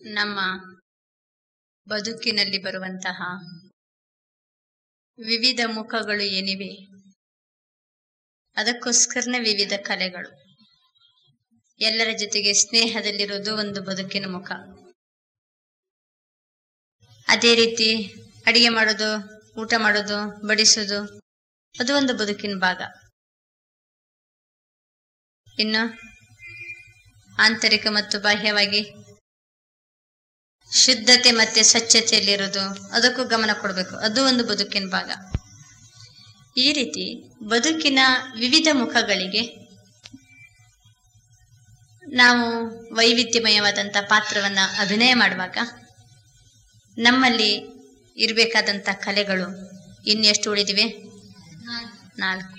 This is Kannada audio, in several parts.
ನಮ್ಮ ಬದುಕಿನಲ್ಲಿ ಬರುವಂತಹ ವಿವಿಧ ಮುಖಗಳು ಏನಿವೆ ಅದಕ್ಕೋಸ್ಕರನೇ ವಿವಿಧ ಕಲೆಗಳು ಎಲ್ಲರ ಜೊತೆಗೆ ಸ್ನೇಹದಲ್ಲಿರೋದು ಒಂದು ಬದುಕಿನ ಮುಖ ಅದೇ ರೀತಿ ಅಡಿಗೆ ಮಾಡೋದು ಊಟ ಮಾಡೋದು ಬಡಿಸೋದು ಅದು ಒಂದು ಬದುಕಿನ ಭಾಗ ಇನ್ನು ಆಂತರಿಕ ಮತ್ತು ಬಾಹ್ಯವಾಗಿ ಶುದ್ಧತೆ ಮತ್ತೆ ಸ್ವಚ್ಛತೆಯಲ್ಲಿರೋದು ಅದಕ್ಕೂ ಗಮನ ಕೊಡಬೇಕು ಅದು ಒಂದು ಬದುಕಿನ ಭಾಗ ಈ ರೀತಿ ಬದುಕಿನ ವಿವಿಧ ಮುಖಗಳಿಗೆ ನಾವು ವೈವಿಧ್ಯಮಯವಾದಂಥ ಪಾತ್ರವನ್ನ ಅಭಿನಯ ಮಾಡುವಾಗ ನಮ್ಮಲ್ಲಿ ಇರಬೇಕಾದಂಥ ಕಲೆಗಳು ಇನ್ನೆಷ್ಟು ಉಳಿದಿವೆ ನಾಲ್ಕು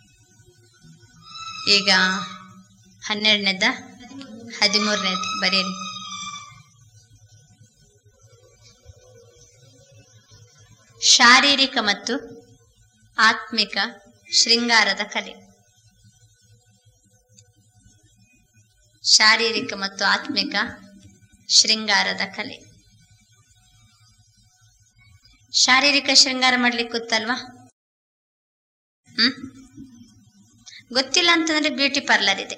ಈಗ ಹನ್ನೆರಡನೇದ ಹದಿಮೂರನೇದು ಬರೀರಿ ಶಾರೀರಿಕ ಮತ್ತು ಆತ್ಮಿಕ ಶೃಂಗಾರದ ಕಲೆ ಶಾರೀರಿಕ ಮತ್ತು ಆತ್ಮಿಕ ಶೃಂಗಾರದ ಕಲೆ ಶಾರೀರಿಕ ಶೃಂಗಾರ ಮಾಡ್ಲಿಕ್ಕೆ ಗೊತ್ತಲ್ವಾ ಹ್ಮ್ ಗೊತ್ತಿಲ್ಲ ಅಂತಂದ್ರೆ ಬ್ಯೂಟಿ ಪಾರ್ಲರ್ ಇದೆ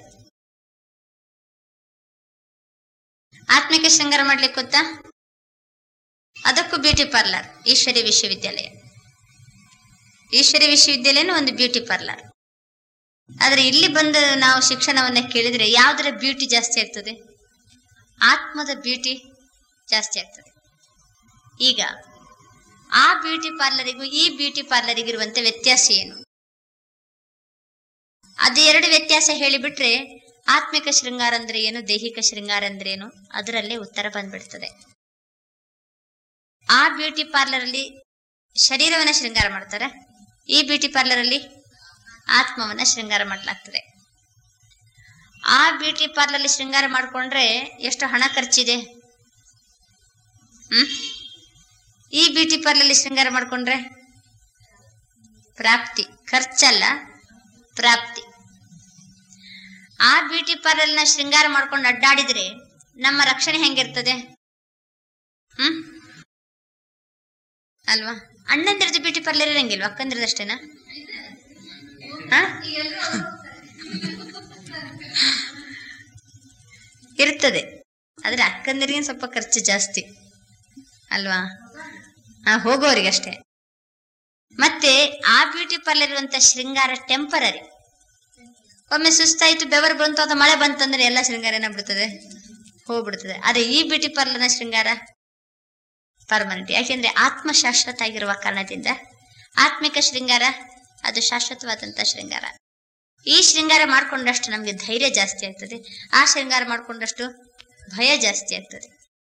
ಆತ್ಮಿಕ ಶೃಂಗಾರ ಮಾಡ್ಲಿಕ್ಕೆ ಗೊತ್ತಾ ಅದಕ್ಕೂ ಬ್ಯೂಟಿ ಪಾರ್ಲರ್ ಈಶ್ವರಿ ವಿಶ್ವವಿದ್ಯಾಲಯ ಈಶ್ವರಿ ವಿಶ್ವವಿದ್ಯಾಲಯನೂ ಒಂದು ಬ್ಯೂಟಿ ಪಾರ್ಲರ್ ಆದ್ರೆ ಇಲ್ಲಿ ಬಂದು ನಾವು ಶಿಕ್ಷಣವನ್ನ ಕೇಳಿದ್ರೆ ಯಾವ್ದರ ಬ್ಯೂಟಿ ಜಾಸ್ತಿ ಆಗ್ತದೆ ಆತ್ಮದ ಬ್ಯೂಟಿ ಜಾಸ್ತಿ ಆಗ್ತದೆ ಈಗ ಆ ಬ್ಯೂಟಿ ಪಾರ್ಲರಿಗೂ ಈ ಬ್ಯೂಟಿ ಪಾರ್ಲರಿಗೂ ಇರುವಂತ ವ್ಯತ್ಯಾಸ ಏನು ಅದು ಎರಡು ವ್ಯತ್ಯಾಸ ಹೇಳಿಬಿಟ್ರೆ ಆತ್ಮಿಕ ಶೃಂಗಾರ ಅಂದ್ರೆ ಏನು ದೈಹಿಕ ಶೃಂಗಾರ ಅಂದ್ರೆ ಏನು ಅದರಲ್ಲೇ ಉತ್ತರ ಬಂದ್ಬಿಡ್ತದೆ ಆ ಬ್ಯೂಟಿ ಪಾರ್ಲರ್ ಅಲ್ಲಿ ಶರೀರವನ್ನ ಶೃಂಗಾರ ಮಾಡ್ತಾರೆ ಈ ಬ್ಯೂಟಿ ಪಾರ್ಲರ್ ಅಲ್ಲಿ ಆತ್ಮವನ್ನ ಶೃಂಗಾರ ಮಾಡಲಾಗ್ತದೆ ಆ ಬ್ಯೂಟಿ ಪಾರ್ಲರ್ ಅಲ್ಲಿ ಶೃಂಗಾರ ಮಾಡ್ಕೊಂಡ್ರೆ ಎಷ್ಟು ಹಣ ಖರ್ಚಿದೆ ಹ್ಮ್ ಈ ಬ್ಯೂಟಿ ಪಾರ್ಲರ್ ಅಲ್ಲಿ ಶೃಂಗಾರ ಮಾಡ್ಕೊಂಡ್ರೆ ಪ್ರಾಪ್ತಿ ಖರ್ಚಲ್ಲ ಪ್ರಾಪ್ತಿ ಆ ಬ್ಯೂಟಿ ಪಾರ್ಲರ್ ನ ಶೃಂಗಾರ ಮಾಡ್ಕೊಂಡು ಅಡ್ಡಾಡಿದ್ರೆ ನಮ್ಮ ರಕ್ಷಣೆ ಹೆಂಗಿರ್ತದೆ ಹ್ಮ್ ಅಲ್ವಾ ಅಣ್ಣಂದ್ರದ್ದು ಬ್ಯೂಟಿ ಪಾರ್ಲರ್ ಇರಂಗಿಲ್ವಾ ಅಕ್ಕಂದ್ರದಷ್ಟೇನಾ ಹ? ಇರ್ತದೆ ಆದ್ರೆ ಅಕ್ಕಂದ್ರಿಗೆ ಸ್ವಲ್ಪ ಖರ್ಚು ಜಾಸ್ತಿ ಅಲ್ವಾ ಹಾ ಹೋಗೋರಿಗೆ ಅಷ್ಟೇ ಮತ್ತೆ ಆ ಬ್ಯೂಟಿ ಪಾರ್ಲರ್ ಇರುವಂತ ಶೃಂಗಾರ ಟೆಂಪರರಿ ಒಮ್ಮೆ ಸುಸ್ತಾಯ್ತು ಬೆವರು ಬಂತು ಅಥವಾ ಮಳೆ ಬಂತಂದ್ರೆ ಎಲ್ಲ ಶೃಂಗಾರ ಏನಾಗ್ಬಿಡ್ತದೆ ಹೋಗ್ಬಿಡ್ತದೆ ಆದ್ರೆ ಈ ಬ್ಯೂಟಿ ಪಾರ್ಲರ್ನ ಶೃಂಗಾರ ಪರ್ಮನೆಂಟ್ ಯಾಕೆಂದ್ರೆ ಆತ್ಮ ಶಾಶ್ವತ ಆಗಿರುವ ಕಾರಣದಿಂದ ಆತ್ಮಿಕ ಶೃಂಗಾರ ಅದು ಶಾಶ್ವತವಾದಂತ ಶೃಂಗಾರ ಈ ಶೃಂಗಾರ ಮಾಡ್ಕೊಂಡಷ್ಟು ನಮ್ಗೆ ಧೈರ್ಯ ಜಾಸ್ತಿ ಆಗ್ತದೆ ಆ ಶೃಂಗಾರ ಮಾಡ್ಕೊಂಡಷ್ಟು ಭಯ ಜಾಸ್ತಿ ಆಗ್ತದೆ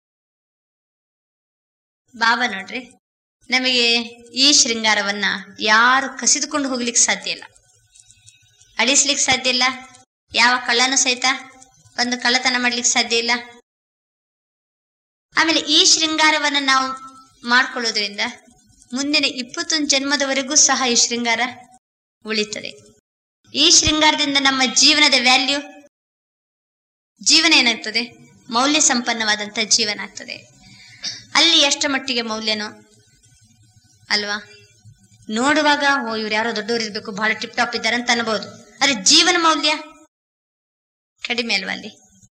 ಬಾಬಾ ನೋಡ್ರಿ ನಮಗೆ ಈ ಶೃಂಗಾರವನ್ನ ಯಾರು ಕಸಿದುಕೊಂಡು ಹೋಗ್ಲಿಕ್ಕೆ ಸಾಧ್ಯ ಇಲ್ಲ ಅಳಿಸ್ಲಿಕ್ಕೆ ಸಾಧ್ಯ ಇಲ್ಲ ಯಾವ ಕಳ್ಳನೂ ಸಹಿತ ಒಂದು ಕಳ್ಳತನ ಮಾಡ್ಲಿಕ್ಕೆ ಸಾಧ್ಯ ಇಲ್ಲ ಆಮೇಲೆ ಈ ಶೃಂಗಾರವನ್ನ ನಾವು ಮಾಡ್ಕೊಳ್ಳೋದ್ರಿಂದ ಮುಂದಿನ ಇಪ್ಪತ್ತೊಂದು ಜನ್ಮದವರೆಗೂ ಸಹ ಈ ಶೃಂಗಾರ ಉಳಿತದೆ ಈ ಶೃಂಗಾರದಿಂದ ನಮ್ಮ ಜೀವನದ ವ್ಯಾಲ್ಯೂ ಜೀವನ ಏನಾಗ್ತದೆ ಮೌಲ್ಯ ಸಂಪನ್ನವಾದಂತ ಜೀವನ ಆಗ್ತದೆ ಅಲ್ಲಿ ಎಷ್ಟು ಮಟ್ಟಿಗೆ ಮೌಲ್ಯನೋ ಅಲ್ವಾ ನೋಡುವಾಗ ಓ ಇವ್ರು ಯಾರೋ ದೊಡ್ಡವರು ಇರ್ಬೇಕು ಬಹಳ ಟಿಪ್ ಟಾಪ್ ಇದ್ದಾರೆ ಅಂತ ಅನ್ಬಹುದು ಆದ್ರೆ ಜೀವನ ಮೌಲ್ಯ ಕಡಿಮೆ ಅಲ್ವಾ ಅಲ್ಲಿ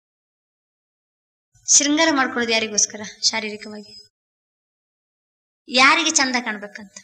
ಶೃಂಗಾರ ಮಾಡ್ಕೊಳ್ಳೋದು ಯಾರಿಗೋಸ್ಕರ ಶಾರೀರಿಕವಾಗಿ ಯಾರಿಗೆ ಚಂದ ಕಾಣ್ಬೇಕಂತ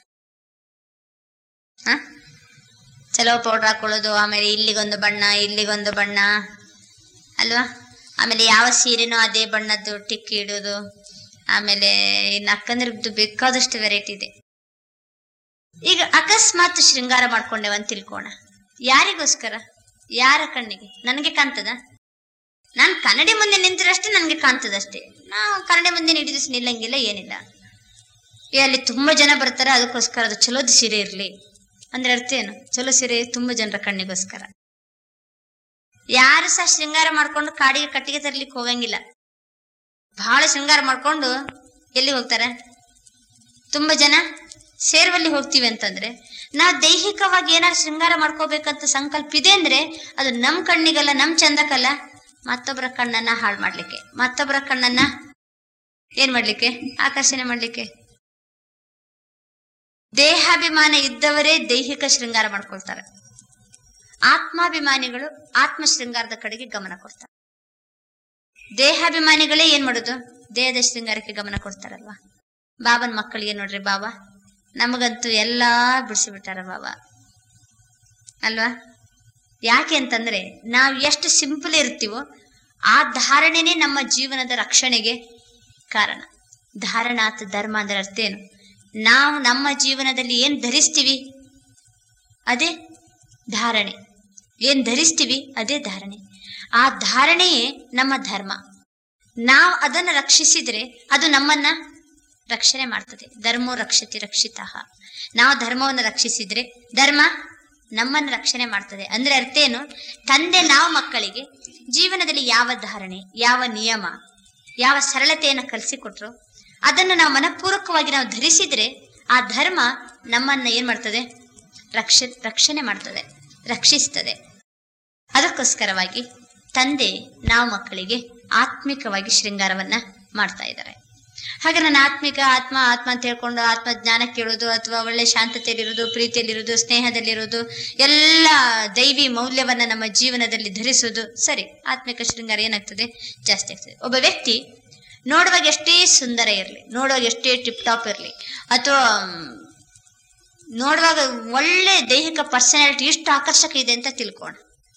ಹ ಚಲೋ ಪೌಡರ್ ಹಾಕೊಳ್ಳೋದು ಆಮೇಲೆ ಇಲ್ಲಿಗೊಂದು ಬಣ್ಣ ಇಲ್ಲಿಗೊಂದು ಬಣ್ಣ ಅಲ್ವಾ ಆಮೇಲೆ ಯಾವ ಸೀರೆನೋ ಅದೇ ಬಣ್ಣದ್ದು ಟಿಕ್ಕಿ ಇಡೋದು ಆಮೇಲೆ ಇನ್ನು ಅಕ್ಕಂದ್ರದ್ದು ಬೇಕಾದಷ್ಟು ವೆರೈಟಿ ಇದೆ ಈಗ ಅಕಸ್ಮಾತ್ ಶೃಂಗಾರ ಮಾಡ್ಕೊಂಡೇವ ಅಂತ ತಿಳ್ಕೋಣ ಯಾರಿಗೋಸ್ಕರ ಯಾರ ಕಣ್ಣಿಗೆ ನನಗೆ ಕಾಣ್ತದ ನಾನು ಕನ್ನಡಿ ಮುಂದೆ ನಿಂತಿರಷ್ಟೇ ನನಗೆ ಕಾಣ್ತದಷ್ಟೇ ನಾವು ಕನ್ನಡಿ ಮುಂದೆ ಇಡೀ ದಿವಸ ನಿಲ್ಲಂಗಿಲ್ಲ ಏನಿಲ್ಲ ಏ ಅಲ್ಲಿ ತುಂಬಾ ಜನ ಬರ್ತಾರೆ ಅದಕ್ಕೋಸ್ಕರ ಅದು ಚಲೋದ್ ಸೀರೆ ಇರ್ಲಿ ಅಂದ್ರೆ ಅರ್ಥ ಏನು ಚಲೋ ಸೀರೆ ತುಂಬಾ ಜನರ ಕಣ್ಣಿಗೋಸ್ಕರ ಯಾರು ಸಹ ಶೃಂಗಾರ ಮಾಡ್ಕೊಂಡು ಕಾಡಿಗೆ ಕಟ್ಟಿಗೆ ತರ್ಲಿಕ್ಕೆ ಹೋಗಂಗಿಲ್ಲ ಬಹಳ ಶೃಂಗಾರ ಮಾಡ್ಕೊಂಡು ಎಲ್ಲಿ ಹೋಗ್ತಾರೆ ತುಂಬಾ ಜನ ಸೇರ್ವಲ್ಲಿ ಹೋಗ್ತೀವಿ ಅಂತಂದ್ರೆ ನಾವು ದೈಹಿಕವಾಗಿ ಏನಾದ್ರು ಶೃಂಗಾರ ಮಾಡ್ಕೋಬೇಕಂತ ಸಂಕಲ್ಪ ಇದೆ ಅಂದ್ರೆ ಅದು ನಮ್ ಕಣ್ಣಿಗಲ್ಲ ನಮ್ ಚಂದಕ್ಕಲ್ಲ ಮತ್ತೊಬ್ಬರ ಕಣ್ಣನ್ನ ಹಾಳು ಮಾಡ್ಲಿಕ್ಕೆ ಮತ್ತೊಬ್ಬರ ಕಣ್ಣನ್ನ ಏನ್ ಮಾಡ್ಲಿಕ್ಕೆ ಆಕರ್ಷಣೆ ಮಾಡ್ಲಿಕ್ಕೆ ದೇಹಾಭಿಮಾನ ಇದ್ದವರೇ ದೈಹಿಕ ಶೃಂಗಾರ ಮಾಡ್ಕೊಳ್ತಾರೆ ಆತ್ಮಾಭಿಮಾನಿಗಳು ಆತ್ಮ ಶೃಂಗಾರದ ಕಡೆಗೆ ಗಮನ ಕೊಡ್ತಾರೆ ದೇಹಾಭಿಮಾನಿಗಳೇ ಏನ್ ಮಾಡೋದು ದೇಹದ ಶೃಂಗಾರಕ್ಕೆ ಗಮನ ಕೊಡ್ತಾರಲ್ವಾ ಬಾಬನ್ ಮಕ್ಕಳಿಗೆ ನೋಡ್ರಿ ಬಾಬಾ ನಮಗಂತೂ ಎಲ್ಲಾ ಬಿಡಿಸಿಬಿಟ್ಟಾರ ಬಾಬಾ ಅಲ್ವಾ ಯಾಕೆ ಅಂತಂದ್ರೆ ನಾವು ಎಷ್ಟು ಸಿಂಪಲ್ ಇರ್ತೀವೋ ಆ ಧಾರಣೆನೇ ನಮ್ಮ ಜೀವನದ ರಕ್ಷಣೆಗೆ ಕಾರಣ ಧಾರಣಾತ್ ಧರ್ಮ ಅಂದ್ರೆ ಅರ್ಥ ಏನು ನಾವು ನಮ್ಮ ಜೀವನದಲ್ಲಿ ಏನ್ ಧರಿಸ್ತೀವಿ ಅದೇ ಧಾರಣೆ ಏನ್ ಧರಿಸ್ತೀವಿ ಅದೇ ಧಾರಣೆ ಆ ಧಾರಣೆಯೇ ನಮ್ಮ ಧರ್ಮ ನಾವು ಅದನ್ನು ರಕ್ಷಿಸಿದ್ರೆ ಅದು ನಮ್ಮನ್ನ ರಕ್ಷಣೆ ಮಾಡ್ತದೆ ಧರ್ಮೋ ರಕ್ಷತಿ ರಕ್ಷಿತ ನಾವು ಧರ್ಮವನ್ನು ರಕ್ಷಿಸಿದ್ರೆ ಧರ್ಮ ನಮ್ಮನ್ನು ರಕ್ಷಣೆ ಮಾಡ್ತದೆ ಅಂದ್ರೆ ಅರ್ಥ ಏನು ತಂದೆ ನಾವು ಮಕ್ಕಳಿಗೆ ಜೀವನದಲ್ಲಿ ಯಾವ ಧಾರಣೆ ಯಾವ ನಿಯಮ ಯಾವ ಸರಳತೆಯನ್ನು ಕಲಿಸಿಕೊಟ್ರು ಅದನ್ನು ನಾವು ಮನಪೂರ್ವಕವಾಗಿ ನಾವು ಧರಿಸಿದ್ರೆ ಆ ಧರ್ಮ ನಮ್ಮನ್ನ ಏನ್ ಮಾಡ್ತದೆ ರಕ್ಷ ರಕ್ಷಣೆ ಮಾಡ್ತದೆ ರಕ್ಷಿಸ್ತದೆ ಅದಕ್ಕೋಸ್ಕರವಾಗಿ ತಂದೆ ನಾವು ಮಕ್ಕಳಿಗೆ ಆತ್ಮಿಕವಾಗಿ ಶೃಂಗಾರವನ್ನ ಮಾಡ್ತಾ ಇದ್ದಾರೆ ಹಾಗೆ ನನ್ನ ಆತ್ಮಿಕ ಆತ್ಮ ಆತ್ಮ ಅಂತ ಹೇಳ್ಕೊಂಡು ಆತ್ಮ ಜ್ಞಾನ ಕೇಳೋದು ಅಥವಾ ಒಳ್ಳೆ ಶಾಂತತೆಯಲ್ಲಿರೋದು ಪ್ರೀತಿಯಲ್ಲಿರೋದು ಸ್ನೇಹದಲ್ಲಿರೋದು ಎಲ್ಲ ದೈವಿ ಮೌಲ್ಯವನ್ನ ನಮ್ಮ ಜೀವನದಲ್ಲಿ ಧರಿಸೋದು ಸರಿ ಆತ್ಮಿಕ ಶೃಂಗಾರ ಏನಾಗ್ತದೆ ಜಾಸ್ತಿ ಆಗ್ತದೆ ಒಬ್ಬ ವ್ಯಕ್ತಿ ನೋಡುವಾಗ ಎಷ್ಟೇ ಸುಂದರ ಇರಲಿ ನೋಡುವಾಗ ಎಷ್ಟೇ ಟಿಪ್ ಟಾಪ್ ಇರಲಿ ಅಥವಾ ನೋಡುವಾಗ ಒಳ್ಳೆ ದೈಹಿಕ ಪರ್ಸನಾಲಿಟಿ ಎಷ್ಟು ಆಕರ್ಷಕ ಇದೆ ಅಂತ ತಿಳ್ಕೋಣ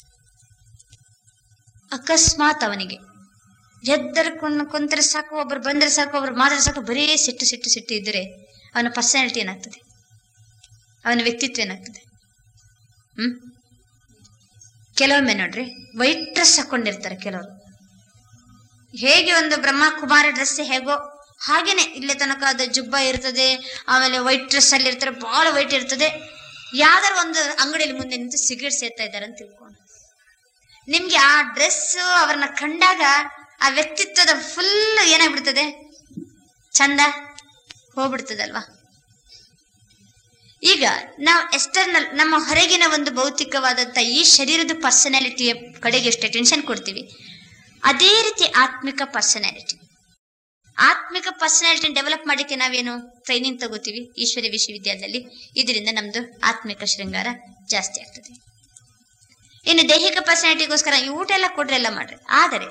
ಅಕಸ್ಮಾತ್ ಅವನಿಗೆ ಎದ್ದರ ಕುಂತ್ರೆ ಸಾಕು ಒಬ್ರು ಬಂದ್ರೆ ಸಾಕು ಒಬ್ರು ಮಾತ್ರ ಸಾಕು ಬರೀ ಸಿಟ್ಟು ಸಿಟ್ಟು ಸಿಟ್ಟು ಇದ್ರೆ ಅವನ ಪರ್ಸನಾಲಿಟಿ ಏನಾಗ್ತದೆ ಅವನ ವ್ಯಕ್ತಿತ್ವ ಏನಾಗ್ತದೆ ಹ್ಮ್ ಕೆಲವೊಮ್ಮೆ ನೋಡ್ರಿ ವೈಟ್ ಡ್ರೆಸ್ ಹಾಕೊಂಡಿರ್ತಾರೆ ಕೆಲವರು ಹೇಗೆ ಒಂದು ಬ್ರಹ್ಮ ಕುಮಾರ ಡ್ರೆಸ್ ಹೇಗೋ ಹಾಗೇನೆ ಇಲ್ಲೇ ತನಕ ಅದು ಜುಬ್ಬ ಇರ್ತದೆ ಆಮೇಲೆ ವೈಟ್ ಡ್ರೆಸ್ ಅಲ್ಲಿ ಇರ್ತಾರೆ ಬಹಳ ವೈಟ್ ಇರ್ತದೆ ಯಾವ್ದಾರ ಒಂದು ಅಂಗಡಿಯಲ್ಲಿ ಮುಂದೆ ನಿಂತು ಸಿಗರೇಟ್ ಸೇರ್ತಾ ಇದ್ದಾರೆ ಅಂತ ತಿಳ್ಕೊಂಡು ನಿಮ್ಗೆ ಆ ಡ್ರೆಸ್ ಅವ್ರನ್ನ ಕಂಡಾಗ ಆ ವ್ಯಕ್ತಿತ್ವದ ಫುಲ್ ಏನಾಗ್ಬಿಡ್ತದೆ ಚಂದ ಹೋಗ್ಬಿಡ್ತದಲ್ವಾ ಈಗ ನಾವು ಎಕ್ಸ್ಟರ್ನಲ್ ನಮ್ಮ ಹೊರಗಿನ ಒಂದು ಭೌತಿಕವಾದಂತ ಈ ಶರೀರದ ಪರ್ಸನಾಲಿಟಿಯ ಕಡೆಗೆ ಎಷ್ಟು ಟೆನ್ಷನ್ ಕೊಡ್ತೀವಿ ಅದೇ ರೀತಿ ಆತ್ಮಿಕ ಪರ್ಸನಾಲಿಟಿ ಆತ್ಮಿಕ ಪರ್ಸನಾಲಿಟಿ ಡೆವಲಪ್ ಮಾಡಲಿಕ್ಕೆ ನಾವೇನು ಟ್ರೈನಿಂಗ್ ತಗೋತೀವಿ ಈಶ್ವರ್ಯ ವಿಶ್ವವಿದ್ಯಾಲಯದಲ್ಲಿ ಇದರಿಂದ ನಮ್ದು ಆತ್ಮಿಕ ಶೃಂಗಾರ ಜಾಸ್ತಿ ಆಗ್ತದೆ ಇನ್ನು ದೈಹಿಕ ಪರ್ಸನಾಲಿಟಿಗೋಸ್ಕರ ಈ ಊಟ ಎಲ್ಲ ಕೊಡ್ರಿ ಎಲ್ಲ ಮಾಡ್ರಿ ಆದರೆ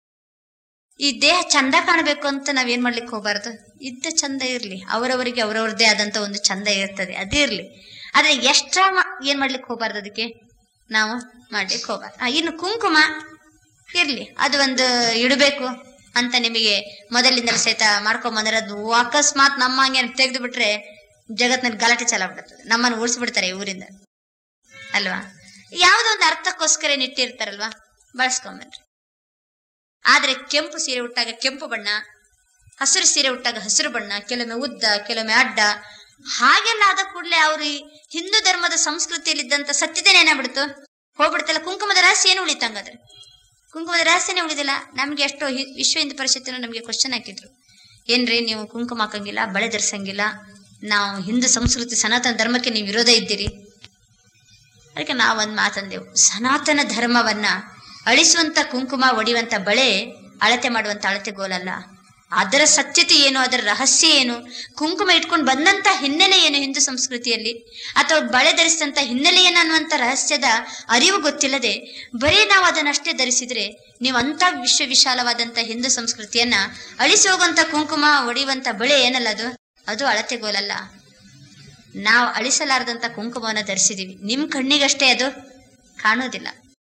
ಈ ದೇಹ ಚಂದ ಕಾಣಬೇಕು ಅಂತ ನಾವೇನ್ ಮಾಡ್ಲಿಕ್ಕೆ ಹೋಗ್ಬಾರ್ದು ಇದ್ದ ಚಂದ ಇರ್ಲಿ ಅವರವರಿಗೆ ಅವರವ್ರದ್ದೇ ಆದಂತ ಒಂದು ಚಂದ ಇರ್ತದೆ ಅದೇ ಇರ್ಲಿ ಆದ್ರೆ ಎಕ್ಸ್ಟ್ರಾ ಏನ್ ಮಾಡ್ಲಿಕ್ಕೆ ಹೋಗ್ಬಾರ್ದು ಅದಕ್ಕೆ ನಾವು ಮಾಡ್ಲಿಕ್ಕೆ ಹೋಗ್ಬಾರ್ದು ಆ, ಇನ್ನು ಕುಂಕುಮ ಇರ್ಲಿ ಅದು ಒಂದು ಇಡಬೇಕು ಅಂತ ನಿಮಗೆ ಮೊದಲಿಂದ ಸಹಿತ ಮಾಡ್ಕೊಂಬಂದ್ರೆ ಅದು ಅಕಸ್ಮಾತ್ ನಮ್ಮ ಹಂಗೆ ತೆಗೆದು ಬಿಟ್ರೆ ಜಗತ್ನಲ್ಲಿ ಗಲಾಟೆ ಚಾಲಾಗ್ಬಿಡ್ತದೆ ನಮ್ಮನ್ನು ಓಡಿಸ್ಬಿಡ್ತಾರೆ ಈ ಊರಿಂದ ಅಲ್ವಾ ಯಾವುದೋ ಒಂದು ಅರ್ಥಕ್ಕೋಸ್ಕರ ನಿಟ್ಟಿರ್ತಾರಲ್ವಾ ಬಳಸ್ಕೊಂಬನ್ರಿ ಆದ್ರೆ ಕೆಂಪು ಸೀರೆ ಉಟ್ಟಾಗ ಕೆಂಪು ಬಣ್ಣ ಹಸಿರು ಸೀರೆ ಉಟ್ಟಾಗ ಹಸಿರು ಬಣ್ಣ ಕೆಲವೊಮ್ಮೆ ಉದ್ದ ಕೆಲವೊಮ್ಮೆ ಅಡ್ಡ ಹಾಗೆಲ್ಲ ಆದ ಕೂಡಲೇ ಅವ್ರು ಈ ಹಿಂದೂ ಧರ್ಮದ ಸಂಸ್ಕೃತಿಯಲ್ಲಿದ್ದಂತ ಸತ್ಯತೆ ಏನಾಗ್ಬಿಡ್ತು ಹೋಗ್ಬಿಡ್ತಲ್ಲ ಕುಂಕುಮದ ರಹಸ್ಯ ಏನು ಉಳಿತಂಗಾದ್ರೆ ಕುಂಕುಮದ ರಹಸ್ಯನೇ ಉಳಿದಿಲ್ಲ ನಮ್ಗೆ ಎಷ್ಟೋ ಹಿ- ವಿಶ್ವ ಹಿಂದೂ ಪರಿಷತ್ತಿನ ನಮಗೆ ಕ್ವಶನ್ ಹಾಕಿದ್ರು ಏನ್ರಿ ನೀವು ಕುಂಕುಮ ಹಾಕಂಗಿಲ್ಲ ಬಳೆ ಧರಿಸಂಗಿಲ್ಲ ನಾವು ಹಿಂದೂ ಸಂಸ್ಕೃತಿ ಸನಾತನ ಧರ್ಮಕ್ಕೆ ನೀವು ವಿರೋಧ ಇದ್ದೀರಿ ಅದಕ್ಕೆ ನಾವೊಂದು ಮಾತಂದೆವು ಸನಾತನ ಧರ್ಮವನ್ನ ಅಳಿಸುವಂತ ಕುಂಕುಮ ಒಡೆಯುವಂತ ಬಳೆ ಅಳತೆ ಮಾಡುವಂತ ಅಳತೆಗೋಲಲ್ಲ ಅದರ ಸತ್ಯತೆ ಏನು ಅದರ ರಹಸ್ಯ ಏನು ಕುಂಕುಮ ಇಟ್ಕೊಂಡು ಬಂದಂತ ಹಿನ್ನೆಲೆ ಏನು ಹಿಂದೂ ಸಂಸ್ಕೃತಿಯಲ್ಲಿ ಅಥವಾ ಬಳೆ ಧರಿಸಿದಂತ ಹಿನ್ನೆಲೆ ಏನು ಅನ್ನುವಂತ ರಹಸ್ಯದ ಅರಿವು ಗೊತ್ತಿಲ್ಲದೆ ಬರೀ ನಾವು ಅದನ್ನಷ್ಟೇ ಧರಿಸಿದ್ರೆ ನೀವು ಅಂತ ವಿಶ್ವ ವಿಶಾಲವಾದಂತ ಹಿಂದೂ ಸಂಸ್ಕೃತಿಯನ್ನ ಅಳಿಸಿ ಹೋಗುವಂತ ಕುಂಕುಮ ಒಡೆಯುವಂತ ಬಳೆ ಏನಲ್ಲ ಅದು ಅದು ಅಳತೆಗೋಲಲ್ಲ ನಾವು ಅಳಿಸಲಾರದಂತ ಕುಂಕುಮವನ್ನು ಧರಿಸಿದೀವಿ ನಿಮ್ ಕಣ್ಣಿಗಷ್ಟೇ ಅದು ಕಾಣೋದಿಲ್ಲ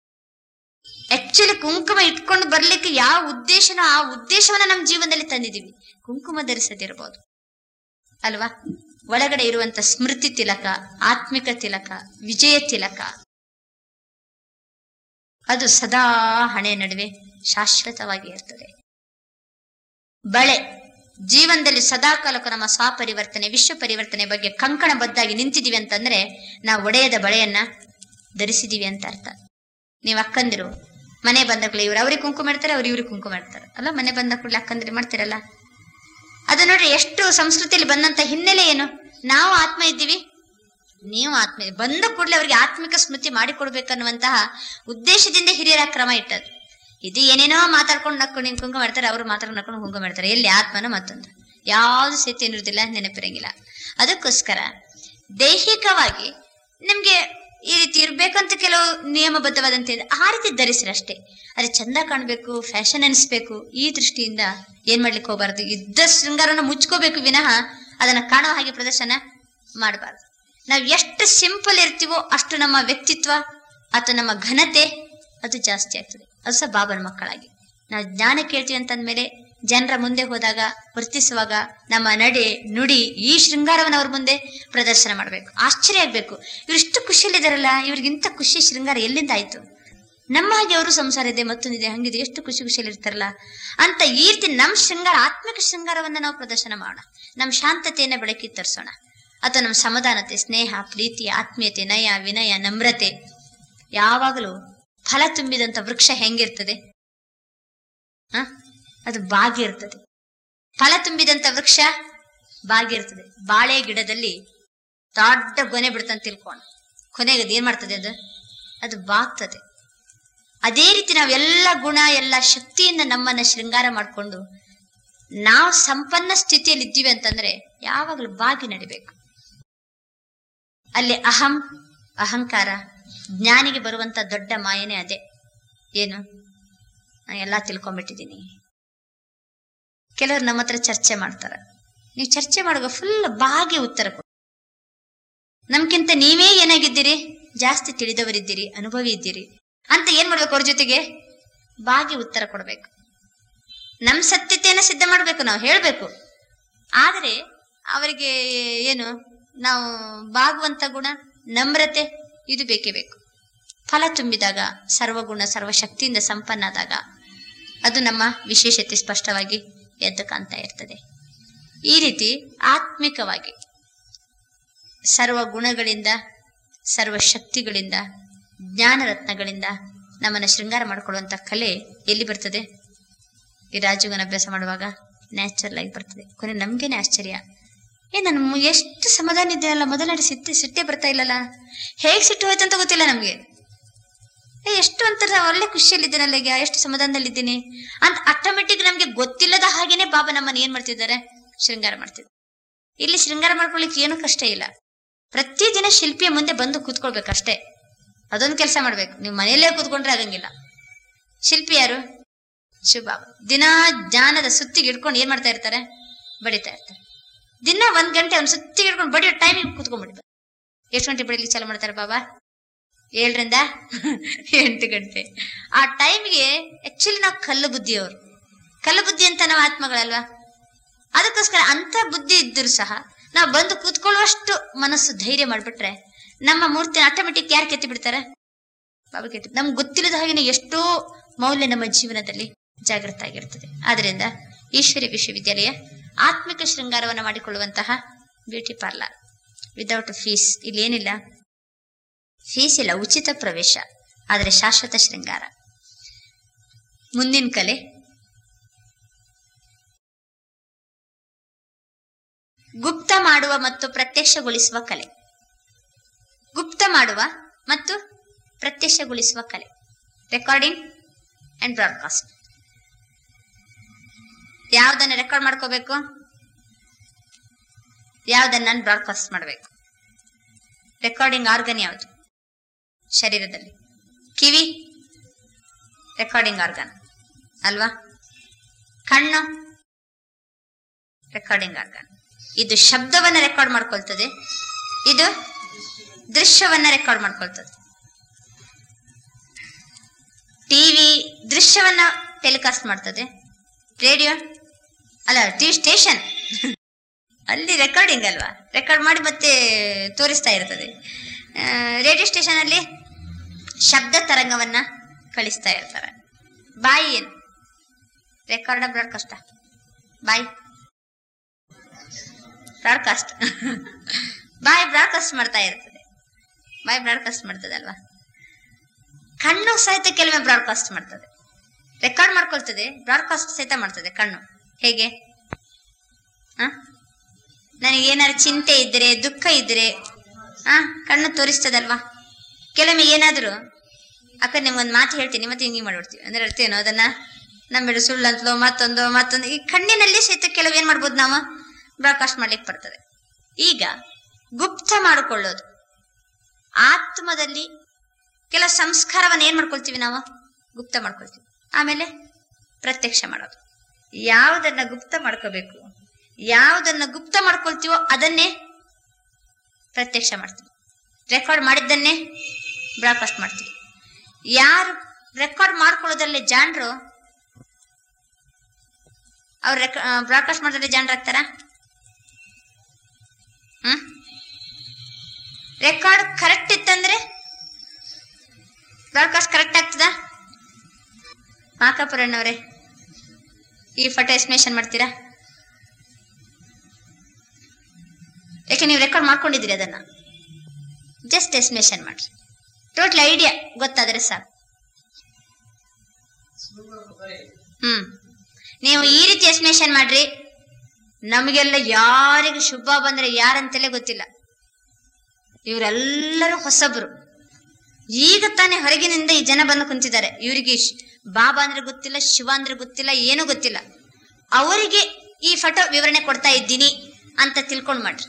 ಆಕ್ಚುಲಿ ಕುಂಕುಮ ಇಟ್ಕೊಂಡು ಬರ್ಲಿಕ್ಕೆ ಯಾವ ಉದ್ದೇಶನೋ ಆ ಉದ್ದೇಶವನ್ನ ನಮ್ಮ ಜೀವನದಲ್ಲಿ ತಂದಿದೀವಿ ಕುಂಕುಮ ಧರಿಸದಿರ್ಬೋದು ಅಲ್ವಾ ಒಳಗಡೆ ಇರುವಂತ ಸ್ಮೃತಿ ತಿಲಕ ಆತ್ಮಿಕ ತಿಲಕ ವಿಜಯ ತಿಲಕ ಅದು ಸದಾ ಹಣೆ ನಡುವೆ ಶಾಶ್ವತವಾಗಿ ಇರ್ತದೆ ಬಳೆ ಜೀವನದಲ್ಲಿ ಸದಾಕಾಲಕ್ಕೂ ನಮ್ಮ ಸ್ವಪರಿವರ್ತನೆ ವಿಶ್ವ ಪರಿವರ್ತನೆ ಬಗ್ಗೆ ಕಂಕಣಬದ್ಧಾಗಿ ನಿಂತಿದೀವಿ ಅಂತಂದ್ರೆ ನಾವು ಒಡೆಯದ ಬಳೆಯನ್ನ ಧರಿಸಿದೀವಿ ಅಂತ ಅರ್ಥ ನೀವು ಅಕ್ಕಂದಿರು ಮನೆ ಬಂದ ಕೂಡಲೇ ಇವ್ರು ಅವ್ರಿಗೆ ಕುಂಕುಮ ಇಡ್ತಾರೆ ಅವ್ರು ಇವ್ರಿಗೆ ಕುಂಕುಮ ಇಡ್ತಾರೆ ಅಲ್ಲ ಮನೆ ಬಂದ ಕೂಡಲೇ ಅಕ್ಕಂದಿರು ಮಾಡ್ತಿರಲ್ಲ ಅದು ನೋಡ್ರಿ ಎಷ್ಟು ಸಂಸ್ಕೃತಿಯಲ್ಲಿ ಬಂದಂತ ಹಿನ್ನೆಲೆ ಏನು ನಾವು ಆತ್ಮ ಇದ್ದೀವಿ ನೀವು ಆತ್ಮ ಇದ್ದೀವಿ. ಬಂದ ಕೂಡಲೇ ಅವರಿಗೆ ಆತ್ಮಿಕ ಸ್ಮೃತಿ ಮಾಡಿಕೊಡ್ಬೇಕನ್ನುವಂತಹ ಉದ್ದೇಶದಿಂದ ಹಿರಿಯರ ಕ್ರಮ ಇಟ್ಟದ್ದು ಇದು ಏನೇನೋ ಮಾತಾಡ್ಕೊಂಡು ನಕ್ಕೊಂಡು ಹಿಂಗ್ ಕುಂಕುಮ ಮಾಡ್ತಾರೆ ಅವರು ಮಾತಾಡ್ಕೊಂಡು ನಕ್ಕೊಂಡು ಕುಂಕುಮ ಮಾಡ್ತಾರೆ ಎಲ್ಲಿ ಆತ್ಮನ ಮತ್ತೊಂದು ಯಾವ್ದು ಸ್ಥಿತಿ ಇರುವುದಿಲ್ಲ ನೆನಪಿರಂಗಿಲ್ಲ ಅದಕ್ಕೋಸ್ಕರ ದೈಹಿಕವಾಗಿ ನಿಮ್ಗೆ ಈ ರೀತಿ ಇರ್ಬೇಕಂತ ಕೆಲವು ನಿಯಮಬದ್ಧವಾದಂತ ಇದೆ ಆ ರೀತಿ ಧರಿಸ್ರಿ ಅಷ್ಟೇ ಅದೇ ಚಂದ ಕಾಣ್ಬೇಕು ಫ್ಯಾಷನ್ ಅನಿಸ್ಬೇಕು ಈ ದೃಷ್ಟಿಯಿಂದ ಏನ್ ಮಾಡ್ಲಿಕ್ಕೆ ಹೋಗ್ಬಾರ್ದು ಇದ್ದ ಶೃಂಗಾರನ ಮುಚ್ಕೋಬೇಕು ವಿನಃ ಅದನ್ನ ಕಾಣೋ ಹಾಗೆ ಪ್ರದರ್ಶನ ಮಾಡಬಾರ್ದು ನಾವ್ ಎಷ್ಟು ಸಿಂಪಲ್ ಇರ್ತೀವೋ ಅಷ್ಟು ನಮ್ಮ ವ್ಯಕ್ತಿತ್ವ ಅಥವಾ ನಮ್ಮ ಘನತೆ ಅದು ಜಾಸ್ತಿ ಆಗ್ತದೆ ಅದು ಸಹ ಬಾಬನ ಮಕ್ಕಳಾಗಿ ನಾವು ಜ್ಞಾನ ಕೇಳ್ತೀವಿ ಅಂತಂದ್ಮೇಲೆ ಜನರ ಮುಂದೆ ಹೋದಾಗ ವರ್ತಿಸುವಾಗ ನಮ್ಮ ನಡೆ ನುಡಿ ಈ ಶೃಂಗಾರವನ್ನು ಅವ್ರ ಮುಂದೆ ಪ್ರದರ್ಶನ ಮಾಡಬೇಕು ಆಶ್ಚರ್ಯ ಆಗ್ಬೇಕು ಇವ್ರಿಷ್ಟು ಖುಷಿಯಲ್ಲಿದ್ದಾರಲ್ಲ ಇವ್ರಿಗಿಂತ ಖುಷಿ ಶೃಂಗಾರ ಎಲ್ಲಿಂದ ಆಯ್ತು ನಮ್ಮ ಹಾಗೆ ಅವರು ಸಂಸಾರ ಇದೆ ಮತ್ತೊಂದಿದೆ ಹಂಗಿದೆ ಎಷ್ಟು ಖುಷಿ ಖುಷಿಯಲ್ಲಿ ಇರ್ತಾರಲ್ಲ ಅಂತ ಈ ರೀತಿ ನಮ್ಮ ಶೃಂಗಾರ ಆತ್ಮಿಕ ಶೃಂಗಾರವನ್ನ ನಾವು ಪ್ರದರ್ಶನ ಮಾಡೋಣ ನಮ್ಮ ಶಾಂತತೆಯನ್ನ ಬೆಳಕಿ ತರಿಸೋಣ ಅಥವಾ ನಮ್ಮ ಸಮಾಧಾನತೆ ಸ್ನೇಹ ಪ್ರೀತಿ ಆತ್ಮೀಯತೆ ನಯ ವಿನಯ ನಮ್ರತೆ ಯಾವಾಗಲೂ ಫಲ ತುಂಬಿದಂತ ವೃಕ್ಷ ಹೆಂಗಿರ್ತದೆ ಹ ಅದು ಬಾಗಿ ಇರ್ತದೆ ಫಲ ತುಂಬಿದಂತ ವೃಕ್ಷ ಬಾಗಿ ಇರ್ತದೆ ಬಾಳೆ ಗಿಡದಲ್ಲಿ ದೊಡ್ಡ ಗೊನೆ ಬಿಡ್ತಂತ ತಿಳ್ಕೋಣ ಕೊನೆಗೆ ಅದು ಏನ್ ಮಾಡ್ತದೆ ಅದು ಅದು ಬಾಗ್ತದೆ ಅದೇ ರೀತಿ ನಾವೆಲ್ಲ ಗುಣ ಎಲ್ಲ ಶಕ್ತಿಯಿಂದ ನಮ್ಮನ್ನ ಶೃಂಗಾರ ಮಾಡಿಕೊಂಡು ನಾವು ಸಂಪನ್ನ ಸ್ಥಿತಿಯಲ್ಲಿ ಇದ್ದೀವಿ ಅಂತಂದ್ರೆ ಯಾವಾಗಲೂ ಬಾಗಿ ನಡಿಬೇಕು ಅಲ್ಲಿ ಅಹಂ ಅಹಂಕಾರ ಜ್ಞಾನಿಗೆ ಬರುವಂತ ದೊಡ್ಡ ಮಾಯನೇ ಅದೇ ಏನು ನಾನು ಎಲ್ಲ ತಿಳ್ಕೊಂಡ್ಬಿಟ್ಟಿದ್ದೀನಿ ಕೆಲವರು ನಮ್ಮ ಹತ್ರ ಚರ್ಚೆ ಮಾಡ್ತಾರೆ ನೀವು ಚರ್ಚೆ ಮಾಡುವಾಗ ಫುಲ್ ಬಾಗಿ ಉತ್ತರ ಕೊಡಿ ನಮ್ಗಿಂತ ನೀವೇ ಏನಾಗಿದ್ದೀರಿ ಜಾಸ್ತಿ ತಿಳಿದವರಿದ್ದೀರಿ ಅನುಭವಿ ಇದ್ದೀರಿ ಅಂತ ಏನ್ ಮಾಡ್ಬೇಕು ಅವ್ರ ಜೊತೆಗೆ ಬಾಗಿ ಉತ್ತರ ಕೊಡ್ಬೇಕು ನಮ್ ಸತ್ಯತೆಯನ್ನ ಸಿದ್ಧ ಮಾಡ್ಬೇಕು ನಾವು ಹೇಳ್ಬೇಕು ಆದ್ರೆ ಅವರಿಗೆ ಏನು ನಾವು ಬಾಗುವಂತ ಗುಣ ನಮ್ರತೆ ಇದು ಬೇಕೇ ಬೇಕು ಫಲ ತುಂಬಿದಾಗ ಸರ್ವಗುಣ ಸರ್ವಶಕ್ತಿಯಿಂದ ಸಂಪನ್ನಾದಾಗ ಅದು ನಮ್ಮ ವಿಶೇಷತೆ ಸ್ಪಷ್ಟವಾಗಿ ಎದ್ದು ಕಾಣ್ತಾ ಇರ್ತದೆ ಈ ರೀತಿ ಆತ್ಮಿಕವಾಗಿ ಸರ್ವ ಗುಣಗಳಿಂದ ಸರ್ವ ಶಕ್ತಿಗಳಿಂದ ಜ್ಞಾನ ರತ್ನಗಳಿಂದ ನಮ್ಮನ್ನ ಶೃಂಗಾರ ಮಾಡಿಕೊಳ್ಳುವಂತ ಕಲೆ ಎಲ್ಲಿ ಬರ್ತದೆ ಈ ರಾಜುಗನ ಅಭ್ಯಾಸ ಮಾಡುವಾಗ ನ್ಯಾಚುರಲ್ ಆಗಿ ಬರ್ತದೆ ಕೊನೆ ನಮ್ಗೇನೆ ಆಶ್ಚರ್ಯ ಏ ನಾನು ಮು- ಎಷ್ಟು ಸಮಾಧಾನ ಇದೆಯಲ್ಲ ಮೊದಲನೇ ಸಿಟ್ಟೆ ಸಿಟ್ಟೆ ಬರ್ತಾ ಇಲ್ಲಲ್ಲ ಹೇಗ್ ಸಿಟ್ಟು ಹೋಯ್ತು ಅಂತ ಗೊತ್ತಿಲ್ಲ ನಮ್ಗೆ ಏ ಎಷ್ಟು ಒಂಥರ ಒಳ್ಳೆ ಖುಷಿಯಲ್ಲಿದ್ದೀನಲ್ಲ ಈಗ ಎಷ್ಟು ಸಮಾಧಾನದಲ್ಲಿದ್ದೀನಿ ಅಂತ ಆಟೋಮೆಟಿಕ್ ನಮ್ಗೆ ಗೊತ್ತಿಲ್ಲದ ಹಾಗೇನೆ ಬಾಬಾ ನಮ್ಮನ್ನ ಏನ್ ಮಾಡ್ತಿದ್ದಾರೆ ಶೃಂಗಾರ ಮಾಡ್ತಿದ್ದಾರೆ ಇಲ್ಲಿ ಶೃಂಗಾರ ಮಾಡ್ಕೊಳ್ಳಿಕ್ಕೆ ಏನು ಕಷ್ಟ ಇಲ್ಲ ಪ್ರತಿದಿನ ಶಿಲ್ಪಿಯ ಮುಂದೆ ಬಂದು ಕೂತ್ಕೊಳ್ಬೇಕಷ್ಟೇ ಅದೊಂದು ಕೆಲಸ ಮಾಡ್ಬೇಕು ನೀವು ಮನೆಯಲ್ಲೇ ಕೂತ್ಕೊಂಡ್ರೆ ಆಗಂಗಿಲ್ಲ ಶಿಲ್ಪಿ ಯಾರು ಶಿವಬಾಬಾ ದಿನಾ ಜ್ಞಾನದ ಸುತ್ತಿಗೆ ಇಟ್ಕೊಂಡು ಏನ್ ಮಾಡ್ತಾ ಇರ್ತಾರೆ ಬಡಿತಾ ಇರ್ತಾರೆ ದಿನ ಒಂದ್ ಗಂಟೆ ಅವ್ನ ಸುತ್ತಿಗೆ ಇಟ್ಕೊಂಡು ಬಡಿಯೋ ಟೈಮಿಗೆ ಕೂತ್ಕೊಂಡ್ಬಿಡ್ತಾರೆ ಎಷ್ಟು ಗಂಟೆ ಬಡಿಲಿಕ್ಕೆ ಚಾಲು ಮಾಡ್ತಾರೆ ಬಾಬಾ ಏಳರಿಂದ ಎಂಟು ಗಂಟೆ ಆ ಟೈಮ್ಗೆ ಆಕ್ಚುಲಿ ನಾವು ಕಲ್ಲು ಬುದ್ಧಿಯವರು ಕಲ್ಲು ಬುದ್ಧಿ ಅಂತ ನಾವು ಆತ್ಮಗಳಲ್ವಾ ಅದಕ್ಕೋಸ್ಕರ ಅಂತ ಬುದ್ಧಿ ಇದ್ದರೂ ಸಹ ನಾವು ಬಂದು ಕೂತ್ಕೊಳ್ಳುವಷ್ಟು ಮನಸ್ಸು ಧೈರ್ಯ ಮಾಡ್ಬಿಟ್ರೆ ನಮ್ಮ ಮೂರ್ತಿ ಆಟೋಮೆಟಿಕ್ ಯಾರು ಕೆತ್ತಿ ಬಿಡ್ತಾರೆ ಬಾಬಾ ಕೆತ್ತಿ ನಮ್ಗೆ ಗೊತ್ತಿಲ್ಲದ ಹಾಗೆ ಎಷ್ಟೋ ಮೌಲ್ಯ ನಮ್ಮ ಜೀವನದಲ್ಲಿ ಜಾಗೃತ ಆಗಿರ್ತದೆ ಆದ್ರಿಂದ ಈಶ್ವರಿ ವಿಶ್ವವಿದ್ಯಾಲಯ ಆತ್ಮಿಕ ಶೃಂಗಾರವನ್ನು ಮಾಡಿಕೊಳ್ಳುವಂತಹ ಬ್ಯೂಟಿ ಪಾರ್ಲರ್ ವಿದೌಟ್ ಫೀಸ್ ಇಲ್ಲಿ ಏನಿಲ್ಲ ಫೀಸ್ ಇಲ್ಲ ಉಚಿತ ಪ್ರವೇಶ ಆದರೆ ಶಾಶ್ವತ ಶೃಂಗಾರ ಮುಂದಿನ ಕಲೆ ಗುಪ್ತ ಮಾಡುವ ಮತ್ತು ಪ್ರತ್ಯಕ್ಷಗೊಳಿಸುವ ಕಲೆ ಗುಪ್ತ ಮಾಡುವ ಮತ್ತು ಪ್ರತ್ಯಕ್ಷಗೊಳಿಸುವ ಕಲೆ ರೆಕಾರ್ಡಿಂಗ್ ಅಂಡ್ ಬ್ರಾಡ್ಕಾಸ್ಟ್ ಯಾವ್ದನ್ನ ರೆಕಾರ್ಡ್ ಮಾಡ್ಕೋಬೇಕು ಯಾವ್ದನ್ನ ಬ್ರಾಡ್ಕಾಸ್ಟ್ ಮಾಡಬೇಕು ರೆಕಾರ್ಡಿಂಗ್ ಆರ್ಗನ್ ಯಾವುದು ಶರೀರದಲ್ಲಿ ಕಿವಿ ರೆಕಾರ್ಡಿಂಗ್ ಆರ್ಗನ್ ಅಲ್ವಾ ಕಣ್ಣು ರೆಕಾರ್ಡಿಂಗ್ ಆರ್ಗನ್ ಇದು ಶಬ್ದವನ್ನ ರೆಕಾರ್ಡ್ ಮಾಡ್ಕೊಳ್ತದೆ ಇದು ದೃಶ್ಯವನ್ನ ರೆಕಾರ್ಡ್ ಮಾಡ್ಕೊಳ್ತದೆ ಟಿವಿ ದೃಶ್ಯವನ್ನ ಟೆಲಿಕಾಸ್ಟ್ ಮಾಡ್ತದೆ ರೇಡಿಯೋ ಅಲ್ಲ ಟಿವಿ ಸ್ಟೇಷನ್ ಅಲ್ಲಿ ರೆಕಾರ್ಡಿಂಗ್ ಅಲ್ವಾ ರೆಕಾರ್ಡ್ ಮಾಡಿ ಮತ್ತೆ ತೋರಿಸ್ತಾ ಇರ್ತದೆ ರೇಡಿಯೋ ಸ್ಟೇಷನ್ ಅಲ್ಲಿ ಶಬ್ದ ತರಂಗವನ್ನ ಕಳಿಸ್ತಾ ಇರ್ತಾರೆ ಬಾಯಿ ಏನು ರೆಕಾರ್ಡ ಬ್ರಾಡ್ಕಾಸ್ಟ ಬಾಯ್ ಬ್ರಾಡ್ಕಾಸ್ಟ್ ಬಾಯ್ ಬ್ರಾಡ್ಕಾಸ್ಟ್ ಮಾಡ್ತಾ ಇರ್ತದೆ ಬಾಯ್ ಬ್ರಾಡ್ಕಾಸ್ಟ್ ಮಾಡ್ತದಲ್ವಾ ಕಣ್ಣು ಸಹಿತ ಕೆಲವೊಮ್ಮೆ ಬ್ರಾಡ್ಕಾಸ್ಟ್ ಮಾಡ್ತದೆ ರೆಕಾರ್ಡ್ ಮಾಡ್ಕೊಳ್ತದೆ ಬ್ರಾಡ್ಕಾಸ್ಟ್ ಸಹಿತ ಮಾಡ್ತದೆ ಕಣ್ಣು ಹೇಗೆ ಆ ನನಗೆ ಏನಾದ್ರು ಚಿಂತೆ ಇದ್ರೆ ದುಃಖ ಇದ್ರೆ ಆ ಕಣ್ಣು ತೋರಿಸ್ತದಲ್ವಾ ಕೆಲವೊಮ್ಮೆ ಏನಾದರೂ ಅಕ್ಕ ನಿಮ್ಗೊಂದು ಮಾತು ಹೇಳ್ತೀನಿ ಮತ್ತೆ ಹಿಂಗೆ ಮಾಡ್ಬಿಡ್ತೀವಿ ಅಂದ್ರೆ ಅರ್ಥ ಏನು ಅದನ್ನ ನಂಬೇಡಿ ಸುಳ್ಳು ಅಂತಲೋ ಮತ್ತೊಂದು ಮತ್ತೊಂದು ಈ ಕಣ್ಣಿನಲ್ಲಿ ಸಹಿತ ಕೆಲವು ಏನ್ ಮಾಡ್ಬೋದು ನಾವು ಬ್ರಾಡ್ಕಾಸ್ಟ್ ಮಾಡ್ಲಿಕ್ಕೆ ಬರ್ತದೆ ಈಗ ಗುಪ್ತ ಮಾಡಿಕೊಳ್ಳೋದು ಆತ್ಮದಲ್ಲಿ ಕೆಲ ಸಂಸ್ಕಾರವನ್ನು ಏನ್ ಮಾಡ್ಕೊಳ್ತೀವಿ ನಾವು ಗುಪ್ತ ಮಾಡ್ಕೊಳ್ತೀವಿ ಆಮೇಲೆ ಪ್ರತ್ಯಕ್ಷ ಮಾಡೋದು ಯಾವುದನ್ನ ಗುಪ್ತ ಮಾಡ್ಕೋಬೇಕು ಯಾವುದನ್ನ ಗುಪ್ತ ಮಾಡ್ಕೊಳ್ತೀವೋ ಅದನ್ನೇ ಪ್ರತ್ಯಕ್ಷ ಮಾಡ್ತೀವಿ ರೆಕಾರ್ಡ್ ಮಾಡಿದ್ದನ್ನೇ ಬ್ರಾಡ್ಕಾಸ್ಟ್ ಮಾಡ್ತೀವಿ ಯಾರು ರೆಕಾರ್ಡ್ ಮಾಡ್ಕೊಳ್ಳೋದ್ರಲ್ಲಿ ಜಾಣರು ಅವ್ರು ರೆಕ ಬ್ರಾಡ್ಕಾಸ್ಟ್ ಮಾಡೋದ್ರಲ್ಲಿ ಜಾಣರಾಗ್ತಾರ ಹ್ಮ್ ರೆಕಾರ್ಡ್ ಕರೆಕ್ಟ್ ಇತ್ತಂದ್ರೆ ಬ್ರಾಡ್ಕಾಸ್ಟ್ ಕರೆಕ್ಟ್ ಆಗ್ತದ ಮಾಕಾಪುರಣ್ಣವ್ರೆ ಈ ಫೋಟೋ ಎಸ್ಟಿಮೇಷನ್ ಮಾಡ್ತೀರಾ ಯಾಕೆ ನೀವು ರೆಕಾರ್ಡ್ ಮಾಡ್ಕೊಂಡಿದ್ದೀರಿ ಅದನ್ನ ಜಸ್ಟ್ ಎಸ್ಟಿಮೇಷನ್ ಮಾಡ್ರಿ ಟೋಟಲ್ ಐಡಿಯಾ ಗೊತ್ತಾದ್ರೆ ಸಾಕು ಹ್ಮ್ ನೀವು ಈ ರೀತಿ ಎಸ್ಟಿಮೇಷನ್ ಮಾಡ್ರಿ ನಮಗೆಲ್ಲ ಯಾರಿಗೆ ಶುಭ ಬಂದ್ರೆ ಯಾರಂತಲೇ ಗೊತ್ತಿಲ್ಲ ಇವರೆಲ್ಲರೂ ಹೊಸಬ್ರು ಈಗ ತಾನೇ ಹೊರಗಿನಿಂದ ಈ ಜನ ಬಂದು ಕುಂತಿದ್ದಾರೆ ಇವರಿಗೆ ಶ್- ಬಾಬಾ ಅಂದ್ರೆ ಗೊತ್ತಿಲ್ಲ ಶಿವ ಅಂದ್ರೆ ಗೊತ್ತಿಲ್ಲ ಏನೂ ಗೊತ್ತಿಲ್ಲ ಅವರಿಗೆ ಈ ಫೋಟೋ ವಿವರಣೆ ಕೊಡ್ತಾ ಇದ್ದೀನಿ ಅಂತ ತಿಳ್ಕೊಂಡ್ ಮಾಡ್ರಿ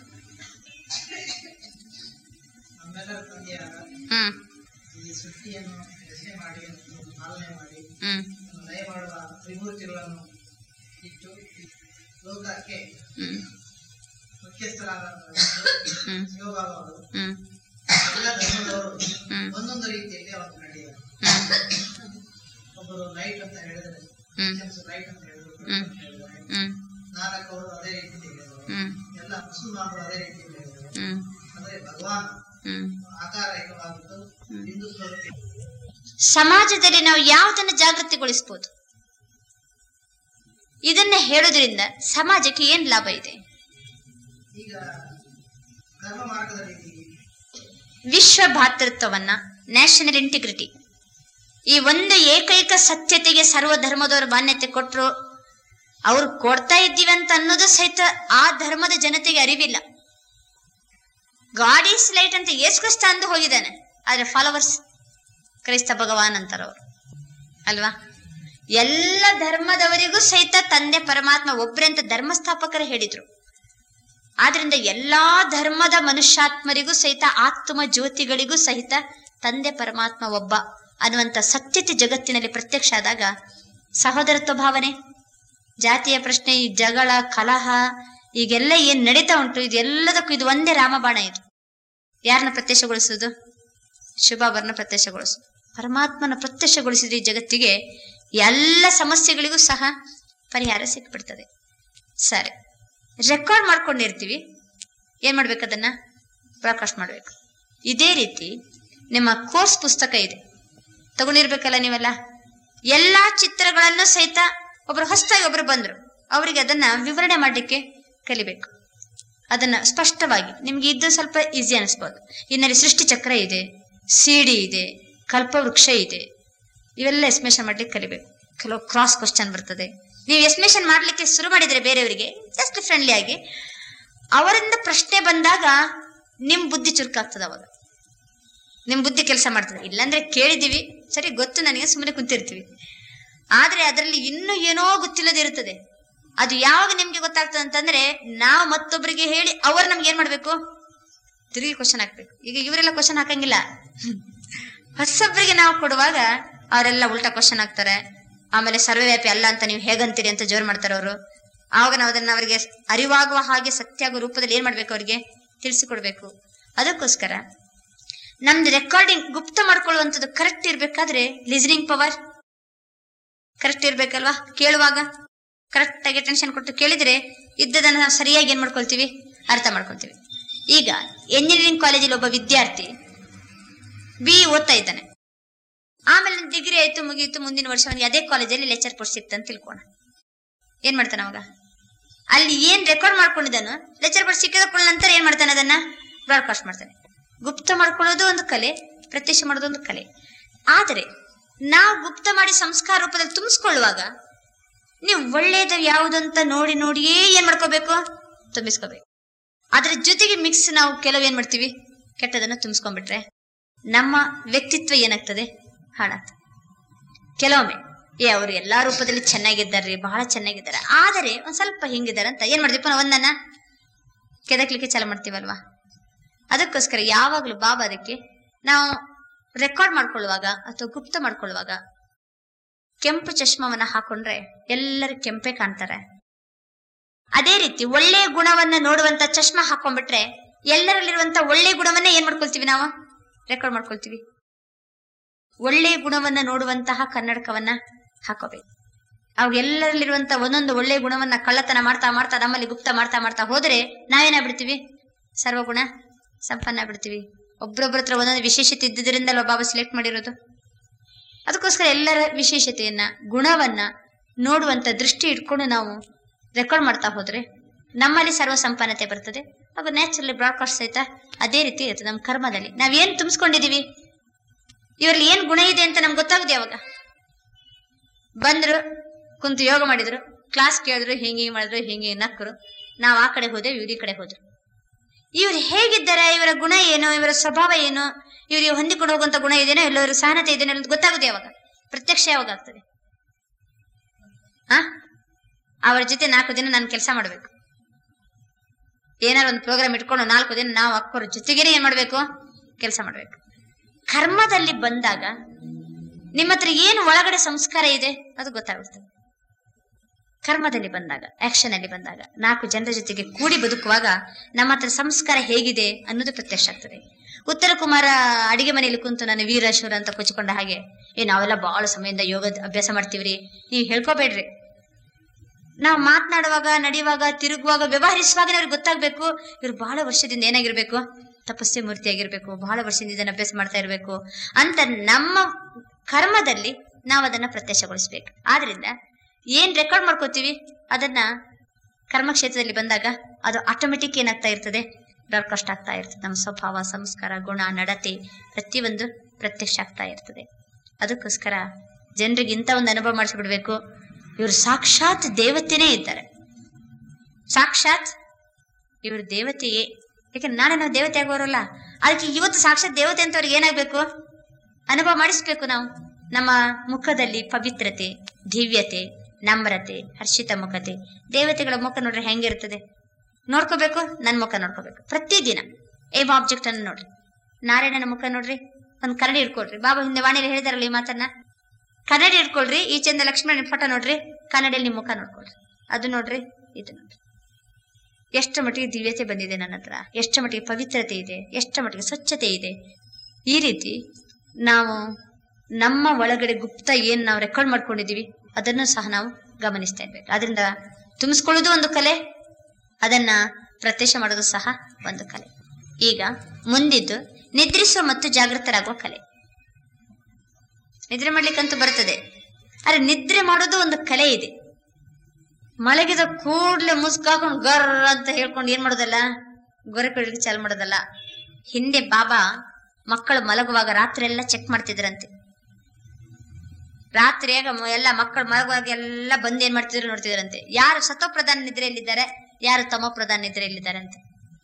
ನಮ್ಮೆಲ್ಲರ ತಂದೆಯಾದ ಹ್ಮ್ ಈ ಸೃಷ್ಟಿಯನ್ನು ರಚನೆ ಮಾಡಿ ಮತ್ತು ಪಾಲನೆ ಮಾಡಿ ಹ್ಮ್ ಲಯ ಮಾಡುವ ತ್ರಿಮೂರ್ತಿಗಳನ್ನು ಇಟ್ಟು ಈ ಲೋಕಕ್ಕೆ ಹ್ಮ್ ಮುಖ್ಯಸ್ಥರಾದ ಹ್ಮ್ ಶಿವಬಾಬಾವರು ಹ್ಮ್ ಎಲ್ಲ ಧರ್ಮದವರು ಹ್ಮ್. ಒಂದೊಂದು ರೀತಿಯಲ್ಲಿ ಅವರು ನಡೆಯುತ್ತಾರೆ ಹ್ಮ್ ಒಬ್ಬರು ಲೈಟ್ ಅಂತ ಹೇಳಿದರೆ ಹ್ಮ್. ಲೈಟ್ ಅಂತ ಹೇಳಿದ್ರು ಹ್ಮ್. ಅಂತ ಹೇಳಿದ್ದಾರೆ ಹ್ಮ್ ನಾಲ್ಕವರು ಅದೇ ರೀತಿ ಹೇಳಿದರು ಹ್ಮ್ ಎಲ್ಲ ಮುಸಲ್ಮಾನರು ಅದೇ ರೀತಿ ಹೇಳಿದರು ಹ್ಮ್ ಅಂದ್ರೆ ಭಗವಾನ್ ಹ್ಮ್ ಆಕಾರಯುತವಾಗಿದ್ದು ಹ್ಮ್. ಹಿಂದೂ ಸ್ವರೂಪಿ ಸಮಾಜದಲ್ಲಿ ನಾವು ಯಾವುದನ್ನು ಜಾಗೃತಿಗೊಳಿಸಬಹುದು ಇದನ್ನ ಹೇಳೋದ್ರಿಂದ ಸಮಾಜಕ್ಕೆ ಏನ್ ಲಾಭ ಇದೆ ಈಗ ಕರ್ಮ ಮಾರ್ಗದಲ್ಲಿ ವಿಶ್ವ ಭಾತೃತ್ವವನ್ನ ನ್ಯಾಷನಲ್ ಇಂಟಿಗ್ರಿಟಿ ಈ ಒಂದು ಏಕೈಕ ಸತ್ಯತೆಗೆ ಸರ್ವ ಧರ್ಮದವರು ಮಾನ್ಯತೆ ಕೊಟ್ರು ಅವ್ರು ಕೊಡ್ತಾ ಇದ್ದೀವಿ ಅಂತ ಅನ್ನೋದು ಸಹಿತ ಆ ಧರ್ಮದ ಜನತೆಗೆ ಅರಿವಿಲ್ಲ ಗಾಡ್ ಈಸ್ ಲೈಟ್ ಅಂತ ಯೇಸು ಕ್ರಿಸ್ತ ಅಂದು ಹೋಗಿದ್ದಾನೆ ಆದ್ರೆ ಫಾಲೋವರ್ಸ್ ಕ್ರೈಸ್ತ ಭಗವಾನ್ ಅಂತಾರ ಅವರು ಅಲ್ವಾ ಎಲ್ಲ ಧರ್ಮದವರಿಗೂ ಸಹಿತ ತಂದೆ ಪರಮಾತ್ಮ ಒಬ್ರೆ ಅಂತ ಧರ್ಮಸ್ಥಾಪಕರು ಹೇಳಿದ್ರು ಆದ್ರಿಂದ ಎಲ್ಲಾ ಧರ್ಮದ ಮನುಷ್ಯಾತ್ಮರಿಗೂ ಸಹಿತ ಆತ್ಮ ಜ್ಯೋತಿಗಳಿಗೂ ಸಹಿತ ತಂದೆ ಪರಮಾತ್ಮ ಒಬ್ಬ ಅನ್ನುವಂತ ಸತ್ಯತೆ ಜಗತ್ತಿನಲ್ಲಿ ಪ್ರತ್ಯಕ್ಷ ಆದಾಗ ಸಹೋದರತ್ವ ಭಾವನೆ ಜಾತಿಯ ಪ್ರಶ್ನೆ ಈ ಜಗಳ ಕಲಹ ಈಗೆಲ್ಲ ಏನ್ ನಡೀತಾ ಉಂಟು ಇದೆಲ್ಲದಕ್ಕೂ ಇದು ಒಂದೇ ರಾಮಬಾಣ ಇದು ಯಾರನ್ನ ಪ್ರತ್ಯಕ್ಷಗೊಳಿಸುವುದು ಶುಭಾಬರನ್ನ ಪ್ರತ್ಯಕ್ಷಗೊಳಿಸುದು ಪರಮಾತ್ಮನ ಪ್ರತ್ಯಕ್ಷಗೊಳಿಸಿದ್ರೆ ಈ ಜಗತ್ತಿಗೆ ಎಲ್ಲ ಸಮಸ್ಯೆಗಳಿಗೂ ಸಹ ಪರಿಹಾರ ಸಿಕ್ಬಿಡ್ತದೆ ಸರಿ ರೆಕಾರ್ಡ್ ಮಾಡ್ಕೊಂಡಿರ್ತೀವಿ ಏನ್ ಮಾಡ್ಬೇಕು ಅದನ್ನ ಬ್ರಾಡ್ಕಾಸ್ಟ್ ಮಾಡ್ಬೇಕು ಇದೇ ರೀತಿ ನಿಮ್ಮ ಕೋರ್ಸ್ ಪುಸ್ತಕ ಇದೆ ತಗೊಂಡಿರ್ಬೇಕಲ್ಲ ನೀವೆಲ್ಲ ಎಲ್ಲಾ ಚಿತ್ರಗಳನ್ನು ಸಹಿತ ಒಬ್ರು ಹೊಸದಾಗಿ ಒಬ್ರು ಬಂದ್ರು ಅವರಿಗೆ ಅದನ್ನ ವಿವರಣೆ ಮಾಡ್ಲಿಕ್ಕೆ ಕಲಿಬೇಕು ಅದನ್ನ ಸ್ಪಷ್ಟವಾಗಿ ನಿಮ್ಗೆ ಇದು ಸ್ವಲ್ಪ ಈಸಿ ಅನಿಸ್ಬೋದು ಇನ್ನಲ್ಲಿ ಸೃಷ್ಟಿ ಚಕ್ರ ಇದೆ ಸಿಡಿ ಇದೆ ಕಲ್ಪವೃಕ್ಷ ಇದೆ ಇವೆಲ್ಲ ಎಸ್ಮೇಷನ್ ಮಾಡ್ಲಿಕ್ಕೆ ಕಲಿಬೇಕು ಕೆಲವು ಕ್ರಾಸ್ ಕ್ವಶನ್ ಬರ್ತದೆ ನೀವು ಎಸ್ಮೇಷನ್ ಮಾಡ್ಲಿಕ್ಕೆ ಶುರು ಮಾಡಿದ್ರೆ ಬೇರೆಯವರಿಗೆ ಜಸ್ಟ್ ಫ್ರೆಂಡ್ಲಿ ಆಗಿ ಅವರಿಂದ ಪ್ರಶ್ನೆ ಬಂದಾಗ ನಿಮ್ ಬುದ್ಧಿ ಚುರುಕಾಗ್ತದೆ ಅವಾಗ ನಿಮ್ ಬುದ್ಧಿ ಕೆಲಸ ಮಾಡ್ತದೆ ಇಲ್ಲಾಂದ್ರೆ ಕೇಳಿದೀವಿ ಸರಿ ಗೊತ್ತು ನನಗೆ ಸುಮ್ಮನೆ ಕುಂತಿರ್ತೀವಿ ಆದ್ರೆ ಅದರಲ್ಲಿ ಇನ್ನೂ ಏನೋ ಗೊತ್ತಿಲ್ಲದೆ ಇರುತ್ತದೆ ಅದು ಯಾವಾಗ ನಿಮ್ಗೆ ಗೊತ್ತಾಗ್ತದೆ ಅಂತಂದ್ರೆ ನಾವು ಮತ್ತೊಬ್ಬರಿಗೆ ಹೇಳಿ ಅವ್ರು ನಮ್ಗೆ ಏನ್ ಮಾಡ್ಬೇಕು ತಿರುಗಿ ಕ್ವಶನ್ ಹಾಕ್ಬೇಕು ಈಗ ಇವರೆಲ್ಲ ಕ್ವಶನ್ ಹಾಕಂಗಿಲ್ಲ ಹೊಸೊಬ್ಬರಿಗೆ ನಾವು ಕೊಡುವಾಗ ಅವರೆಲ್ಲ ಉಲ್ಟಾ ಕ್ವಶನ್ ಹಾಕ್ತಾರೆ ಆಮೇಲೆ ಸರ್ವವ್ಯಾಪಿ ಅಲ್ಲ ಅಂತ ನೀವು ಹೇಗಂತೀರಿ ಅಂತ ಜೋರ್ ಮಾಡ್ತಾರೆ ಅವರು ಆವಾಗ ನಾವು ಅದನ್ನ ಅವರಿಗೆ ಅರಿವಾಗುವ ಹಾಗೆ ಸತ್ಯ ಆಗುವ ರೂಪದಲ್ಲಿ ಏನ್ ಮಾಡ್ಬೇಕು ಅವರಿಗೆ ತಿಳಿಸಿಕೊಡ್ಬೇಕು ಅದಕ್ಕೋಸ್ಕರ ನಮ್ದು ರೆಕಾರ್ಡಿಂಗ್ ಗುಪ್ತ ಮಾಡ್ಕೊಳ್ಳುವಂಥದ್ದು ಕರೆಕ್ಟ್ ಇರ್ಬೇಕಾದ್ರೆ ಲಿಸನಿಂಗ್ ಪವರ್ ಕರೆಕ್ಟ್ ಇರ್ಬೇಕಲ್ವಾ ಕೇಳುವಾಗ ಕರೆಕ್ಟ್ ಆಗಿ ಅಟೆನ್ಷನ್ ಕೊಟ್ಟು ಕೇಳಿದ್ರೆ ಇದ್ದದನ್ನ ನಾವು ಸರಿಯಾಗಿ ಏನ್ ಮಾಡ್ಕೊಳ್ತೀವಿ ಅರ್ಥ ಮಾಡ್ಕೊಳ್ತೀವಿ ಈಗ ಎಂಜಿನಿಯರಿಂಗ್ ಕಾಲೇಜಲ್ಲಿ ಒಬ್ಬ ವಿದ್ಯಾರ್ಥಿ ಬಿ ಓದ್ತಾ ಇದ್ದಾನೆ ಆಮೇಲೆ ಡಿಗ್ರಿ ಆಯ್ತು ಮುಗಿಯಿತು ಮುಂದಿನ ವರ್ಷ ಅವನಿಗೆ ಅದೇ ಕಾಲೇಜಲ್ಲಿ ಲೆಕ್ಚರ್ ಪೋಸ್ಟ್ ಸಿಕ್ತಂತ ತಿಳ್ಕೋಣ ಏನ್ ಮಾಡ್ತಾನೆ ಅವಾಗ ಅಲ್ಲಿ ಏನ್ ರೆಕಾರ್ಡ್ ಮಾಡ್ಕೊಂಡಿದ್ದಾನೋ ಲೆಕ್ಚರ್ ಪೋಸ್ಟ್ ಸಿಕ್ಕಿದ ಕೂಡಲೇ ನಂತರ ಏನ್ ಮಾಡ್ತಾನೆ ಅದನ್ನ ಬ್ರಾಡ್ಕಾಸ್ಟ್ ಮಾಡ್ತಾನೆ ಗುಪ್ತ ಮಾಡ್ಕೊಳ್ಳೋದು ಒಂದು ಕಲೆ ಪ್ರತ್ಯಕ್ಷ ಮಾಡೋದು ಒಂದು ಕಲೆ ಆದರೆ ನಾವು ಗುಪ್ತ ಮಾಡಿ ಸಂಸ್ಕಾರ ರೂಪದಲ್ಲಿ ತುಂಬಿಸ್ಕೊಳ್ಳುವಾಗ ನೀವು ಒಳ್ಳೇದು ಯಾವುದಂತ ನೋಡಿ ನೋಡಿಯೇ ಏನ್ ಮಾಡ್ಕೋಬೇಕು ತುಂಬಿಸ್ಕೋಬೇಕು ಅದ್ರ ಜೊತೆಗೆ ಮಿಕ್ಸ್ ನಾವು ಕೆಲವು ಏನ್ ಮಾಡ್ತೀವಿ ಕೆಟ್ಟದನ್ನ ತುಂಬಿಸ್ಕೊಂಡ್ಬಿಟ್ರೆ ನಮ್ಮ ವ್ಯಕ್ತಿತ್ವ ಏನಾಗ್ತದೆ ಹಾಳಾಗ್ತದೆ ಕೆಲವೊಮ್ಮೆ ಏ ಅವರು ಎಲ್ಲಾ ರೂಪದಲ್ಲಿ ಚೆನ್ನಾಗಿದ್ದಾರ್ರಿ ಬಹಳ ಚೆನ್ನಾಗಿದ್ದಾರೆ ಆದರೆ ಒಂದ್ ಸ್ವಲ್ಪ ಹಿಂಗಿದ್ದಾರೆ ಅಂತ ಏನ್ ಮಾಡ್ತೀವಿ ಪುನಃ ಒಂದನ್ನ ಕೆದಕ್ಲಿಕ್ಕೆ ಚಾಲು ಮಾಡ್ತೀವಲ್ವಾ ಅದಕ್ಕೋಸ್ಕರ ಯಾವಾಗ್ಲೂ ಬಾಬಾ ಅದಕ್ಕೆ ನಾವು ರೆಕಾರ್ಡ್ ಮಾಡ್ಕೊಳ್ಳುವಾಗ ಅಥವಾ ಗುಪ್ತ ಮಾಡ್ಕೊಳ್ಳುವಾಗ ಕೆಂಪು ಚಶ್ಮವನ್ನ ಹಾಕೊಂಡ್ರೆ ಎಲ್ಲರೂ ಕೆಂಪೆ ಕಾಣ್ತಾರೆ ಅದೇ ರೀತಿ ಒಳ್ಳೆ ಗುಣವನ್ನ ನೋಡುವಂತ ಚಶ್ಮ ಹಾಕೊಂಡ್ಬಿಟ್ರೆ ಎಲ್ಲರಲ್ಲಿರುವಂತ ಒಳ್ಳೆ ಗುಣವನ್ನ ಏನ್ ಮಾಡ್ಕೊಳ್ತೀವಿ ನಾವು ರೆಕಾರ್ಡ್ ಮಾಡ್ಕೊಳ್ತೀವಿ ಒಳ್ಳೆ ಗುಣವನ್ನ ನೋಡುವಂತಹ ಕನ್ನಡಕವನ್ನ ಹಾಕೋಬೇಕು ಅವಾಗ ಎಲ್ಲರಲ್ಲಿರುವಂತ ಒಂದೊಂದು ಒಳ್ಳೆ ಗುಣವನ್ನ ಕಳ್ಳತನ ಮಾಡ್ತಾ ಮಾಡ್ತಾ ನಮ್ಮಲ್ಲಿ ಗುಪ್ತ ಮಾಡ್ತಾ ಮಾಡ್ತಾ ಹೋದ್ರೆ ನಾವೇನಾಗ್ಬಿಡ್ತೀವಿ ಸರ್ವಗುಣ ಸಂಪನ್ನ ಬಿಡ್ತೀವಿ ಒಬ್ರೊಬ್ರ ಹತ್ರ ಒಂದೊಂದು ವಿಶೇಷತೆ ಇದ್ದುದರಿಂದ ಬಾಬಾ ಸೆಲೆಕ್ಟ್ ಮಾಡಿರೋದು ಅದಕ್ಕೋಸ್ಕರ ಎಲ್ಲರ ವಿಶೇಷತೆಯನ್ನ ಗುಣವನ್ನ ನೋಡುವಂತ ದೃಷ್ಟಿ ಇಟ್ಕೊಂಡು ನಾವು ರೆಕಾರ್ಡ್ ಮಾಡ್ತಾ ಹೋದ್ರೆ ನಮ್ಮಲ್ಲಿ ಸರ್ವ ಸಂಪನ್ನತೆ ಬರ್ತದೆ ಹಾಗೂ ನ್ಯಾಚುರಲಿ ಬ್ರಾಡ್ಕಾಸ್ಟ್ ಸಹಿತ ಅದೇ ರೀತಿ ಇರುತ್ತೆ ನಮ್ಮ ಕರ್ಮದಲ್ಲಿ ನಾವೇನ್ ತುಂಬಿಸ್ಕೊಂಡಿದೀವಿ ಇವರಲ್ಲಿ ಏನ್ ಗುಣ ಇದೆ ಅಂತ ನಮ್ಗೆ ಗೊತ್ತಾಗುತ್ತೆ ಯಾವಾಗ ಬಂದ್ರು ಕುಂತು ಯೋಗ ಮಾಡಿದ್ರು ಕ್ಲಾಸ್ ಕೇಳಿದ್ರು ಹಿಂಗೆ ಹಿಂಗೆ ಮಾಡಿದ್ರು ಹಿಂಗೆ ಹಿಂಗೆ ನಕ್ಕರು ನಾವು ಆ ಕಡೆ ಹೋದೆ ಇವ್ರ ಈ ಕಡೆ ಹೋದ್ರು ಇವ್ರು ಹೇಗಿದ್ದಾರೆ ಇವರ ಗುಣ ಏನು ಇವರ ಸ್ವಭಾವ ಏನು ಇವರಿಗೆ ಹೊಂದಿಕೊಂಡು ಹೋಗುವಂತ ಗುಣ ಇದೇನೋ ಎಲ್ಲರೂ ಸಹನತೆ ಇದೇನೋ ಅಂತ ಗೊತ್ತಾಗುತ್ತೆ ಯಾವಾಗ ಪ್ರತ್ಯಕ್ಷ ಯಾವಾಗ ಆಗ್ತದೆ ಆ ಅವರ ಜೊತೆ ನಾಲ್ಕು ದಿನ ನಾನು ಕೆಲಸ ಮಾಡ್ಬೇಕು ಏನಾರು ಒಂದು ಪ್ರೋಗ್ರಾಮ್ ಇಟ್ಕೊಂಡು ನಾಲ್ಕು ದಿನ ನಾವು ಅಕ್ಕವ್ರ ಜೊತೆಗೇನೆ ಏನ್ ಮಾಡ್ಬೇಕು ಕೆಲಸ ಮಾಡ್ಬೇಕು ಕರ್ಮದಲ್ಲಿ ಬಂದಾಗ ನಿಮ್ಮ ಹತ್ರ ಏನು ಒಳಗಡೆ ಸಂಸ್ಕಾರ ಇದೆ ಅದು ಗೊತ್ತಾಗುತ್ತೆ ಕರ್ಮದಲ್ಲಿ ಬಂದಾಗ ಆಕ್ಷನ್ ಅಲ್ಲಿ ಬಂದಾಗ ನಾಲ್ಕು ಜನರ ಜೊತೆಗೆ ಕೂಡಿ ಬದುಕುವಾಗ ನಮ್ಮ ಹತ್ರ ಸಂಸ್ಕಾರ ಹೇಗಿದೆ ಅನ್ನೋದು ಪ್ರತ್ಯಕ್ಷ ಆಗ್ತದೆ ಉತ್ತರ ಕುಮಾರ ಅಡಿಗೆ ಮನೆಯಲ್ಲಿ ಕುಂತು ನಾನು ವೀರಶೂರ ಅಂತ ಕೊಚ್ಚಿಕೊಂಡ ಹಾಗೆ ಏ ನಾವೆಲ್ಲ ಬಹಳ ಸಮಯದಿಂದ ಯೋಗ ಅಭ್ಯಾಸ ಮಾಡ್ತೀವ್ರಿ ನೀವು ಹೇಳ್ಕೋಬೇಡ್ರಿ ನಾವು ಮಾತನಾಡುವಾಗ ನಡೆಯುವಾಗ ತಿರುಗುವಾಗ ವ್ಯವಹರಿಸುವಾಗ ಅವ್ರಿಗೆ ಗೊತ್ತಾಗ್ಬೇಕು ಇವ್ರು ಬಹಳ ವರ್ಷದಿಂದ ಏನಾಗಿರ್ಬೇಕು ತಪಸ್ಸೆ ಮೂರ್ತಿ ಆಗಿರ್ಬೇಕು ಬಹಳ ವರ್ಷದಿಂದ ಇದನ್ನ ಅಭ್ಯಾಸ ಮಾಡ್ತಾ ಇರ್ಬೇಕು ಅಂತ ನಮ್ಮ ಕರ್ಮದಲ್ಲಿ ನಾವು ಅದನ್ನ ಪ್ರತ್ಯಕ್ಷಗೊಳಿಸ್ಬೇಕು ಆದ್ರಿಂದ ಏನ್ ರೆಕಾರ್ಡ್ ಮಾಡ್ಕೋತೀವಿ ಅದನ್ನ ಕರ್ಮಕ್ಷೇತ್ರದಲ್ಲಿ ಬಂದಾಗ ಅದು ಆಟೋಮೆಟಿಕ್ ಏನಾಗ್ತಾ ಇರ್ತದೆ ಬ್ರಾಡ್ಕಾಸ್ಟ್ ಆಗ್ತಾ ಇರ್ತದೆ ನಮ್ಮ ಸ್ವಭಾವ ಸಂಸ್ಕಾರ ಗುಣ ನಡತೆ ಪ್ರತಿಯೊಂದು ಪ್ರತ್ಯಕ್ಷ ಆಗ್ತಾ ಇರ್ತದೆ ಅದಕ್ಕೋಸ್ಕರ ಜನರಿಗೆ ಇಂಥ ಒಂದು ಅನುಭವ ಮಾಡಿಸ್ಬಿಡ್ಬೇಕು ಇವರು ಸಾಕ್ಷಾತ್ ದೇವತೆನೇ ಇದ್ದಾರೆ ಸಾಕ್ಷಾತ್ ಇವರು ದೇವತೆಯೇ ಯಾಕಂದ್ರೆ ನಾಳೆ ನಾವು ದೇವತೆ ಆಗೋರಲ್ಲ ಅದಕ್ಕೆ ಇವತ್ತು ಸಾಕ್ಷಾತ್ ದೇವತೆ ಅಂತ ಅವ್ರಿಗೆ ಏನಾಗ್ಬೇಕು ಅನುಭವ ಮಾಡಿಸ್ಬೇಕು ನಾವು ನಮ್ಮ ಮುಖದಲ್ಲಿ ಪವಿತ್ರತೆ ದಿವ್ಯತೆ ನಮ್ರತೆ ಹರ್ಷಿತ ಮುಖತೆ ದೇವತೆಗಳ ಮುಖ ನೋಡ್ರಿ ಹೆಂಗಿರ್ತದೆ ನೋಡ್ಕೋಬೇಕು ನನ್ನ ಮುಖ ನೋಡ್ಕೋಬೇಕು ಪ್ರತಿದಿನ ಏಮ್ ಆಬ್ಜೆಕ್ಟ್ ಅನ್ನು ನೋಡ್ರಿ ನಾರಾಯಣನ ಮುಖ ನೋಡ್ರಿ ಒಂದ್ ಕನ್ನಡಿ ಇಟ್ಕೊಳ್ರಿ ಬಾಬಾ ಹಿಂದೆ ವಾಣಿಯಲ್ಲಿ ಹೇಳಿದಾರಲ್ಲ ಈ ಮಾತನ್ನ ಕನ್ನಡಿ ಇಟ್ಕೊಳ್ರಿ ಈಚೆಯಿಂದ ಲಕ್ಷ್ಮಣ ಫೋಟೋ ನೋಡ್ರಿ ಕನ್ನಡಿಯಲ್ಲಿ ನಿಮ್ಮ ಮುಖ ನೋಡ್ಕೊಳ್ರಿ ಅದು ನೋಡ್ರಿ ಇದು ನೋಡ್ರಿ ಎಷ್ಟು ಮಟ್ಟಿಗೆ ದಿವ್ಯತೆ ಬಂದಿದೆ ನನ್ನ ಹತ್ರ ಎಷ್ಟು ಮಟ್ಟಿಗೆ ಪವಿತ್ರತೆ ಇದೆ ಎಷ್ಟು ಮಟ್ಟಿಗೆ ಸ್ವಚ್ಛತೆ ಇದೆ ಈ ರೀತಿ ನಾವು ನಮ್ಮ ಒಳಗಡೆ ಗುಪ್ತ ಏನ್ ನಾವು ರೆಕಾರ್ಡ್ ಮಾಡ್ಕೊಂಡಿದೀವಿ ಅದನ್ನು ಸಹ ನಾವು ಗಮನಿಸ್ತಾ ಇರ್ಬೇಕು ಅದರಿಂದ ತುಂಬಿಸ್ಕೊಳ್ಳೋದು ಒಂದು ಕಲೆ ಅದನ್ನ ಪ್ರತ್ಯಕ್ಷ ಮಾಡೋದು ಸಹ ಒಂದು ಕಲೆ ಈಗ ಮುಂದಿದ್ದು ನಿದ್ರಿಸುವ ಮತ್ತು ಜಾಗೃತರಾಗುವ ಕಲೆ ನಿದ್ರೆ ಮಾಡ್ಲಿಕ್ಕಂತೂ ಬರ್ತದೆ ಆದ್ರೆ ನಿದ್ರೆ ಮಾಡೋದು ಒಂದು ಕಲೆ ಇದೆ ಮಲಗಿದ ಕೂಡ್ಲೆ ಮುಸ್ಕಾಕೊಂಡು ಗರ್ ಅಂತ ಹೇಳ್ಕೊಂಡು ಏನ್ ಮಾಡೋದಲ್ಲ ಗೊರೆ ಕೊಡ್ಲಿಕ್ಕೆ ಚಾಲು ಮಾಡೋದಲ್ಲ ಹಿಂದೆ ಬಾಬಾ ಮಕ್ಕಳು ಮಲಗುವಾಗ ರಾತ್ರಿ ಎಲ್ಲ ಚೆಕ್ ಮಾಡ್ತಿದ್ರಂತೆ ರಾತ್ರಿಯಾಗ ಮ- ಎಲ್ಲ ಮಕ್ಕಳು ಮಲಗುವಾಗ ಎಲ್ಲ ಬಂದು ಏನ್ ಮಾಡ್ತಿದ್ರು ನೋಡ್ತಿದ್ರಂತೆ ಯಾರು ಸತೋಪ್ರಧಾನ ನಿದ್ರೆಯಲ್ಲಿದ್ದಾರೆ ಯಾರು ತಮೋಪ್ರಧಾನ ನಿದ್ರೆಯಲ್ಲಿದ್ದಾರೆ ಅಂತ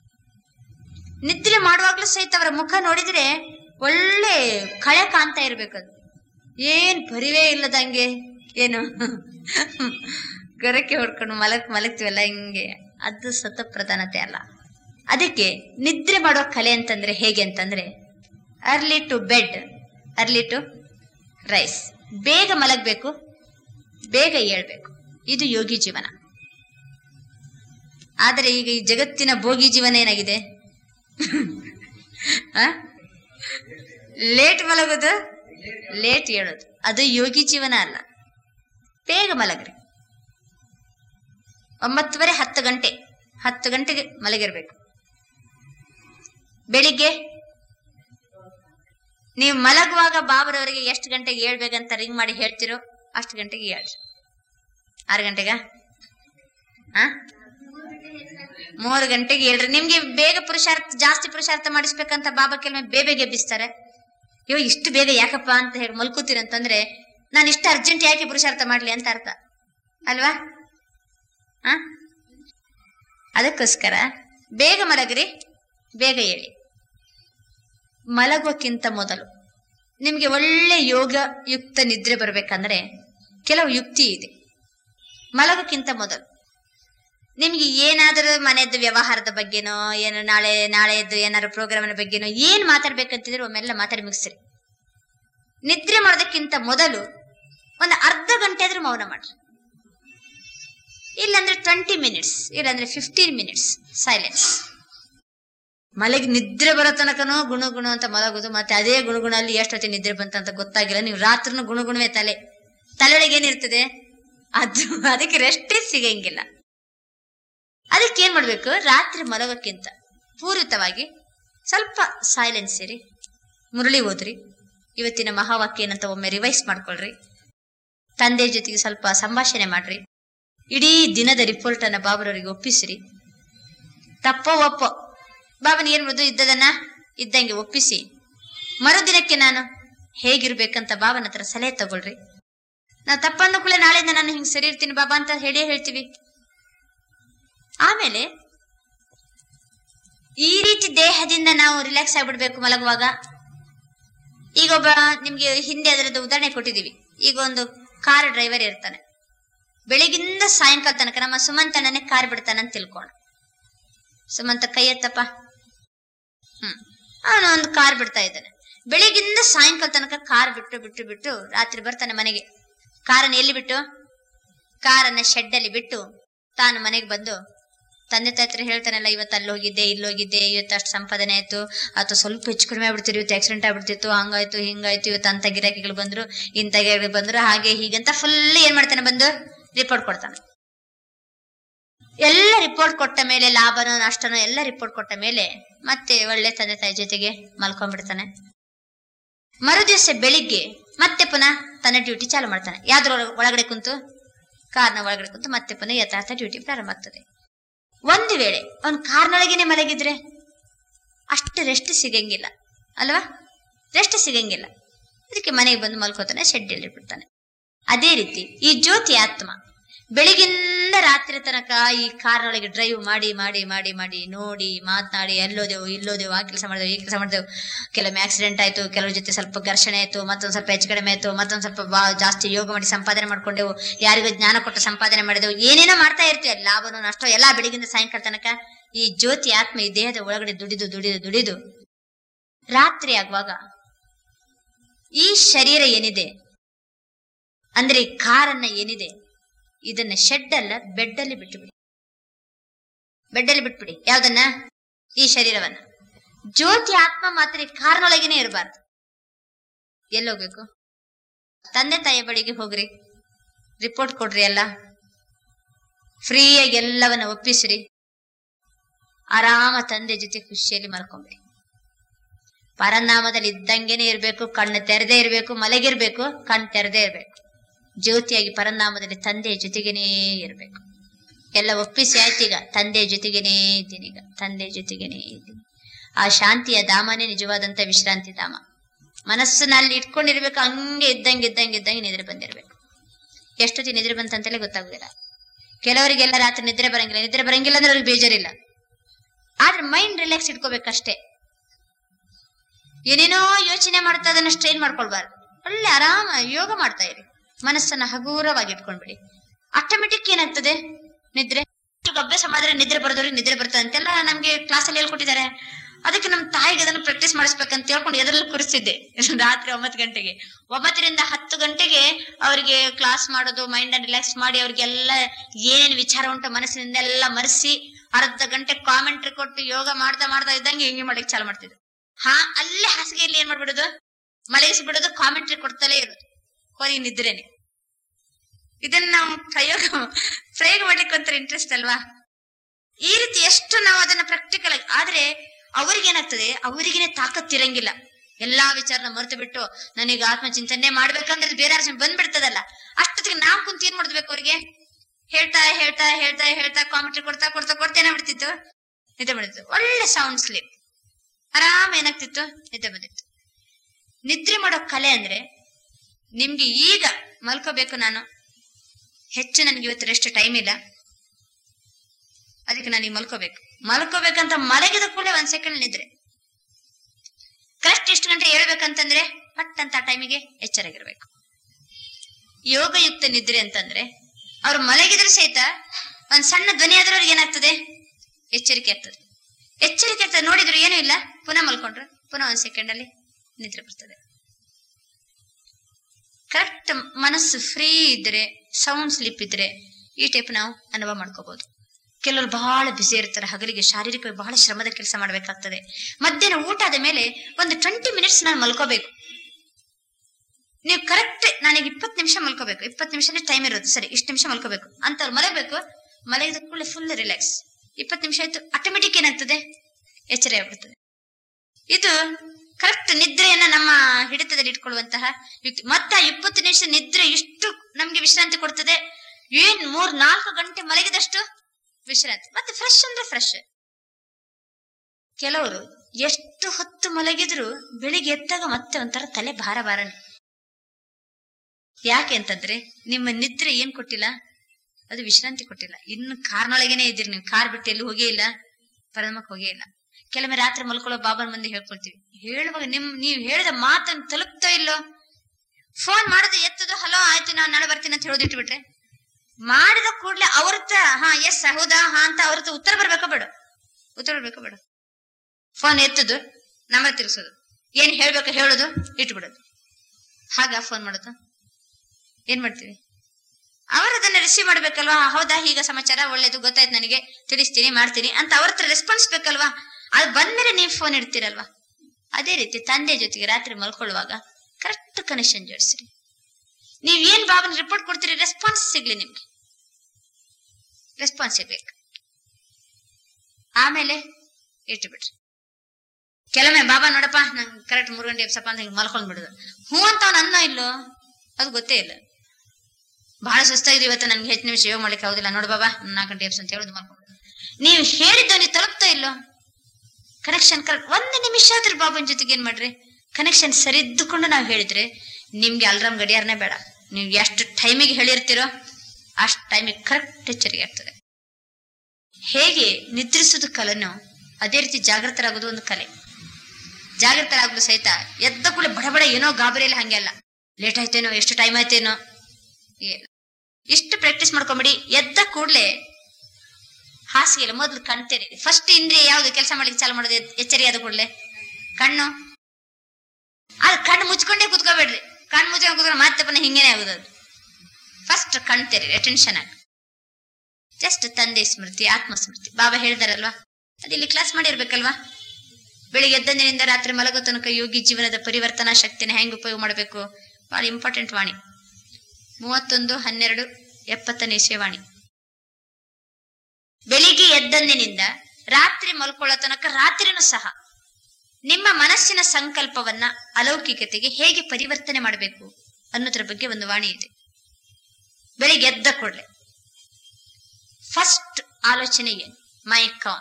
ನಿದ್ರೆ ಮಾಡುವಾಗ್ಲೂ ಸಹಿತ ಅವರ ಮುಖ ನೋಡಿದ್ರೆ ಒಳ್ಳೆ ಕಳೆ ಕಾಣ್ತಾ ಇರ್ಬೇಕದು ಏನ್ ಪರಿವೇ ಇಲ್ಲದಂಗೆ ಏನು ಗರಕ್ಕೆ ಹೊಡ್ಕೊಂಡು ಮಲಕ್ ಮಲಗ್ತೀವಲ್ಲ ಹಿಂಗೆ ಅದು ಸತ ಪ್ರಧಾನತೆ ಅಲ್ಲ ಅದಕ್ಕೆ ನಿದ್ರೆ ಮಾಡೋ ಕಲೆ ಅಂತಂದ್ರೆ ಹೇಗೆ ಅಂತಂದ್ರೆ early to bed early to rise ಬೇಗ ಮಲಗಬೇಕು ಬೇಗ ಏಳ್ಬೇಕು ಇದು ಯೋಗಿ ಜೀವನ ಆದರೆ ಈಗ ಈ ಜಗತ್ತಿನ ಭೋಗಿ ಜೀವನ ಏನಾಗಿದೆ ಲೇಟ್ ಮಲಗೋದು ಲೇಟ್ ಹೇಳೋದು ಅದು ಯೋಗಿ ಜೀವನ ಅಲ್ಲ ಬೇಗ ಮಲಗ್ರಿ ಒಂಬತ್ತುವರೆ ಹತ್ತು ಗಂಟೆ ಹತ್ತು ಗಂಟೆಗೆ ಮಲಗಿರ್ಬೇಕು ಬೆಳಿಗ್ಗೆ ನೀವು ಮಲಗುವಾಗ ಬಾಬರವರಿಗೆ ಎಷ್ಟು ಗಂಟೆಗೆ ಹೇಳ್ಬೇಕಂತ ರಿಂಗ್ ಮಾಡಿ ಹೇಳ್ತಿರೋ ಅಷ್ಟು ಗಂಟೆಗೆ ಹೇಳ್ರಿ ಆರು ಗಂಟೆಗ ಆ ಮೂರು ಗಂಟೆಗೆ ಹೇಳ್ರಿ ನಿಮ್ಗೆ ಬೇಗ ಪುರುಷಾರ್ಥ ಜಾಸ್ತಿ ಪುರುಷಾರ್ಥ ಮಾಡಿಸ್ಬೇಕಂತ ಬಾಬಾ ಕೆಲವೊಮ್ಮೆ ಬೇಗ ಎಬ್ಬಿಸ್ತಾರೆ ಇವಾಗ ಇಷ್ಟು ಬೇಗ ಯಾಕಪ್ಪ ಅಂತ ಹೇಳಿ ಮಲ್ಕೋತೀರಿ ಅಂತಂದ್ರೆ ನಾನು ಇಷ್ಟು ಅರ್ಜೆಂಟ್ ಯಾಕೆ ಪುರುಷಾರ್ಥ ಮಾಡ್ಲಿ ಅಂತ ಅರ್ಥ ಅಲ್ವಾ ಆ ಅದಕ್ಕೋಸ್ಕರ ಬೇಗ ಮಲಗ್ರಿ ಬೇಗ ಹೇಳಿ ಮಲಗುವಕ್ಕಿಂತ ಮೊದಲು ನಿಮಗೆ ಒಳ್ಳೆ ಯೋಗ ಯುಕ್ತ ನಿದ್ರೆ ಬರ್ಬೇಕಂದ್ರೆ ಕೆಲವು ಯುಕ್ತಿ ಇದೆ ಮಲಗಕ್ಕಿಂತ ಮೊದಲು ನಿಮ್ಗೆ ಏನಾದರೂ ಮನೆಯದ್ದು ವ್ಯವಹಾರದ ಬಗ್ಗೆನೋ ಏನು ನಾಳೆ ನಾಳೆದ್ದು ಏನಾದ್ರು ಪ್ರೋಗ್ರಾಮಿನ ಬಗ್ಗೆನೋ ಏನ್ ಮಾತಾಡ್ಬೇಕಂತಿದ್ರೆ ಒಮ್ಮೆಲ್ಲ ಮಾತಾಡಿ ಮುಗಿಸ್ರಿ ನಿದ್ರೆ ಮಾಡೋದಕ್ಕಿಂತ ಮೊದಲು ಒಂದು ಅರ್ಧ ಗಂಟೆ ಆದ್ರೂ ಮೌನ ಮಾಡ್ರಿ ಇಲ್ಲಾಂದ್ರೆ ಟ್ವೆಂಟಿ ಮಿನಿಟ್ಸ್ ಇಲ್ಲಾಂದ್ರೆ ಫಿಫ್ಟೀನ್ ಮಿನಿಟ್ಸ್ ಸೈಲೆನ್ಸ್ ಮಲಗಿ ನಿದ್ರೆ ಬರೋ ತನಕನೂ ಗುಣ ಗುಣ ಅಂತ ಮಲಗೋದು ಮತ್ತೆ ಅದೇ ಗುಣಗುಣ ಅಲ್ಲಿ ಎಷ್ಟೊತ್ತಿಗೆ ನಿದ್ರೆ ಬಂತಂತ ಗೊತ್ತಾಗಿಲ್ಲ ನೀವು ರಾತ್ರಿನೂ ಗುಣಗುಣವೇ ತಲೆ ತಲೆಯೊಳಗೆ ಏನಿರ್ತದೆ ಅದು ಅದಕ್ಕೆ ರೆಸ್ಟೇ ಸಿಗಂಗಿಲ್ಲ ಅದಕ್ಕೆ ಏನ್ ಮಾಡ್ಬೇಕು ರಾತ್ರಿ ಮಲಗೋಕ್ಕಿಂತ ಪೂರಿತವಾಗಿ ಸ್ವಲ್ಪ ಸೈಲೆನ್ಸ್ ಇರಿ ಮುರಳಿ ಓದ್ರಿ ಇವತ್ತಿನ ಮಹಾವಾಕ್ಯ ಏನಂತ ಒಮ್ಮೆ ರಿವೈಸ್ ಮಾಡ್ಕೊಳ್ರಿ ತಂದೆ ಜೊತೆಗೆ ಸ್ವಲ್ಪ ಸಂಭಾಷಣೆ ಮಾಡ್ರಿ ಇಡೀ ದಿನದ ರಿಪೋರ್ಟ್ ಅನ್ನ ಬಾಬರವರಿಗೆ ಒಪ್ಪಿಸ್ರಿ ತಪ್ಪೋ ಒಪ್ಪೋ ಬಾಬನ ಏನ್ ಮಾಡುದು ಇದ್ದದನ್ನ ಇದ್ದಂಗೆ ಒಪ್ಪಿಸಿ ಮರುದಿನಕ್ಕೆ ನಾನು ಹೇಗಿರ್ಬೇಕಂತ ಬಾಬನ ಹತ್ರ ಸಲಹೆ ತಗೊಳ್ರಿ ನಾವು ತಪ್ಪಂದ ಕೂಡ ನಾಳೆಯಿಂದ ನಾನು ಹಿಂಗ್ ಸರಿ ಇರ್ತೀನಿ ಬಾಬಾ ಅಂತ ಹೇಳಿ ಹೇಳ್ತೀವಿ ಆಮೇಲೆ ಈ ರೀತಿ ದೇಹದಿಂದ ನಾವು ರಿಲ್ಯಾಕ್ಸ್ ಆಗ್ಬಿಡ್ಬೇಕು ಮಲಗುವಾಗ ಈಗ ಒಬ್ಬ ನಿಮ್ಗೆ ಹಿಂದೆ ಅದರದ್ದು ಉದಾಹರಣೆ ಕೊಟ್ಟಿದೀವಿ ಈಗ ಒಂದು ಕಾರ್ ಡ್ರೈವರ್ ಇರ್ತಾನೆ ಬೆಳಿಗಿಂದ ಸಾಯಂಕಾಲ ತನಕ ನಮ್ಮ ಸುಮಂತಣ್ಣನೇ ಕಾರ್ ಬಿಡ್ತಾನಂತ ತಿಳ್ಕೋಣ ಸುಮಂತ ಕೈ ಎತ್ತಪ್ಪ ಹ್ಮ್ ಅವನು ಒಂದು ಕಾರ್ ಬಿಡ್ತಾ ಇದ್ದಾನೆ ಬೆಳಿಗಿಂದ ಸಾಯಂಕಾಲ ತನಕ ಕಾರ್ ಬಿಟ್ಟು ಬಿಟ್ಟು ಬಿಟ್ಟು ರಾತ್ರಿ ಬರ್ತಾನೆ ಮನೆಗೆ ಕಾರನ್ನ ಎಲ್ಲಿ ಬಿಟ್ಟು ಕಾರನ್ನ ಶೆಡ್ ಅಲ್ಲಿ ಬಿಟ್ಟು ತಾನು ಮನೆಗೆ ಬಂದು ತಂದೆ ತಾಯಿ ಹತ್ರ ಹೇಳ್ತಾನಲ್ಲ ಇವತ್ತು ಅಲ್ಲಿ ಹೋಗಿದ್ದೆ ಇಲ್ಲಿ ಹೋಗಿದ್ದೆ ಇವತ್ತು ಅಷ್ಟು ಸಂಪಾದನೆ ಆಯ್ತು ಅಥವಾ ಸ್ವಲ್ಪ ಹೆಚ್ಚು ಕಡಿಮೆ ಆಗ್ಬಿಡ್ತಿರು ಇವತ್ತು ಆಕ್ಸಿಡೆಂಟ್ ಆಗ್ಬಿಡ್ತಿತ್ತು ಹಂಗಾಯ್ತು ಹಿಂಗಾಯ್ತು ಇವತ್ತು ಅಂತ ಗಿರಾಕಿಗಳು ಬಂದ್ರು ಇಂಥ ಗಿರಾಕಿಗಳು ಬಂದ್ರು ಹಾಗೆ ಹೀಗಂತ ಫುಲ್ ಏನ್ ಮಾಡ್ತಾನೆ ಬಂದು ರಿಪೋರ್ಟ್ ಕೊಡ್ತಾನೆ ಎಲ್ಲ ರಿಪೋರ್ಟ್ ಕೊಟ್ಟ ಮೇಲೆ ಲಾಭನೋ ನಷ್ಟನೋ ಎಲ್ಲ ರಿಪೋರ್ಟ್ ಕೊಟ್ಟ ಮೇಲೆ ಮತ್ತೆ ಒಳ್ಳೆ ತಂದೆ ತಾಯಿ ಜೊತೆಗೆ ಮಲ್ಕೊಂಡ್ಬಿಡ್ತಾನೆ ಮರುದಿವಸ ಬೆಳಿಗ್ಗೆ ಮತ್ತೆ ಪುನಃ ತನ್ನ ಡ್ಯೂಟಿ ಚಾಲು ಮಾಡ್ತಾನೆ ಯಾವ್ದ್ರ ಒಳಗಡೆ ಕುಂತು ಕಾರ್ನ ಒಳಗಡೆ ಕುಂತು ಮತ್ತೆ ಪುನಃ ಯಥಾರ್ಥ ಡ್ಯೂಟಿ ಪ್ರಾರಂಭ ಆಗ್ತದೆ ಒಂದು ವೇಳೆ ಅವನು ಕಾರ್ನೊಳಗೇನೆ ಮಲಗಿದ್ರೆ ಅಷ್ಟು ರೆಸ್ಟ್ ಸಿಗಂಗಿಲ್ಲ ಅಲ್ವಾ ರೆಸ್ಟ್ ಸಿಗಂಗಿಲ್ಲ ಅದಕ್ಕೆ ಮನೆಗೆ ಬಂದು ಮಲ್ಕೋತಾನೆ ಶೆಡ್ ಬಿಡ್ತಾನೆ ಅದೇ ರೀತಿ ಈ ಜ್ಯೋತಿ ಆತ್ಮ ಬೆಳಿಗಿಂದ ರಾತ್ರಿ ತನಕ ಈ ಕಾರ್ನೊಳಗೆ ಡ್ರೈವ್ ಮಾಡಿ ಮಾಡಿ ಮಾಡಿ ಮಾಡಿ ನೋಡಿ ಮಾತನಾಡಿ ಎಲ್ಲೋದೆವು ಇಲ್ಲೋದೆವು ಆ ಕೆಲಸ ಮಾಡಿದೆವು ಈ ಕೆಲಸ ಮಾಡಿದೆವು ಕೆಲವೊಮ್ಮೆ ಆಕ್ಸಿಡೆಂಟ್ ಆಯ್ತು ಕೆಲವ್ರ ಜೊತೆ ಸ್ವಲ್ಪ ಘರ್ಷಣೆ ಆಯ್ತು ಮತ್ತೊಂದು ಸ್ವಲ್ಪ ಹೆಚ್ಚು ಕಡಿಮೆ ಆಯ್ತು ಮತ್ತೊಂದು ಸ್ವಲ್ಪ ಬಾ- ಜಾಸ್ತಿ ಯೋಗ ಮಾಡಿ ಸಂಪಾದನೆ ಮಾಡ್ಕೊಂಡೆವು ಯಾರಿಗೂ ಜ್ಞಾನ ಕೊಟ್ಟು ಸಂಪಾದನೆ ಮಾಡಿದೆವು ಏನೇನೋ ಮಾಡ್ತಾ ಇರ್ತೀವಿ ಲಾಭನೋ ನಷ್ಟೋ ಎಲ್ಲಾ ಬೆಳಿಗಿಂದ ಸಾಯಂಕಾಲ ತನಕ ಈ ಜ್ಯೋತಿ ಆತ್ಮ ಈ ದೇಹದ ಒಳಗಡೆ ದುಡಿದು ದುಡಿದು ದುಡಿದು ರಾತ್ರಿ ಆಗುವಾಗ ಈ ಶರೀರ ಏನಿದೆ ಅಂದ್ರೆ ಈ ಕಾರನ್ನ ಏನಿದೆ ಇದನ್ನ ಶೆಡ್ ಅಲ್ಲ ಬೆಡ್ ಅಲ್ಲಿ ಬಿಟ್ಟುಬಿಡಿ ಬೆಡ್ ಅಲ್ಲಿ ಬಿಟ್ಬಿಡಿ ಯಾವ್ದನ್ನ ಈ ಶರೀರವನ್ನ ಜ್ಯೋತಿ ಆತ್ಮ ಮಾತ್ರ ಈ ಕಾರಿನೊಳಗೇನೆ ಇರಬಾರ್ದು ಎಲ್ಲೋಗ್ಬೇಕು ತಂದೆ ತಾಯಿಯ ಬಳಿಗೆ ಹೋಗ್ರಿ ರಿಪೋರ್ಟ್ ಕೊಡ್ರಿ ಎಲ್ಲ ಫ್ರೀಯಾಗಿ ಎಲ್ಲವನ್ನ ಒಪ್ಪಿಸ್ರಿ ಆರಾಮ ತಂದೆ ಜೊತೆ ಖುಷಿಯಲ್ಲಿ ಮಲ್ಕೊಂಬಿಡಿ ಪರನಾಮದಲ್ಲಿ ಇದ್ದಂಗೆನೆ ಇರ್ಬೇಕು ಕಣ್ಣು ತೆರೆದೇ ಇರ್ಬೇಕು ಮಲಗಿರ್ಬೇಕು ಕಣ್ಣು ತೆರೆದೇ ಇರ್ಬೇಕು ಜ್ಯೋತಿಯಾಗಿ ಪರನಾಮದಲ್ಲಿ ತಂದೆಯ ಜೊತೆಗೇನೇ ಇರ್ಬೇಕು ಎಲ್ಲ ಒಪ್ಪಿಸಿ ಆಯ್ತೀಗ ತಂದೆಯ ಜೊತೆಗೇನೇ ಇದ್ದೀನೀಗ ತಂದೆಯ ಜೊತೆಗೇನೇ ಇದ್ದೀನಿ ಆ ಶಾಂತಿಯ ಧಾಮನೇ ನಿಜವಾದಂತ ವಿಶ್ರಾಂತಿ ಧಾಮ ಮನಸ್ಸನಲ್ಲಿ ಇಟ್ಕೊಂಡಿರ್ಬೇಕು ಹಂಗೆ ಇದ್ದಂಗೆ ಇದ್ದಂಗೆ ಇದ್ದಂಗೆ ನಿದ್ರೆ ಬಂದಿರ್ಬೇಕು ಎಷ್ಟೊತ್ತಿ ನಿದ್ರೆ ಬಂತಂತಲೇ ಗೊತ್ತಾಗುದಿಲ್ಲ ಕೆಲವರಿಗೆಲ್ಲ ರಾತ್ರಿ ನಿದ್ರೆ ಬರಂಗಿಲ್ಲ ನಿದ್ರೆ ಬರಂಗಿಲ್ಲ ಅಂದ್ರೆ ಅವ್ರಿಗೆ ಬೇಜಾರಿಲ್ಲ ಆದ್ರೆ ಮೈಂಡ್ ರಿಲ್ಯಾಕ್ಸ್ ಇಟ್ಕೋಬೇಕಷ್ಟೇ ಏನೇನೋ ಯೋಚನೆ ಮಾಡ್ತಾ ಅದನ್ನ ಸ್ಟ್ರೈನ್ ಮಾಡ್ಕೊಳ್ಬಾರ್ದು ಒಳ್ಳೆ ಆರಾಮ ಯೋಗ ಮಾಡ್ತಾ ಇರಿ ಮನಸ್ಸನ್ನ ಹಗೂರವಾಗಿ ಇಟ್ಕೊಂಡ್ಬಿಡಿ ಆಟೋಮೆಟಿಕ್ ಏನಾಗ್ತದೆ ನಿದ್ರೆ ಇಷ್ಟು ಅಭ್ಯಾಸ ಮಾಡಿದ್ರೆ ನಿದ್ರೆ ಬರೋದವ್ರಿಗೆ ನಿದ್ರೆ ಬರ್ತದೆ ಅಂತೆಲ್ಲ ನಮ್ಗೆ ಕ್ಲಾಸಲ್ಲಿ ಹೇಳ್ಕೊಟ್ಟಿದ್ದಾರೆ ಅದಕ್ಕೆ ನಮ್ಮ ತಾಯಿಗೆ ಅದನ್ನು ಪ್ರಾಕ್ಟೀಸ್ ಮಾಡಿಸ್ಬೇಕಂತ ಹೇಳ್ಕೊಂಡು ಎದ್ರಲ್ಲಿ ಕೂರಿಸ್ತಿದ್ದೆ ರಾತ್ರಿ ಒಂಬತ್ತು ಗಂಟೆಗೆ ಒಂಬತ್ತರಿಂದ ಹತ್ತು ಗಂಟೆಗೆ ಅವರಿಗೆ ಕ್ಲಾಸ್ ಮಾಡೋದು ಮೈಂಡ್ ರಿಲ್ಯಾಕ್ಸ್ ಮಾಡಿ ಅವ್ರಿಗೆಲ್ಲ ಏನೇನ್ ವಿಚಾರ ಉಂಟು ಮನಸ್ಸಿನಿಂದೆಲ್ಲ ಮರೆಸಿ ಅರ್ಧ ಗಂಟೆ ಕಾಮೆಂಟ್ರಿ ಕೊಟ್ಟು ಯೋಗ ಮಾಡ್ತಾ ಮಾಡ್ತಾ ಇದ್ದಂಗೆ ಹಿಂಗೆ ಮಾಡಕ್ ಚಾಲು ಮಾಡ್ತಿದ್ರು ಹಾ ಅಲ್ಲೇ ಹಾಸಿಗೆಯಲ್ಲಿ ಏನ್ ಮಾಡ್ಬಿಡೋದು ಮಲಗಿಸಿ ಬಿಡೋದು ಕಾಮೆಂಟ್ರಿ ಕೊಡ್ತಲೇ ಇರೋದು ಕೊನೆಗೆ ನಿದ್ರೇನೆ ಇದನ್ನ ನಾವು ಪ್ರಯೋಗ ಪ್ರಯೋಗ ಮಾಡ್ಲಿಕ್ಕೆ ಒಂಥರ ಇಂಟ್ರೆಸ್ಟ್ ಅಲ್ವಾ ಈ ರೀತಿ ಎಷ್ಟು ನಾವು ಅದನ್ನ ಪ್ರಾಕ್ಟಿಕಲ್ ಆಗಿ ಆದ್ರೆ ಅವ್ರಿಗೇನಾಗ್ತದೆ ಅವರಿಗೇನೆ ತಾಕತ್ತಿರಂಗಿಲ್ಲ ಎಲ್ಲಾ ವಿಚಾರನ ಮರೆತು ಬಿಟ್ಟು ನನಗೆ ಆತ್ಮಚಿಂತನೆ ಮಾಡ್ಬೇಕಂದ್ರೆ ಬೇರೆ ಯಾರ ಬಂದ್ಬಿಡ್ತದಲ್ಲ ಅಷ್ಟೊತ್ತಿಗೆ ನಾವ್ ಕುಂತ ಏನ್ ಮಾಡ್ಬೇಕು ಅವ್ರಿಗೆ ಹೇಳ್ತಾ ಹೇಳ್ತಾ ಹೇಳ್ತಾ ಹೇಳ್ತಾ ಕಾಮೆಂಟ್ರಿ ಕೊಡ್ತಾ ಕೊಡ್ತಾ ಕೊಡ್ತಾ ಏನಾಗ್ಬಿಡ್ತಿತ್ತು ನಿದ್ದೆ ಬಂದಿತ್ತು ಒಳ್ಳೆ ಸೌಂಡ್ ಸ್ಲೀಪ್ ಆರಾಮ ಏನಾಗ್ತಿತ್ತು ನಿದ್ದೆ ಬಂದಿತ್ತು ನಿದ್ರೆ ಮಾಡೋ ಕಲೆ ಅಂದ್ರೆ ನಿಮ್ಗೆ ಈಗ ಮಲ್ಕೋಬೇಕು ನಾನು ಹೆಚ್ಚು ನನಗೆ ಇವತ್ತು ರೆಸ್ಟ್ ಟೈಮ್ ಇಲ್ಲ ಅದಕ್ಕೆ ನಾನು ಈಗ ಮಲ್ಕೋಬೇಕು ಮಲ್ಕೋಬೇಕಂತ ಮಲಗಿದ ಕೂಡಲೇ ಒಂದ್ ಸೆಕೆಂಡ್ ನಿದ್ರೆ ಕರೆಕ್ಟ್ ಎಷ್ಟು ಗಂಟೆ ಹೇಳ್ಬೇಕಂತಂದ್ರೆ ಪಟ್ ಅಂತ ಟೈಮಿಗೆ ಎಚ್ಚರಾಗಿರ್ಬೇಕು ಯೋಗಯುಕ್ತ ನಿದ್ರೆ ಅಂತಂದ್ರೆ ಅವ್ರು ಮಲಗಿದ್ರೆ ಸಹಿತ ಒಂದ್ ಸಣ್ಣ ಧ್ವನಿ ಆದ್ರೆ ಅವ್ರಿಗೆ ಏನಾಗ್ತದೆ ಎಚ್ಚರಿಕೆ ಆಗ್ತದೆ ಎಚ್ಚರಿಕೆ ಆಗ್ತದೆ ನೋಡಿದ್ರು ಏನೂ ಇಲ್ಲ ಪುನಃ ಮಲ್ಕೊಂಡ್ರು ಪುನಃ ಒಂದ್ ಸೆಕೆಂಡ್ ಅಲ್ಲಿ ನಿದ್ರೆ ಬರ್ತದೆ ಕರೆಕ್ಟ್ ಮನಸ್ಸು ಫ್ರೀ ಇದ್ರೆ ಸೌಂಡ್ ಸ್ಲಿಪ್ ಇದ್ರೆ ಈ ಟೈಪ್ ನಾವು ಅನುಭವ ಮಾಡ್ಕೋಬಹುದು ಕೆಲವರು ಬಹಳ ಬ್ಯುಸಿ ಇರ್ತಾರೆ ಹಗಲಿಗೆ ಶಾರೀರಿಕವಾಗಿ ಬಹಳ ಶ್ರಮದ ಕೆಲಸ ಮಾಡ್ಬೇಕಾಗ್ತದೆ ಮಧ್ಯಾಹ್ನ ಊಟ ಆದ ಮೇಲೆ ಒಂದು ಟ್ವೆಂಟಿ ಮಿನಿಟ್ಸ್ ನಾನು ಮಲ್ಕೋಬೇಕು ನೀವು ಕರೆಕ್ಟ್ ನನಗೆ ಇಪ್ಪತ್ತು ನಿಮಿಷ ಮಲ್ಕೋಬೇಕು ಇಪ್ಪತ್ತು ನಿಮಿಷನೇ ಟೈಮ್ ಇರುತ್ತೆ ಸರಿ ಇಷ್ಟು ನಿಮಿಷ ಮಲ್ಕೋಬೇಕು ಅಂತವ್ರು ಮಲಗಬೇಕು ಮಲಗಿದ ಕೂಡಲೇ ಫುಲ್ ರಿಲ್ಯಾಕ್ಸ್ ಇಪ್ಪತ್ತು ನಿಮಿಷ ಆಯ್ತು ಆಟೋಮೆಟಿಕ್ ಏನಾಗ್ತದೆ ಎಚ್ಚರ ಆಗ್ಬಿಡ್ತದೆ ಇದು ಕರೆಕ್ಟ್ ನಿದ್ರೆಯನ್ನ ನಮ್ಮ ಹಿಡಿತದಲ್ಲಿ ಇಟ್ಕೊಳ್ಳುವಂತಹ ಯುಕ್ತಿ ಮತ್ತೆ ಆ ಇಪ್ಪತ್ತು ನಿಮಿಷ ನಿದ್ರೆ ಇಷ್ಟು ನಮ್ಗೆ ವಿಶ್ರಾಂತಿ ಕೊಡ್ತದೆ ಏನ್ ಮೂರ್ ನಾಲ್ಕು ಗಂಟೆ ಮಲಗಿದಷ್ಟು ವಿಶ್ರಾಂತಿ ಮತ್ತೆ ಫ್ರೆಶ್ ಅಂದ್ರೆ ಫ್ರೆಶ್ ಕೆಲವರು ಎಷ್ಟು ಹೊತ್ತು ಮಲಗಿದ್ರು ಬೆಳಿಗ್ಗೆ ಎದ್ದಾಗ ಮತ್ತೆ ಒಂಥರ ತಲೆ ಭಾರ ಭಾರನೆ ಯಾಕೆ ಅಂತಂದ್ರೆ ನಿಮ್ಮ ನಿದ್ರೆ ಏನ್ ಕೊಟ್ಟಿಲ್ಲ ಅದು ವಿಶ್ರಾಂತಿ ಕೊಟ್ಟಿಲ್ಲ ಇನ್ನು ಕಾರ್ನೊಳಗೇನೆ ಇದ್ದೀರಿ ನೀವು ಕಾರ್ ಬಿಟ್ಟು ಎಲ್ಲೂ ಹೋಗೇ ಇಲ್ಲ ಪರಮಕ್ ಹೋಗೇ ಇಲ್ಲ ಕೆಲವೊಮ್ಮೆ ರಾತ್ರಿ ಮಲ್ಕೊಳ್ಳೋ ಬಾಬನ್ ಮಂದಿ ಹೇಳ್ಕೊಳ್ತೀವಿ ಹೇಳುವಾಗ ನಿಮ್ ನೀವು ಹೇಳಿದ ಮಾತನ್ನು ತಲುಪ್ತೋ ಇಲ್ಲೋ ಫೋನ್ ಮಾಡೋದು ಎತ್ತದು ಹಲೋ ಆಯ್ತು ನಾನು ನಾಳೆ ಬರ್ತೀನಿ ಅಂತ ಹೇಳೋದು ಇಟ್ಬಿಟ್ರೆ ಮಾಡಿದ ಕೂಡ್ಲೆ ಅವ್ರತ ಹಾ ಎಸ್ ಹೌದಾ ಹಾ ಅಂತ ಅವ್ರತ ಉತ್ತರ ಬರ್ಬೇಕೋ ಬೇಡ ಉತ್ತರ ಬರ್ಬೇಕೋ ಬೇಡ ಫೋನ್ ಎತ್ತದು ನಂಬರ್ ತಿರ್ಸೋದು ಏನ್ ಹೇಳ್ಬೇಕು ಹೇಳೋದು ಇಟ್ಬಿಡೋದು ಹಾಗ ಫೋನ್ ಮಾಡೋದು ಏನ್ ಮಾಡ್ತೀವಿ ಅವರು ಅದನ್ನ ರಿಸೀವ್ ಮಾಡ್ಬೇಕಲ್ವಾ ಹೌದಾ ಈಗ ಸಮಾಚಾರ ಒಳ್ಳೇದು ಗೊತ್ತಾಯ್ತು ನನಗೆ ತಿಳಿಸ್ತೀನಿ ಮಾಡ್ತೀನಿ ಅಂತ ಅವ್ರ ಹತ್ರ ರೆಸ್ಪಾನ್ಸ್ ಬೇಕಲ್ವಾ ಅದು ಬಂದ್ಮೇಲೆ ನೀವು ಫೋನ್ ಇಡ್ತೀರಲ್ವಾ ಅದೇ ರೀತಿ ತಂದೆ ಜೊತೆಗೆ ರಾತ್ರಿ ಮಲ್ಕೊಳ್ಳುವಾಗ ಕರೆಕ್ಟ್ ಕನೆಕ್ಷನ್ ಜೋಡಿಸ್ರಿ ನೀವ್ ಏನ್ ಬಾಬನ್ ರಿಪೋರ್ಟ್ ಕೊಡ್ತೀರಿ ರೆಸ್ಪಾನ್ಸ್ ಸಿಗ್ಲಿ ನಿಮ್ಗೆ ರೆಸ್ಪಾನ್ಸ್ ಸಿಗ್ಬೇಕು ಆಮೇಲೆ ಇಟ್ಟು ಬಿಡ್ರಿ ಕೆಲವೊಮ್ಮೆ ಬಾಬಾ ನೋಡಪ್ಪ ನಂಗೆ ಕರೆಕ್ಟ್ ಮೂರು ಗಂಟೆ ಎಪ್ಸಪ್ಪ ಅಂತ ಹಿಂಗೆ ಮಲ್ಕೊಂಡ್ ಬಿಡುದು ಹ್ಞೂ ಅಂತ ಅವ್ನು ಅನ್ನೋ ಇಲ್ಲೋ ಅದು ಗೊತ್ತೇ ಇಲ್ಲ ಬಹಳ ಸುಸ್ತಾಗಿದೆ ಇವತ್ತು ನನ್ಗೆ ಹೆಚ್ಚು ನಿಮಿಷ ಯೋಗ ಮಾಡ್ಲಿಕ್ಕೆ ಆಗುದಿಲ್ಲ ನೋಡು ಬಾಬಾ ನಾಲ್ಕು ಗಂಟೆ ಎಪ್ಸ್ ಅಂತ ಹೇಳುದು ಮಾಡ್ಕೊಂಡು ನೀವು ಹೇಳಿದ್ದು ನೀವು ತಲುಪ್ತಾ ಇಲ್ಲೋ ಕನೆಕ್ಷನ್ ಕರೆಕ್ಟ್ ಒಂದು ನಿಮಿಷ ಆದ್ರೆ ಬಾಬನ್ ಜೊತೆಗೆ ಏನ್ ಮಾಡ್ರಿ ಕನೆಕ್ಷನ್ ಸರಿದ್ದುಕೊಂಡು ನಾವು ಹೇಳಿದ್ರೆ ನಿಮ್ಗೆ ಅಲ್ರಾಮ್ ಗಡಿಯಾರನೇ ಬೇಡ ನೀವು ಎಷ್ಟು ಟೈಮಿಗೆ ಹೇಳಿರ್ತೀರೋ ಅಷ್ಟು ಟೈಮಿಗೆ ಕರೆಕ್ಟ್ ಎಚ್ಚರಿಕೆ ಆಗ್ತದೆ ಹೇಗೆ ನಿದ್ರಿಸುವುದು ಕಲೆನೋ ಅದೇ ರೀತಿ ಜಾಗೃತರಾಗೋದು ಒಂದು ಕಲೆ ಜಾಗೃತರಾಗಲು ಸಹಿತ ಎದ್ದ ಕೂಡಲೇ ಬಡಬಡ ಏನೋ ಗಾಬರಿಯಲ್ಲಿ ಹಂಗೆ ಅಲ್ಲ ಲೇಟ್ ಆಯ್ತೇನೋ ಎಷ್ಟು ಟೈಮ್ ಆಯ್ತೇನೋ ಏನು ಇಷ್ಟು ಪ್ರಾಕ್ಟೀಸ್ ಮಾಡ್ಕೊಂಬಿಡಿ ಎದ್ದ ಕೂಡಲೇ ಹಾಸಿಗೆ ಮೊದಲು ಕಣ್ತೇರಿ ಫಸ್ಟ್ ಇಂದ್ರಿಯ ಯಾವ್ದು ಕೆಲಸ ಮಾಡ್ಲಿಕ್ಕೆ ಚಾಲು ಮಾಡೋದು ಎದ್- ಎಚ್ಚರಿ ಆದ ಕೂಡಲೇ ಕಣ್ಣು ಅದು ಕಣ್ಣು ಮುಚ್ಕೊಂಡೇ ಕುತ್ಕೋಬೇಡ್ರಿ ಕಣ್ಣು ಮುಚ್ಕೊಂಡು ಕುತ್ಕೊಂಡು ಮತ್ತೆ ಪುನಃ ಹಿಂಗೇನೆ ಆಗುದು ಅದು ಫಸ್ಟ್ ಕಣ್ತೇರಿ ಅಟೆನ್ಷನ್ ಆಗಿ ಜಸ್ಟ್ ತಂದೆ ಸ್ಮೃತಿ ಆತ್ಮ ಸ್ಮೃತಿ ಬಾಬಾ ಹೇಳಿದಾರಲ್ವಾ ಅದು ಇಲ್ಲಿ ಕ್ಲಾಸ್ ಮಾಡಿರ್ಬೇಕಲ್ವಾ ಬೆಳಿಗ್ಗೆ ಎದ್ದಂದಿನಿಂದ ರಾತ್ರಿ ಮಲಗೋ ತನಕ ಯೋಗಿ ಜೀವನದ ಪರಿವರ್ತನಾ ಶಕ್ತಿನ ಹೆಂಗ್ ಉಪಯೋಗ ಮಾಡಬೇಕು ಬಹಳ ಇಂಪಾರ್ಟೆಂಟ್ ವಾಣಿ ಮೂವತ್ತೊಂದು ಹನ್ನೆರಡು ಎಪ್ಪತ್ತನೇ ವಾಣಿ ಬೆಳಿಗ್ಗೆ ಎದ್ದಂದಿನಿಂದ ರಾತ್ರಿ ಮಲ್ಕೊಳ್ಳೋ ತನಕ ರಾತ್ರಿನೂ ಸಹ ನಿಮ್ಮ ಮನಸ್ಸಿನ ಸಂಕಲ್ಪವನ್ನ ಅಲೌಕಿಕತೆಗೆ ಹೇಗೆ ಪರಿವರ್ತನೆ ಮಾಡಬೇಕು ಅನ್ನೋದ್ರ ಬಗ್ಗೆ ಒಂದು ವಾಣಿ ಇದೆ ಬೆಳಿಗ್ಗೆ ಎದ್ದ ಕೂಡಲೇ ಫಸ್ಟ್ ಆಲೋಚನೆ ಏನು ಮೈ ಕಾನ್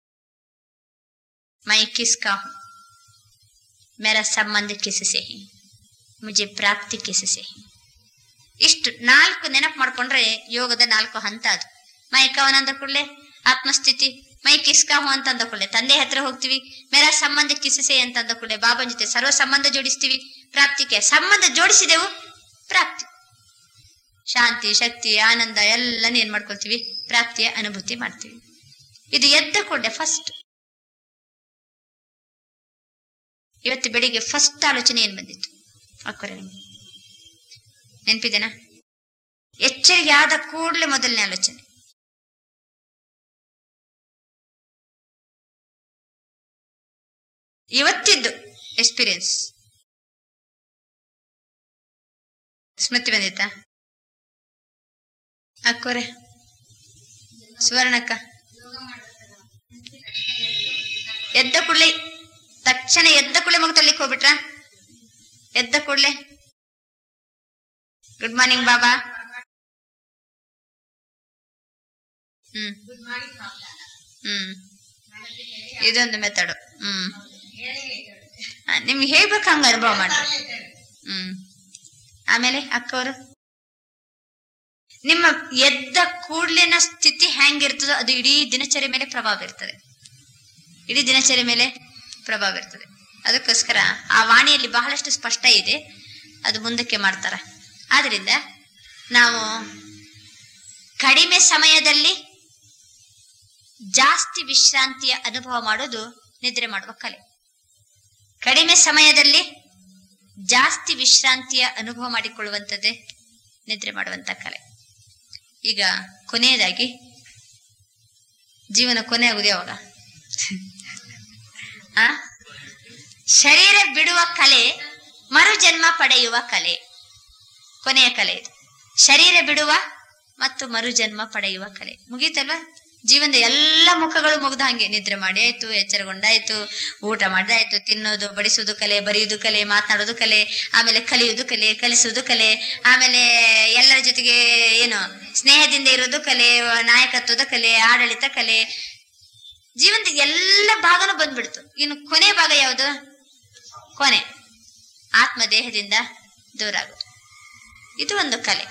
मैं किसका हूं मेरा संबंध किससे है मुझे ಪ್ರಾಪ್ತಿ किससे है ಇಷ್ಟು ನಾಲ್ಕು ನೆನಪು ಮಾಡ್ಕೊಂಡ್ರೆ ಯೋಗದ ನಾಲ್ಕು ಹಂತ ಅದು ಮೈ ಕವನ್ ಅಂದ ಕೂಡಲೇ ಆತ್ಮಸ್ಥಿತಿ ಮೈ ಕಿಸ್ಕಾ ಹೂ ಅಂತ ಅಂದ ಕೂಡಲೇ ತಂದೆ ಹತ್ರ ಹೋಗ್ತೀವಿ ಮೇರಾ ಸಂಬಂಧ ಕಿಸಸೆ ಅಂತ ಅಂದ ಕೂಡಲೇ ಬಾಬನ್ ಜೊತೆ ಸರ್ವ ಸಂಬಂಧ ಜೋಡಿಸ್ತೀವಿ ಪ್ರಾಪ್ತಿಗೆ ಸಂಬಂಧ ಜೋಡಿಸಿದೆವು ಪ್ರಾಪ್ತಿ ಶಾಂತಿ ಶಕ್ತಿ ಆನಂದ ಎಲ್ಲಾನು ಏನ್ ಮಾಡ್ಕೊಳ್ತೀವಿ ಪ್ರಾಪ್ತಿಯ ಅನುಭೂತಿ ಮಾಡ್ತೀವಿ ಇದು ಎದ್ದ ಕೂಡಲೇ ಫಸ್ಟ್ ಇವತ್ತು ಬೆಳಿಗ್ಗೆ ಫಸ್ಟ್ ಆಲೋಚನೆ ಏನ್ ಬಂದಿತ್ತು ಅಕ್ಕರೆ ನಿಮ್ಗೆ ನೆನ್ಪಿದೆನಾ ಎಚ್ಚರಿಕೆ ಆದ ಕೂಡಲೇ ಮೊದಲನೇ ಆಲೋಚನೆ ಇವತ್ತಿದ್ದು ಎಕ್ಸ್ಪೀರಿಯನ್ಸ್ ಸ್ಮೃತಿ ಬಂದಿತ್ತಾ ಅಕ್ಕೋರೆ ಸುವರ್ಣಕ್ಕ ಎದ್ದ ಕೂಡಲೇ ತಕ್ಷಣ ಎದ್ದ ಕೂಡಲೇ ಮಗ ತಲ್ಲಿಕ್ ಹೋಗ್ಬಿಟ್ರ ಎದ್ದ ಕೂಡಲೇ ಗುಡ್ ಮಾರ್ನಿಂಗ್ ಬಾಬಾ ಹ್ಮ್ ಹ್ಮ್ ಇದೊಂದು ಮೆಥಡ್ ಹ್ಮ್ ಆ, ನಿಮ್ಗೆ ಹೇಳ್ಬೇಕು ಹಂಗ ಅನುಭವ ಮಾಡ್ರಿ ಹ್ಮ್ ಆಮೇಲೆ ಅಕ್ಕವರು ನಿಮ್ಮ ಎದ್ದ ಕೂಡ್ಲಿನ ಸ್ಥಿತಿ ಹೆಂಗಿರ್ತದೋ ಅದು ಇಡೀ ದಿನಚರಿ ಮೇಲೆ ಪ್ರಭಾವ ಇರ್ತದೆ ಇಡೀ ದಿನಚರಿ ಮೇಲೆ ಪ್ರಭಾವ ಇರ್ತದೆ ಅದಕ್ಕೋಸ್ಕರ ಆ ವಾಣಿಯಲ್ಲಿ ಬಹಳಷ್ಟು ಸ್ಪಷ್ಟ ಇದೆ ಅದು ಮುಂದಕ್ಕೆ ಮಾಡ್ತಾರ ಆದ್ರಿಂದ ನಾವು ಕಡಿಮೆ ಸಮಯದಲ್ಲಿ ಜಾಸ್ತಿ ವಿಶ್ರಾಂತಿಯ ಅನುಭವ ಮಾಡೋದು ನಿದ್ರೆ ಮಾಡುವ ಕಲೆ ಕಡಿಮೆ ಸಮಯದಲ್ಲಿ ಜಾಸ್ತಿ ವಿಶ್ರಾಂತಿಯ ಅನುಭವ ಮಾಡಿಕೊಳ್ಳುವಂಥದ್ದೇ ನಿದ್ರೆ ಮಾಡುವಂತ ಕಲೆ ಈಗ ಕೊನೆಯದಾಗಿ ಜೀವನ ಕೊನೆ ಆಗುದು ಯಾವಾಗ ಆ ಶರೀರ ಬಿಡುವ ಕಲೆ ಮರುಜನ್ಮ ಪಡೆಯುವ ಕಲೆ ಕೊನೆಯ ಕಲೆ ಇದು ಶರೀರ ಬಿಡುವ ಮತ್ತು ಮರುಜನ್ಮ ಪಡೆಯುವ ಕಲೆ ಮುಗೀತಲ್ವಾ ಜೀವನದ ಎಲ್ಲ ಮುಖಗಳು ಮುಗ್ದ ಹಂಗೆ ನಿದ್ರೆ ಮಾಡಿ ಆಯ್ತು ಎಚ್ಚರಗೊಂಡಾಯ್ತು ಊಟ ಮಾಡ್ದಾಯ್ತು ತಿನ್ನೋದು ಬಡಿಸೋದು ಕಲೆ ಬರೆಯುವುದು ಕಲೆ ಮಾತನಾಡೋದು ಕಲೆ ಆಮೇಲೆ ಕಲಿಯುವುದು ಕಲೆ ಕಲಿಸುವುದು ಕಲೆ ಆಮೇಲೆ ಎಲ್ಲರ ಜೊತೆಗೆ ಏನು ಸ್ನೇಹದಿಂದ ಇರೋದು ಕಲೆ ನಾಯಕತ್ವದ ಕಲೆ ಆಡಳಿತ ಕಲೆ ಜೀವನದ ಎಲ್ಲ ಭಾಗನೂ ಬಂದ್ಬಿಡ್ತು ಇನ್ನು ಕೊನೆ ಭಾಗ ಯಾವುದು ಕೊನೆ ಆತ್ಮ ದೇಹದಿಂದ ದೂರ ಆಗುದು ಇದು ಒಂದು ಕಲೆ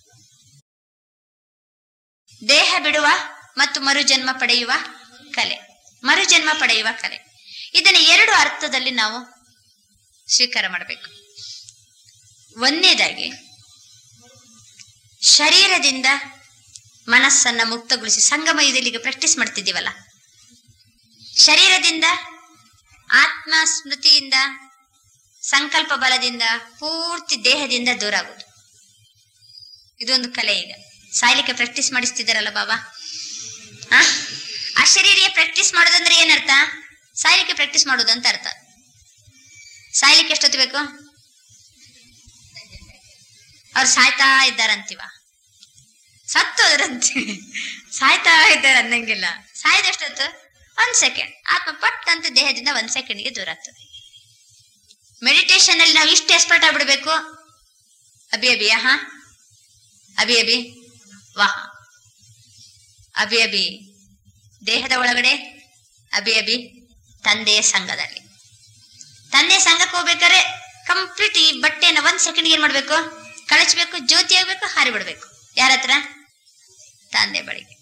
ದೇಹ ಬಿಡುವ ಮತ್ತು ಮರುಜನ್ಮ ಪಡೆಯುವ ಕಲೆ ಮರುಜನ್ಮ ಪಡೆಯುವ ಕಲೆ ಇದನ್ನ ಎರಡು ಅರ್ಥದಲ್ಲಿ ನಾವು ಸ್ವೀಕಾರ ಮಾಡಬೇಕು ಒಂದನೇದಾಗಿ ಶರೀರದಿಂದ ಮನಸ್ಸನ್ನ ಮುಕ್ತಗೊಳಿಸಿ ಸಂಗಮಯದಲ್ಲಿ ಈಗ ಪ್ರಾಕ್ಟೀಸ್ ಮಾಡ್ತಿದ್ದೀವಲ್ಲ ಶರೀರದಿಂದ ಆತ್ಮ ಸ್ಮೃತಿಯಿಂದ ಸಂಕಲ್ಪ ಬಲದಿಂದ ಪೂರ್ತಿ ದೇಹದಿಂದ ದೂರ ಆಗುದು ಇದೊಂದು ಕಲೆ ಈಗ ಸಾಯ್ಲಿಕ್ಕೆ ಪ್ರಾಕ್ಟೀಸ್ ಮಾಡಿಸ್ತಿದ್ದಾರಲ್ಲ ಬಾಬಾ ಆ? ಅಶರೀರಿಯ ಪ್ರಾಕ್ಟೀಸ್ ಮಾಡೋದಂದ್ರೆ ಏನರ್ಥ ಸಾಯ್ಲಿಕ್ಕೆ ಪ್ರಾಕ್ಟೀಸ್ ಮಾಡೋದು ಅಂತ ಅರ್ಥ ಸಾಯ್ಲಿಕ್ಕೆ ಎಷ್ಟೊತ್ತು ಬೇಕು ಅವ್ರು ಸಾಯ್ತಾ ಇದ್ದಾರಂತೀವ ಸತ್ತೋದ್ರಂತೀವಿ ಸಾಯ್ತಾ ಇದ್ದಾರೆ ಅನ್ನಂಗಿಲ್ಲ ಸಾಯ್ದೆಷ್ಟೊತ್ತು ಒಂದ್ ಸೆಕೆಂಡ್ ಆತ್ಮ ಪಟ್ ಅಂತ ದೇಹದಿಂದ ಒಂದ್ ಸೆಕೆಂಡ್ಗೆ ದೂರ ಆಗ್ತದೆ ಮೆಡಿಟೇಷನ್ ಅಲ್ಲಿ ನಾವು ಇಷ್ಟು ಎಕ್ಸ್ಪರ್ಟ್ ಆಗ್ಬಿಡ್ಬೇಕು ಅಭಿ ಅಭಿ ಹಾ ಅಭಿ ಅಭಿ ವಾಹ ಅಭಿ ಅಭಿ ದೇಹದ ಒಳಗಡೆ ಅಭಿ ಅಭಿ ತಂದೆಯ ಸಂಘದಲ್ಲಿ ತಂದೆಯ ಸಂಘಕ್ಕೆ ಹೋಗ್ಬೇಕಾದ್ರೆ ಕಂಪ್ಲೀಟ್ ಈ ಬಟ್ಟೆನ ಒಂದ್ ಸೆಕೆಂಡ್ ಏನ್ ಮಾಡ್ಬೇಕು ಕಳಚ್ಬೇಕು ಜ್ಯೋತಿ ಆಗ್ಬೇಕು ಹಾರಿ ಬಿಡ್ಬೇಕು ಯಾರ ಹತ್ರ ತಂದೆ ಬಳಿಗೆ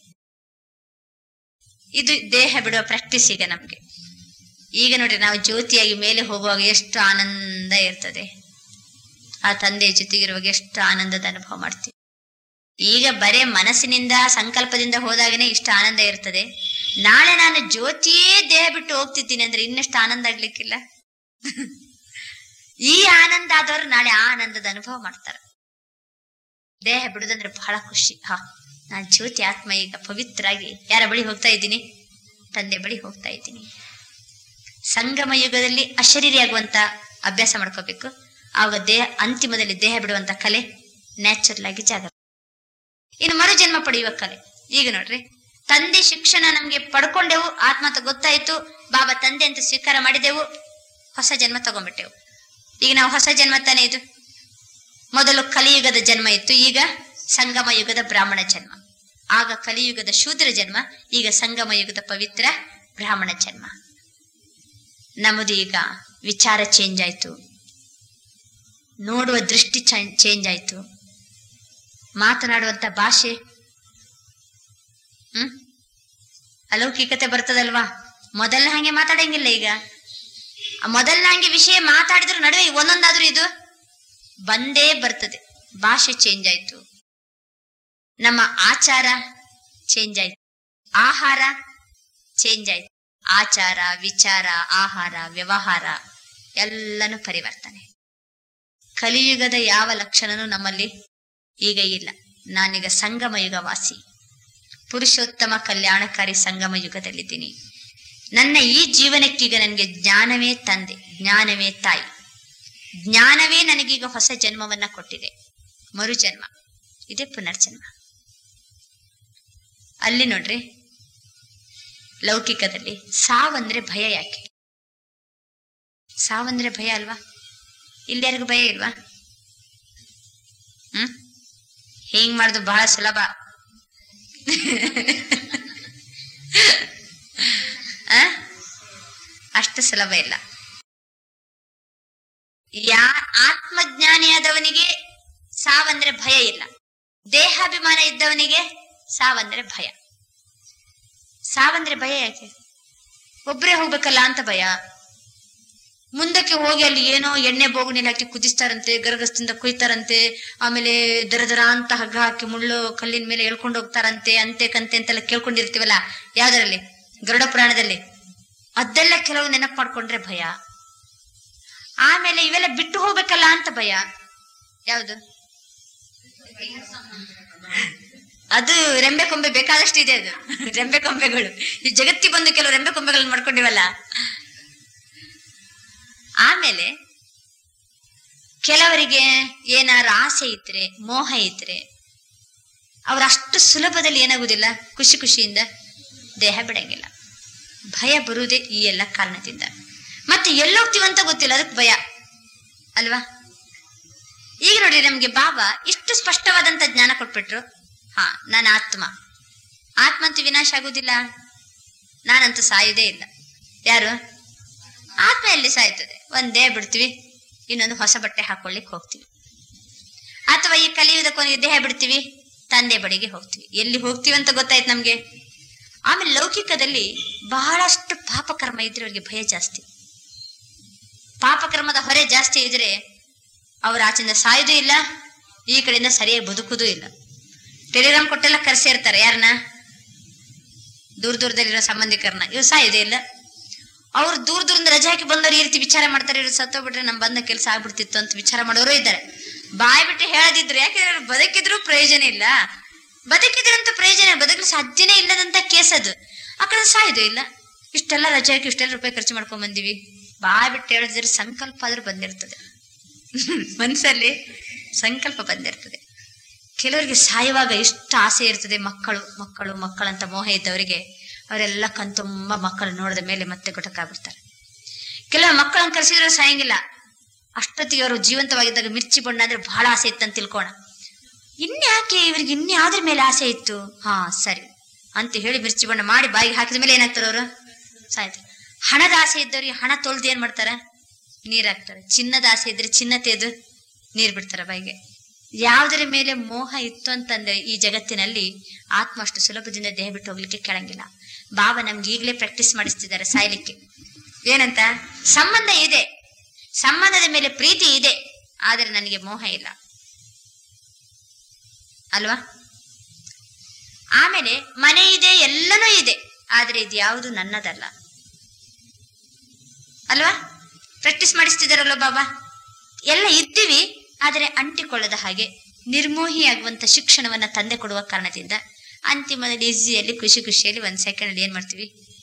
ಇದು ದೇಹ ಬಿಡುವ ಪ್ರಾಕ್ಟೀಸ್ ಈಗ ನಮ್ಗೆ ಈಗ ನೋಡ್ರಿ ನಾವು ಜ್ಯೋತಿಯಾಗಿ ಮೇಲೆ ಹೋಗುವಾಗ ಎಷ್ಟು ಆನಂದ ಇರ್ತದೆ ಆ ತಂದೆಯ ಜೊತೆಗಿರುವಾಗ ಎಷ್ಟು ಆನಂದದ ಅನುಭವ ಮಾಡ್ತೀವಿ ಈಗ ಬರೇ ಮನಸ್ಸಿನಿಂದ ಸಂಕಲ್ಪದಿಂದ ಹೋದಾಗನೇ ಇಷ್ಟು ಆನಂದ ಇರ್ತದೆ ನಾಳೆ ನಾನು ಜ್ಯೋತಿಯೇ ದೇಹ ಬಿಟ್ಟು ಹೋಗ್ತಿದ್ದೀನಿ ಅಂದ್ರೆ ಇನ್ನೆಷ್ಟು ಆನಂದ ಆಗ್ಲಿಕ್ಕಿಲ್ಲ ಈ ಆನಂದ ಆದವರು ನಾಳೆ ಆ ಆನಂದದ ಅನುಭವ ಮಾಡ್ತಾರೆ ದೇಹ ಬಿಡುದಂದ್ರೆ ಬಹಳ ಖುಷಿ ಹಾ ನಾನು ಜ್ಯೋತಿ ಆತ್ಮ ಈಗ ಪವಿತ್ರಾಗಿ ಯಾರ ಬಳಿ ಹೋಗ್ತಾ ಇದ್ದೀನಿ ತಂದೆ ಬಳಿ ಹೋಗ್ತಾ ಇದ್ದೀನಿ ಸಂಗಮ ಯುಗದಲ್ಲಿ ಅಶರೀರಿಯಾಗುವಂತ ಅಭ್ಯಾಸ ಮಾಡ್ಕೋಬೇಕು ಆವಾಗ ದೇಹ ಅಂತಿಮದಲ್ಲಿ ದೇಹ ಬಿಡುವಂತ ಕಲೆ ನ್ಯಾಚುರಲ್ ಆಗಿ ಜಾಗ ಇನ್ನು ಮರುಜನ್ಮ ಪಡೆಯುವ ಕಲೆ ಈಗ ನೋಡ್ರಿ ತಂದೆ ಶಿಕ್ಷಣ ನಮ್ಗೆ ಪಡ್ಕೊಂಡೆವು ಆತ್ಮ ಅಂತ ಗೊತ್ತಾಯ್ತು ಬಾಬಾ ತಂದೆ ಅಂತ ಸ್ವೀಕಾರ ಮಾಡಿದೆವು ಹೊಸ ಜನ್ಮ ತಗೊಂಡ್ಬಿಟ್ಟೆವು ಈಗ ನಾವು ಹೊಸ ಜನ್ಮ ತಾನೇ ಇದು ಮೊದಲು ಕಲಿಯುಗದ ಜನ್ಮ ಇತ್ತು ಈಗ ಸಂಗಮ ಯುಗದ ಬ್ರಾಹ್ಮಣ ಜನ್ಮ ಆಗ ಕಲಿಯುಗದ ಶೂದ್ರ ಜನ್ಮ ಈಗ ಸಂಗಮ ಯುಗದ ಪವಿತ್ರ ಬ್ರಾಹ್ಮಣ ಜನ್ಮ ನಮ್ಮದು ಈಗ ವಿಚಾರ ಚೇಂಜ್ ಆಯ್ತು ನೋಡುವ ದೃಷ್ಟಿ ಚೇಂಜ್ ಆಯ್ತು ಮಾತನಾಡುವಂತ ಭಾಷೆ ಹ್ಮ್ ಅಲೌಕಿಕತೆ ಬರ್ತದಲ್ವಾ ಮೊದಲನೇ ಹಂಗೆ ಮಾತಾಡಂಗಿಲ್ಲ ಈಗ ಆ ಮೊದಲನೇ ಹಂಗೆ ವಿಷಯ ಮಾತಾಡಿದ್ರು ನಡುವೆ ಒಂದೊಂದಾದ್ರೂ ಇದು ಬಂದೇ ಬರ್ತದೆ ಭಾಷೆ ಚೇಂಜ್ ಆಯ್ತು ನಮ್ಮ ಆಚಾರ ಚೇಂಜ್ ಆಯ್ತು ಆಹಾರ ಚೇಂಜ್ ಆಯ್ತು ಆಚಾರ ವಿಚಾರ ಆಹಾರ ವ್ಯವಹಾರ ಎಲ್ಲನೂ ಪರಿವರ್ತನೆ ಕಲಿಯುಗದ ಯಾವ ಲಕ್ಷಣನೂ ನಮ್ಮಲ್ಲಿ ಈಗ ಇಲ್ಲ ನಾನೀಗ ಸಂಗಮ ಯುಗ ವಾಸಿ ಪುರುಷೋತ್ತಮ ಕಲ್ಯಾಣಕಾರಿ ಸಂಗಮ ಯುಗದಲ್ಲಿದ್ದೀನಿ ನನ್ನ ಈ ಜೀವನಕ್ಕೀಗ ನನಗೆ ಜ್ಞಾನವೇ ತಂದೆ ಜ್ಞಾನವೇ ತಾಯಿ ಜ್ಞಾನವೇ ನನಗೀಗ ಹೊಸ ಜನ್ಮವನ್ನ ಕೊಟ್ಟಿದೆ ಮರು ಜನ್ಮ ಇದೇ ಪುನರ್ಜನ್ಮ ಅಲ್ಲಿ ನೋಡ್ರಿ ಲೌಕಿಕದಲ್ಲಿ ಸಾವಂದ್ರೆ ಭಯ ಯಾಕೆ ಸಾವಂದ್ರೆ ಭಯ ಅಲ್ವಾ ಇಲ್ಯಾರಿಗೂ ಭಯ ಇಲ್ವಾ ಹ್ಮ್ ಹಿಂಗ್ ಮಾಡುದು ಬಹಳ ಸುಲಭ ಆ? ಅಷ್ಟು ಸುಲಭ ಇಲ್ಲ ಯಾ ಆತ್ಮಜ್ಞಾನಿಯಾದವನಿಗೆ ಸಾವಂದ್ರೆ ಭಯ ಇಲ್ಲ ದೇಹಾಭಿಮಾನ ಇದ್ದವನಿಗೆ ಸಾವಂದ್ರೆ ಭಯ ಸಾವಂದ್ರೆ ಭಯ ಯಾಕೆ ಒಬ್ರೇ ಹೋಗ್ಬೇಕಲ್ಲ ಅಂತ ಭಯ ಮುಂದಕ್ಕೆ ಹೋಗಿ ಅಲ್ಲಿ ಏನೋ ಎಣ್ಣೆ ಬೋಗುಣಿಲಿ ಹಾಕಿ ಕುದಿಸ್ತಾರಂತೆ ಗರಗಸದಿಂದ ಕುಯ್ತಾರಂತೆ ಆಮೇಲೆ ದರ ದರ ಅಂತ ಹಗ್ಗ ಹಾಕಿ ಮುಳ್ಳು ಕಲ್ಲಿನ ಮೇಲೆ ಎಳ್ಕೊಂಡು ಹೋಗ್ತಾರಂತೆ ಅಂತೆ ಕಂತೆ ಅಂತೆಲ್ಲ ಕೇಳ್ಕೊಂಡಿರ್ತೀವಲ್ಲ ಯಾವ್ದ್ರಲ್ಲಿ ಗರುಡ ಪುರಾಣದಲ್ಲಿ ಅದೆಲ್ಲ ಕೆಲವು ನೆನಪು ಮಾಡ್ಕೊಂಡ್ರೆ ಭಯ ಆಮೇಲೆ ಇವೆಲ್ಲ ಬಿಟ್ಟು ಹೋಗ್ಬೇಕಲ್ಲ ಅಂತ ಭಯ ಯಾವುದು ಅದು ರೆಂಬೆ ಕೊಂಬೆ ಬೇಕಾದಷ್ಟು ಇದೆ ಅದು ರೆಂಬೆ ಕೊಂಬೆಗಳು ಈ ಜಗತ್ತಿ ಬಂದು ಕೆಲವು ರೆಂಬೆ ಕೊಂಬೆಗಳನ್ನ ಮಾಡ್ಕೊಂಡಿವಲ್ಲ ಆಮೇಲೆ ಕೆಲವರಿಗೆ ಏನಾರ ಆಸೆ ಇದ್ರೆ ಮೋಹ ಇದ್ರೆ ಅವ್ರು ಅಷ್ಟು ಸುಲಭದಲ್ಲಿ ಏನಾಗುದಿಲ್ಲ ಖುಷಿ ಖುಷಿಯಿಂದ ದೇಹ ಬಿಡಂಗಿಲ್ಲ ಭಯ ಬರುವುದೇ ಈ ಎಲ್ಲ ಕಾರಣದಿಂದ ಮತ್ತೆ ಎಲ್ಲೋಗ್ತೀವಂತ ಗೊತ್ತಿಲ್ಲ ಅದಕ್ಕೆ ಭಯ ಅಲ್ವಾ ಈಗ ನೋಡಿ ನಮ್ಗೆ ಬಾಬಾ ಇಷ್ಟು ಸ್ಪಷ್ಟವಾದಂತ ಜ್ಞಾನ ಕೊಟ್ಬಿಟ್ರು ಹಾ ನಾನು ಆತ್ಮ ಆತ್ಮ ಅಂತೂ ವಿನಾಶ ಆಗುದಿಲ್ಲ ನಾನಂತೂ ಸಾಯುವುದೇ ಇಲ್ಲ ಯಾರು ಆತ್ಮ ಎಲ್ಲಿ ಸಾಯ್ತದೆ ಒಂದೇ ಬಿಡ್ತೀವಿ ಇನ್ನೊಂದು ಹೊಸ ಬಟ್ಟೆ ಹಾಕೊಳ್ಳಿಕ್ ಹೋಗ್ತೀವಿ ಅಥವಾ ಈ ಕಲಿಯುವುದ ಕೊನೆಗೆ ದೇಹ ಬಿಡ್ತೀವಿ ತಂದೆ ಬಳಿಗೆ ಹೋಗ್ತೀವಿ ಎಲ್ಲಿ ಹೋಗ್ತೀವಿ ಅಂತ ಗೊತ್ತಾಯ್ತು ನಮ್ಗೆ ಆಮೇಲೆ ಲೌಕಿಕದಲ್ಲಿ ಬಹಳಷ್ಟು ಪಾಪಕರ್ಮ ಇದ್ರೆ ಅವ್ರಿಗೆ ಭಯ ಜಾಸ್ತಿ ಪಾಪಕರ್ಮದ ಹೊರೆ ಜಾಸ್ತಿ ಇದ್ರೆ ಅವ್ರ ಆಚೆಯಿಂದ ಸಾಯುವುದೂ ಇಲ್ಲ ಈ ಕಡೆಯಿಂದ ಸರಿಯಾಗಿ ಬದುಕುವುದೂ ಇಲ್ಲ ಟೆಲಿಗ್ರಾಮ್ ಕೊಟ್ಟೆಲ್ಲ ಕರೆಸಿರ್ತಾರೆ ಯಾರನ್ನ ದೂರ ದೂರದಲ್ಲಿರೋ ಸಂಬಂಧಿಕರನ್ನ ಇವ್ರು ಸಾಯುವುದೇ ಇಲ್ಲ ಅವ್ರು ದೂರ ದೂರದಿಂದ ರಜೆ ಹಾಕಿ ಬಂದವ್ರು ಈ ರೀತಿ ವಿಚಾರ ಮಾಡ್ತಾರೆ ಇವ್ರು ಸತ್ತೋಗ್ಬಿಟ್ರೆ ನಮ್ ಬಂದ ಕೆಲಸ ಆಗ್ಬಿಡ್ತಿತ್ತು ಅಂತ ವಿಚಾರ ಮಾಡೋರು ಇದ್ದಾರೆ ಬಾಯ್ ಬಿಟ್ಟು ಹೇಳದಿದ್ರು ಯಾಕೆಂದ್ರೆ ಅವ್ರು ಬದುಕಿದ್ರು ಪ್ರಯೋಜನ ಇಲ್ಲ ಬದುಕಿದ್ರಂತ ಪ್ರಯೋಜನ ಬದುಕಲು ಸಾಧ್ಯನೇ ಇಲ್ಲದಂತ ಕೇಸ್ ಅದು ಆ ಕಡೆ ಸಾಯುದು ಇಲ್ಲ ಇಷ್ಟೆಲ್ಲ ರಜೆ ಹಾಕಿ ಇಷ್ಟೆಲ್ಲ ರೂಪಾಯಿ ಖರ್ಚು ಮಾಡ್ಕೊಂಡ್ ಬಂದಿವಿ ಬಾಯ್ ಬಿಟ್ಟು ಹೇಳಿದ್ರೆ ಸಂಕಲ್ಪ ಆದ್ರೂ ಬಂದಿರ್ತದೆ ಮನ್ಸಲ್ಲಿ ಸಂಕಲ್ಪ ಬಂದಿರ್ತದೆ ಕೆಲವರಿಗೆ ಸಾಯುವಾಗ ಎಷ್ಟು ಆಸೆ ಇರ್ತದೆ ಮಕ್ಕಳು ಮಕ್ಕಳು ಮಕ್ಕಳಂತ ಮೋಹ ಇದ್ದವರಿಗೆ ಅವರೆಲ್ಲ ಕಣ್ತುಂಬ ಮಕ್ಕಳು ನೋಡಿದ ಮೇಲೆ ಮತ್ತೆ ಗುಟಕಾಗ್ಬಿಡ್ತಾರೆ ಕೆಲವು ಮಕ್ಕಳನ್ನ ಕರೆಸಿದ್ರೆ ಸಾಯಂಗಿಲ್ಲ ಅಷ್ಟೊತ್ತಿಗೆ ಅವರು ಜೀವಂತವಾಗಿದ್ದಾಗ ಮಿರ್ಚಿ ಬಣ್ಣ ಅಂದ್ರೆ ಬಹಳ ಆಸೆ ಇತ್ತಂತ ತಿಳ್ಕೋಣ ಇನ್ಯಾಕೆ ಇವ್ರಿಗೆ ಇನ್ಯಾವ್ದ್ರ ಮೇಲೆ ಆಸೆ ಇತ್ತು ಹಾ ಸರಿ ಅಂತ ಹೇಳಿ ಮಿರ್ಚಿ ಬಣ್ಣ ಮಾಡಿ ಬಾಯಿಗೆ ಹಾಕಿದ ಮೇಲೆ ಏನಾಗ್ತಾರೆ ಅವರು ಸಾಯ್ತಾರೆ ಹಣದ ಆಸೆ ಇದ್ದವ್ರಿಗೆ ಹಣ ತೊಳ್ದು ಏನ್ ಮಾಡ್ತಾರ ನೀರ್ ಹಾಕ್ತಾರೆ ಚಿನ್ನದ ಆಸೆ ಇದ್ರೆ ಚಿನ್ನ ತೆಗೆದು ನೀರ್ ಬಿಡ್ತಾರ ಬಾಯಿಗೆ ಯಾವುದರ ಮೇಲೆ ಮೋಹ ಇತ್ತು ಅಂತಂದ್ರೆ ಈ ಜಗತ್ತಿನಲ್ಲಿ ಆತ್ಮ ಅಷ್ಟು ಸುಲಭದಿಂದ ದೇಹ ಬಿಟ್ಟು ಹೋಗ್ಲಿಕ್ಕೆ ಕೆಳಂಗಿಲ್ಲ ಬಾಬಾ ನಮ್ಗೆ ಈಗಲೇ ಪ್ರಾಕ್ಟೀಸ್ ಮಾಡಿಸ್ತಿದ್ದಾರೆ ಸಾಯ್ಲಿಕ್ಕೆ ಏನಂತ ಸಂಬಂಧ ಇದೆ ಸಂಬಂಧದ ಮೇಲೆ ಪ್ರೀತಿ ಇದೆ ಆದರೆ ನನಗೆ ಮೋಹ ಇಲ್ಲ ಅಲ್ವಾ ಆಮೇಲೆ ಮನೆ ಇದೆ ಎಲ್ಲನೂ ಇದೆ ಆದ್ರೆ ಇದು ಯಾವುದು ನನ್ನದಲ್ಲ ಅಲ್ವಾ ಪ್ರಾಕ್ಟೀಸ್ ಮಾಡಿಸ್ತಿದಾರಲ್ವ ಬಾಬಾ ಎಲ್ಲ ಇದ್ದೀವಿ ಆದರೆ ಅಂಟಿಕೊಳ್ಳದ ಹಾಗೆ ನಿರ್ಮೋಹಿಯಾಗುವಂತ ಶಿಕ್ಷಣವನ್ನ ತಂದೆ ಕೊಡುವ ಕಾರಣದಿಂದ ಅಂತಿಮದಲ್ಲಿ ಈಸಿಯಲ್ಲಿ ಖುಷಿ ಖುಷಿಯಲ್ಲಿ ಒಂದ್ ಸೆಕೆಂಡ್ ಅಲ್ಲಿ ಏನ್ ಮಾಡ್ತೀವಿ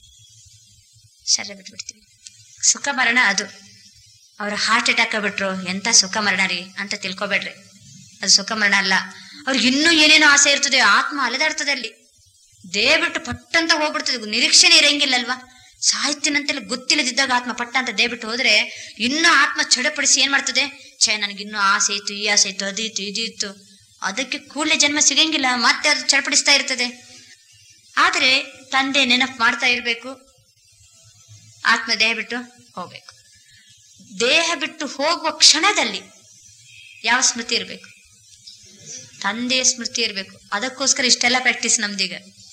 ಶರ ಬಿಟ್ಬಿಡ್ತೀವಿ ಸುಖ ಮರಣ ಅದು ಅವ್ರ ಹಾರ್ಟ್ ಅಟ್ಯಾಕ್ ಬಿಟ್ರು ಎಂತ ಸುಖ ಮರಣ ರೀ ಅಂತ ತಿಳ್ಕೊಬೇಡ್ರಿ ಅದು ಸುಖ ಮರಣ ಅಲ್ಲ ಅವ್ರಿಗೆ ಇನ್ನೂ ಏನೇನೋ ಆಸೆ ಇರ್ತದೆ ಆತ್ಮ ಅಲೆದಾಡ್ತದೆ ಅಲ್ಲಿ ದೇಹ ಬಿಟ್ಟು ಪಟ್ಟಂತ ಹೋಗ್ಬಿಡ್ತದೆ ನಿರೀಕ್ಷೆನೇ ಇರಂಗಿಲ್ಲಲ್ವಾ ಸಾಯ್ತೀನಂತೆಲ್ಲ ಗೊತ್ತಿಲ್ಲದಿದ್ದಾಗ ಆತ್ಮ ಪಟ್ಟ ಅಂತ ದೇಹ ಬಿಟ್ಟು ಹೋದ್ರೆ ಇನ್ನೂ ಆತ್ಮ ಚಡಪಡಿಸಿ ಏನ್ ಮಾಡ್ತದೆ ಛೇ ನನಗೆ ಇನ್ನೂ ಆಸೆ ಇತ್ತು ಈ ಆಸೆ ಇತ್ತು ಅದಿತ್ತು ಇದಿತ್ತು ಅದಕ್ಕೆ ಕೂಡಲೇ ಜನ್ಮ ಸಿಗಂಗಿಲ್ಲ ಮತ್ತೆ ಅದು ಚಡಪಡಿಸ್ತಾ ಇರ್ತದೆ ಆದ್ರೆ ತಂದೆ ನೆನಪು ಮಾಡ್ತಾ ಇರ್ಬೇಕು ಆತ್ಮ ದೇಹ ಬಿಟ್ಟು ಹೋಗ್ಬೇಕು ದೇಹ ಬಿಟ್ಟು ಹೋಗುವ ಕ್ಷಣದಲ್ಲಿ ಯಾವ ಸ್ಮೃತಿ ಇರ್ಬೇಕು ತಂದೆಯ ಸ್ಮೃತಿ ಇರ್ಬೇಕು ಅದಕ್ಕೋಸ್ಕರ ಇಷ್ಟೆಲ್ಲ ಪ್ರಾಕ್ಟೀಸ್ ನಮ್ದೀಗ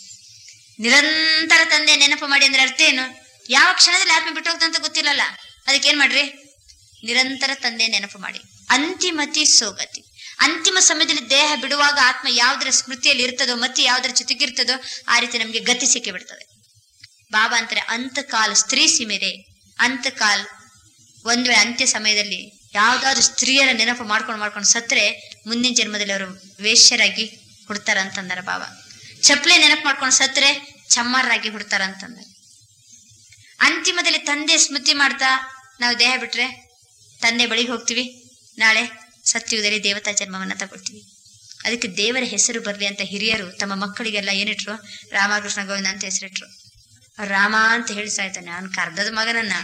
ನಿರಂತರ ತಂದೆ ನೆನಪು ಮಾಡಿ ಅಂದ್ರೆ ಅರ್ಥ ಏನು ಯಾವ ಕ್ಷಣದಲ್ಲಿ ಆತ್ಮ ಬಿಟ್ಟು ಹೋಗ್ತಂತ ಗೊತ್ತಿಲ್ಲಲ್ಲ ಅದಕ್ಕೆ ಏನ್ ಮಾಡ್ರಿ ನಿರಂತರ ತಂದೆ ನೆನಪು ಮಾಡಿ ಅಂತಿಮತಿ ಸೋಗತಿ ಅಂತಿಮ ಸಮಯದಲ್ಲಿ ದೇಹ ಬಿಡುವಾಗ ಆತ್ಮ ಯಾವ್ದರ ಸ್ಮೃತಿಯಲ್ಲಿ ಇರ್ತದೋ ಮತ್ತೆ ಯಾವ್ದರ ಜೊತೆಗಿರ್ತದೋ ಆ ರೀತಿ ನಮ್ಗೆ ಗತಿ ಸಿಕ್ಕಿ ಬಿಡ್ತದೆ ಬಾಬಾ ಅಂತಾರೆ ಅಂತಕಾಲ್ ಸ್ತ್ರೀ ಸಿಮೆರೆ ಅಂತಕಾಲ್ ಒಂದ್ ವೇಳೆ ಅಂತ್ಯ ಸಮಯದಲ್ಲಿ ಯಾವ್ದಾದ್ರು ಸ್ತ್ರೀಯರ ನೆನಪು ಮಾಡ್ಕೊಂಡು ಮಾಡ್ಕೊಂಡು ಸತ್ರೆ ಮುಂದಿನ ಜನ್ಮದಲ್ಲಿ ಅವರು ವೇಶ್ಯರಾಗಿ ಹುಡ್ತಾರ ಅಂತಂದಾರ ಬಾಬಾ ಚಪ್ಲೆ ನೆನಪು ಮಾಡ್ಕೊಂಡು ಸತ್ರೆ ಚಮ್ಮಾರರಾಗಿ ಹುಡ್ತಾರ ಅಂತಂದಾರ ಅಂತಿಮದಲ್ಲಿ ತಂದೆ ಸ್ಮೃತಿ ಮಾಡ್ತಾ ನಾವು ದೇಹ ಬಿಟ್ರೆ ತಂದೆ ಬಳಿಗೆ ಹೋಗ್ತೀವಿ ನಾಳೆ ಸತ್ಯುಗದಲ್ಲಿ ದೇವತಾ ಜನ್ಮವನ್ನ ತಗೊಳ್ತೀವಿ ಅದಕ್ಕೆ ದೇವರ ಹೆಸರು ಬರ್ಲಿ ಅಂತ ಹಿರಿಯರು ತಮ್ಮ ಮಕ್ಕಳಿಗೆಲ್ಲ ಏನಿಟ್ರು ರಾಮಕೃಷ್ಣ ಗೋವಿಂದ ಅಂತ ಹೆಸರಿಟ್ರು ರಾಮ ಅಂತ ಹೇಳಿ ಸಾಯ್ತಾನೆ ಅವನ್ ಕರ್ದದ ಮಗನನ್ನ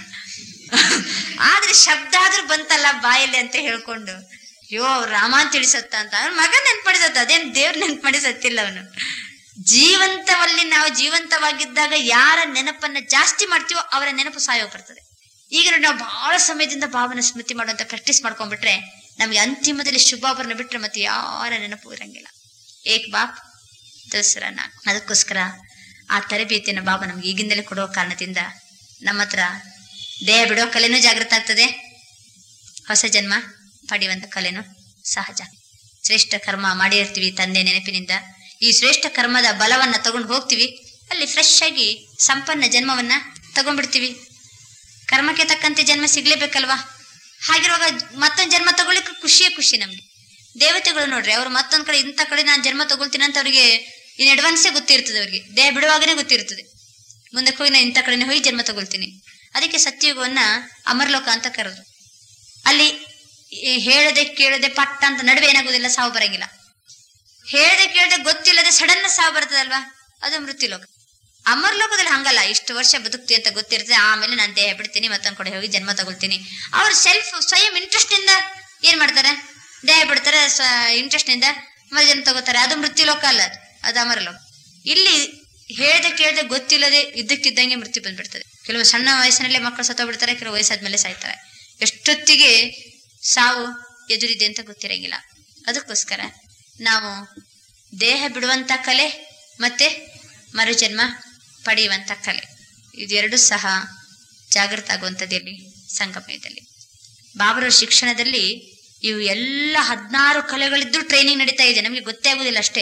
ಆದ್ರೆ ಶಬ್ದ ಆದ್ರೂ ಬಂತಲ್ಲ ಬಾಯಲ್ಲಿ ಅಂತ ಹೇಳ್ಕೊಂಡು ಯೋ ರಾಮ ಅಂತ ತಿಳಿಸತ್ತ ಅಂತ ಅವ್ನ ಮಗ ನೆನ್ಪಡಿಸತ್ತ ಅದೇನ್ ದೇವ್ರ ನೆನ್ಪಡಿಸತ್ತಿಲ್ಲ ಅವನು ಜೀವಂತವಲ್ಲಿ ನಾವು ಜೀವಂತವಾಗಿದ್ದಾಗ ಯಾರ ನೆನಪನ್ನ ಜಾಸ್ತಿ ಮಾಡ್ತೀವೋ ಅವರ ನೆನಪು ಸಾಯೋಗ್ ಬರ್ತದೆ ಈಗ ನೋಡಿ ನಾವು ಬಹಳ ಸಮಯದಿಂದ ಭಾವನ ಸ್ಮೃತಿ ಮಾಡುವಂತ ಪ್ರಾಕ್ಟೀಸ್ ಮಾಡ್ಕೊಂಡ್ಬಿಟ್ರೆ ನಮ್ಗೆ ಅಂತಿಮದಲ್ಲಿ ಶುಭಾಭರಣ ಬಿಟ್ರೆ ಮತ್ತೆ ಯಾರ ನೆನಪು ಇರಂಗಿಲ್ಲ ಏಕ್ ಬಾಪ್ ದಸರಾ ನಾಲ್ಕು ಅದಕ್ಕೋಸ್ಕರ ಆ ತರಬೇತಿಯನ್ನು ಬಾಬಾ ನಮ್ಗೆ ಈಗಿಂದಲೇ ಕೊಡುವ ಕಾರಣದಿಂದ ನಮ್ಮ ಹತ್ರ ದೇಹ ಬಿಡೋ ಕಲೆನೂ ಜಾಗೃತ ಆಗ್ತದೆ ಹೊಸ ಜನ್ಮ ಪಡೆಯುವಂತ ಕಲೆನೂ ಸಹಜ ಶ್ರೇಷ್ಠ ಕರ್ಮ ಮಾಡಿರ್ತೀವಿ ತಂದೆ ನೆನಪಿನಿಂದ ಈ ಶ್ರೇಷ್ಠ ಕರ್ಮದ ಬಲವನ್ನ ತಗೊಂಡು ಹೋಗ್ತೀವಿ ಅಲ್ಲಿ ಫ್ರೆಶ್ ಆಗಿ ಸಂಪನ್ನ ಜನ್ಮವನ್ನ ತಗೊಂಡ್ಬಿಡ್ತೀವಿ ಕರ್ಮಕ್ಕೆ ತಕ್ಕಂತೆ ಜನ್ಮ ಸಿಗ್ಲೇಬೇಕಲ್ವಾ ಹಾಗಿರುವಾಗ ಮತ್ತೊಂದು ಜನ್ಮ ತಗೊಳ್ಳಿಕ್ಕೆ ಖುಷಿಯೇ ಖುಷಿ ನಮ್ಗೆ ದೇವತೆಗಳು ನೋಡ್ರಿ ಅವ್ರು ಮತ್ತೊಂದ್ ಕಡೆ ಇಂಥ ಕಡೆ ನಾನು ಜನ್ಮ ತಗೊಳ್ತೀನಿ ಅಂತ ಅವ್ರಿಗೆ ಇನ್ ಅಡ್ವಾನ್ಸೇ ಗೊತ್ತಿರ್ತದೆ ಅವ್ರಿಗೆ ದೇಹ ಬಿಡುವಾಗನೇ ಗೊತ್ತಿರ್ತದೆ ಮುಂದಕ್ಕೆ ಹೋಗಿ ನಾನು ಇಂಥ ಕಡೆನೇ ಹೋಗಿ ಜನ್ಮ ತಗೊಳ್ತೀನಿ ಅದಕ್ಕೆ ಸತ್ಯಯುಗವನ್ನ ಅಮರಲೋಕ ಅಂತ ಕರೆದ್ರು ಅಲ್ಲಿ ಈ ಹೇಳದೆ ಕೇಳದೆ ಪಟ್ಟ ಅಂತ ನಡುವೆ ಏನಾಗೋದಿಲ್ಲ ಸಾವು ಬರಂಗಿಲ್ಲ ಹೇಳದೆ ಕೇಳದೆ ಗೊತ್ತಿಲ್ಲದೆ ಸಡನ್ ಸಾವು ಬರ್ತದಲ್ವಾ ಅದು ಮೃತ್ಯುಲೋಕ ಅಮರ್ಲೋಕದಲ್ಲಿ ಹಂಗಲ್ಲ ಇಷ್ಟು ವರ್ಷ ಬದುಕ್ತಿ ಅಂತ ಗೊತ್ತಿರ್ತದೆ ಆಮೇಲೆ ನಾನು ದೇಹ ಬಿಡ್ತೀನಿ ಮತ್ತೊಂದ್ ಕಡೆ ಹೋಗಿ ಜನ್ಮ ತಗೊಳ್ತೀನಿ ಅವ್ರು ಸೆಲ್ಫ್ ಸ್ವಯಂ ಇಂಟ್ರೆಸ್ಟ್ ಇಂದ ಏನ್ ಮಾಡ್ತಾರೆ ದೇಹ ಬಿಡ್ತಾರೆ ಇಂಟ್ರೆಸ್ಟ್ ನಿಂದ ಮತ್ತೆ ಜನ್ಮ ತಗೋತಾರೆ ಅದು ಮೃತ್ಯುಲೋಕ ಅಲ್ಲ ಅದು ಅದು ಅಮರಲೋಕ ಇಲ್ಲಿ ಹೇಳ್ದೆ ಕೇಳದೆ ಗೊತ್ತಿಲ್ಲದೆ ಇದ್ದಕ್ಕಿದ್ದಂಗೆ ಮೃತ್ಯು ಬಂದ್ಬಿಡ್ತದೆ ಕೆಲವು ಸಣ್ಣ ವಯಸ್ಸಿನಲ್ಲೇ ಮಕ್ಕಳು ಸತ್ತೋಗ್ಬಿಡ್ತಾರೆ ಕೆಲವು ವಯಸ್ಸಾದ್ಮೇಲೆ ಸಾಯ್ತಾರೆ ಎಷ್ಟೊತ್ತಿಗೆ ಸಾವು ಎದುರಿದೆ ಅಂತ ಗೊತ್ತಿರಂಗಿಲ್ಲ ಅದಕ್ಕೋಸ್ಕರ ನಾವು ದೇಹ ಬಿಡುವಂತ ಕಲೆ ಮತ್ತೆ ಮರುಜನ್ಮ ಪಡೆಯುವಂತ ಕಲೆ ಇದೆರಡು ಸಹ ಜಾಗೃತ ಆಗುವಂಥದ್ದು ಎಲ್ಲಿ ಸಂಗಮಯದಲ್ಲಿ ಬಾಬರ ಶಿಕ್ಷಣದಲ್ಲಿ ಇವು ಎಲ್ಲ ಹದಿನಾರು ಕಲೆಗಳಿದ್ದು ಟ್ರೈನಿಂಗ್ ನಡೀತಾ ಇದೆ ನಮಗೆ ಗೊತ್ತೇ ಆಗುದಿಲ್ಲ ಅಷ್ಟೇ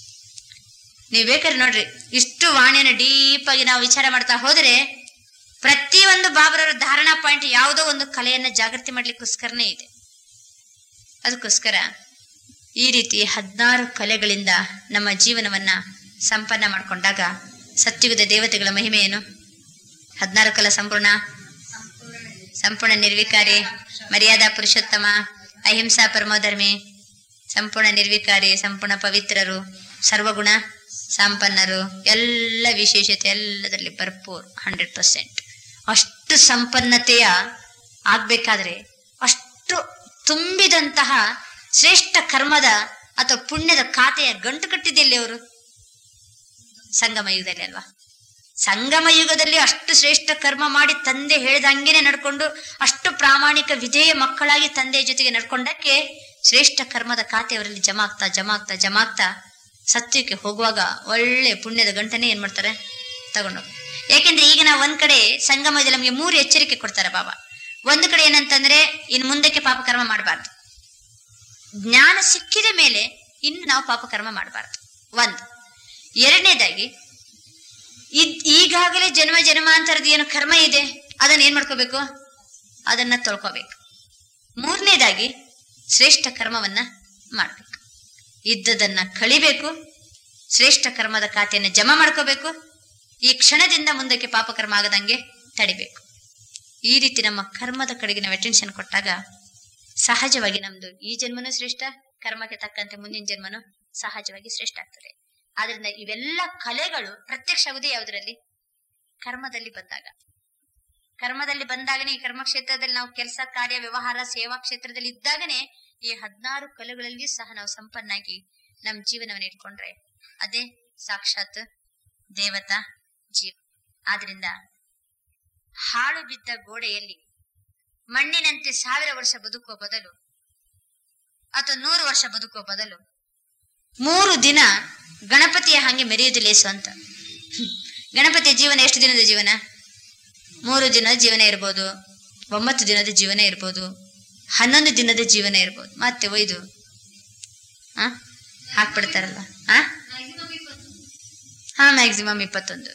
ನೀವು ಬೇಕಾದ್ರೆ ನೋಡ್ರಿ ಇಷ್ಟು ವಾಣಿಯನ್ನು ಡೀಪ್ ಆಗಿ ನಾವು ವಿಚಾರ ಮಾಡ್ತಾ ಹೋದರೆ ಪ್ರತಿಯೊಂದು ಬಾಬರವರ ಧಾರಣಾ ಪಾಯಿಂಟ್ ಯಾವುದೋ ಒಂದು ಕಲೆಯನ್ನ ಜಾಗೃತಿ ಮಾಡ್ಲಿಕ್ಕೋಸ್ಕರನೇ ಇದೆ ಅದಕ್ಕೋಸ್ಕರ ಈ ರೀತಿ ಹದಿನಾರು ಕಲೆಗಳಿಂದ ನಮ್ಮ ಜೀವನವನ್ನ ಸಂಪನ್ನ ಮಾಡಿಕೊಂಡಾಗ ಸತ್ಯುಗದ ದೇವತೆಗಳ ಮಹಿಮೆ ಏನು ಹದಿನಾರು ಕಲ ಸಂಪೂರ್ಣ ಸಂಪೂರ್ಣ ನಿರ್ವಿಕಾರಿ ಮರ್ಯಾದಾ ಪುರುಷೋತ್ತಮ ಅಹಿಂಸಾ ಪರಮೋಧರ್ಮಿ ಸಂಪೂರ್ಣ ನಿರ್ವಿಕಾರಿ ಸಂಪೂರ್ಣ ಪವಿತ್ರರು ಸರ್ವಗುಣ ಸಂಪನ್ನರು ಎಲ್ಲ ವಿಶೇಷತೆ ಎಲ್ಲದರಲ್ಲಿ ಭರ್ಪೂರ್ ಹಂಡ್ರೆಡ್ ಪರ್ಸೆಂಟ್ ಅಷ್ಟು ಸಂಪನ್ನತೆಯ ಆಗ್ಬೇಕಾದ್ರೆ ಅಷ್ಟು ತುಂಬಿದಂತಹ ಶ್ರೇಷ್ಠ ಕರ್ಮದ ಅಥವಾ ಪುಣ್ಯದ ಖಾತೆಯ ಗಂಟು ಕಟ್ಟಿದೆಯಲ್ಲಿ ಅವರು ಸಂಗಮ ಯುಗದಲ್ಲಿ ಅಲ್ವಾ ಸಂಗಮ ಯುಗದಲ್ಲಿ ಅಷ್ಟು ಶ್ರೇಷ್ಠ ಕರ್ಮ ಮಾಡಿ ತಂದೆ ಹೇಳಿದ ಹಂಗೇನೆ ನಡ್ಕೊಂಡು ಅಷ್ಟು ಪ್ರಾಮಾಣಿಕ ವಿಧೇಯ ಮಕ್ಕಳಾಗಿ ತಂದೆಯ ಜೊತೆಗೆ ನಡ್ಕೊಂಡಕ್ಕೆ ಶ್ರೇಷ್ಠ ಕರ್ಮದ ಖಾತೆ ಅವರಲ್ಲಿ ಜಮಾ ಆಗ್ತಾ ಜಮಾ ಆಗ್ತಾ ಜಮಾ ಆಗ್ತಾ ಸತ್ಯಕ್ಕೆ ಹೋಗುವಾಗ ಒಳ್ಳೆ ಪುಣ್ಯದ ಗಂಟನೆ ಏನ್ ಮಾಡ್ತಾರೆ ತಗೊಂಡೋಗಿ ಯಾಕೆಂದ್ರೆ ಈಗ ನಾವು ಒಂದ್ ಕಡೆ ಸಂಗಮದಲ್ಲಿ ನಮಗೆ ಮೂರು ಎಚ್ಚರಿಕೆ ಕೊಡ್ತಾರೆ ಬಾಬಾ ಒಂದು ಕಡೆ ಏನಂತಂದ್ರೆ ಇನ್ ಮುಂದಕ್ಕೆ ಪಾಪಕರ್ಮ ಮಾಡಬಾರ್ದು ಜ್ಞಾನ ಸಿಕ್ಕಿದ ಮೇಲೆ ಇನ್ನು ನಾವು ಪಾಪಕರ್ಮ ಮಾಡಬಾರ್ದು ಒಂದು ಎರಡನೇದಾಗಿ ಇದ್ ಈಗಾಗಲೇ ಜನ್ಮ ಜನ್ಮಾಂತರದ ಏನು ಕರ್ಮ ಇದೆ ಅದನ್ನ ಏನ್ ಮಾಡ್ಕೋಬೇಕು ಅದನ್ನ ತೊಳ್ಕೋಬೇಕು ಮೂರನೇದಾಗಿ ಶ್ರೇಷ್ಠ ಕರ್ಮವನ್ನ ಮಾಡ್ಬೇಕು ಇದ್ದದನ್ನ ಕಳಿಬೇಕು ಶ್ರೇಷ್ಠ ಕರ್ಮದ ಖಾತೆಯನ್ನು ಜಮಾ ಮಾಡ್ಕೋಬೇಕು ಈ ಕ್ಷಣದಿಂದ ಮುಂದಕ್ಕೆ ಪಾಪಕರ್ಮ ಆಗದಂಗೆ ತಡಿಬೇಕು ಈ ರೀತಿ ನಮ್ಮ ಕರ್ಮದ ಕಡೆಗೆ ನಾವು ಅಟೆನ್ಷನ್ ಕೊಟ್ಟಾಗ ಸಹಜವಾಗಿ ನಮ್ದು ಈ ಜನ್ಮನೂ ಶ್ರೇಷ್ಠ ಕರ್ಮಕ್ಕೆ ತಕ್ಕಂತೆ ಮುಂದಿನ ಜನ್ಮನು ಸಹಜವಾಗಿ ಶ್ರೇಷ್ಠ ಆಗ್ತದೆ ಆದ್ರಿಂದ ಇವೆಲ್ಲ ಕಲೆಗಳು ಪ್ರತ್ಯಕ್ಷ ಆಗುದೇ ಯಾವುದರಲ್ಲಿ ಕರ್ಮದಲ್ಲಿ ಬಂದಾಗ ಕರ್ಮದಲ್ಲಿ ಬಂದಾಗನೇ ಈ ಕರ್ಮ ಕ್ಷೇತ್ರದಲ್ಲಿ ನಾವು ಕೆಲಸ ಕಾರ್ಯ ವ್ಯವಹಾರ ಸೇವಾ ಕ್ಷೇತ್ರದಲ್ಲಿ ಇದ್ದಾಗನೇ ಈ ಹದಿನಾರು ಕಲೆಗಳಲ್ಲಿ ಸಹ ನಾವು ಸಂಪನ್ನಾಗಿ ನಮ್ಮ ಜೀವನವನ್ನು ಇಟ್ಕೊಂಡ್ರೆ ಅದೇ ಸಾಕ್ಷಾತ್ ದೇವತಾ ಜೀವ ಆದ್ರಿಂದ ಹಾಳು ಬಿದ್ದ ಗೋಡೆಯಲ್ಲಿ ಮಣ್ಣಿನಂತೆ ಸಾವಿರ ವರ್ಷ ಬದುಕುವ ಬದಲು ಅಥವಾ ನೂರು ವರ್ಷ ಬದುಕುವ ಬದಲು ಮೂರು ದಿನ ಗಣಪತಿಯ ಹಾಗೆ ಮೆರೆಯುವುದು ಲೇಸು ಅಂತ ಗಣಪತಿಯ ಜೀವನ ಎಷ್ಟು ದಿನದ ಜೀವನ ಮೂರು ದಿನದ ಜೀವನ ಇರ್ಬೋದು ಒಂಬತ್ತು ದಿನದ ಜೀವನ ಇರ್ಬೋದು ಹನ್ನೊಂದು ದಿನದ ಜೀವನ ಇರ್ಬೋದು ಮತ್ತೆ ಒಯ್ದು ಆ ಹಾಕ್ಬಿಡ್ತಾರಲ್ಲ ಆ ಹಾ ಮ್ಯಾಕ್ಸಿಮಮ್ ಇಪ್ಪತ್ತೊಂದು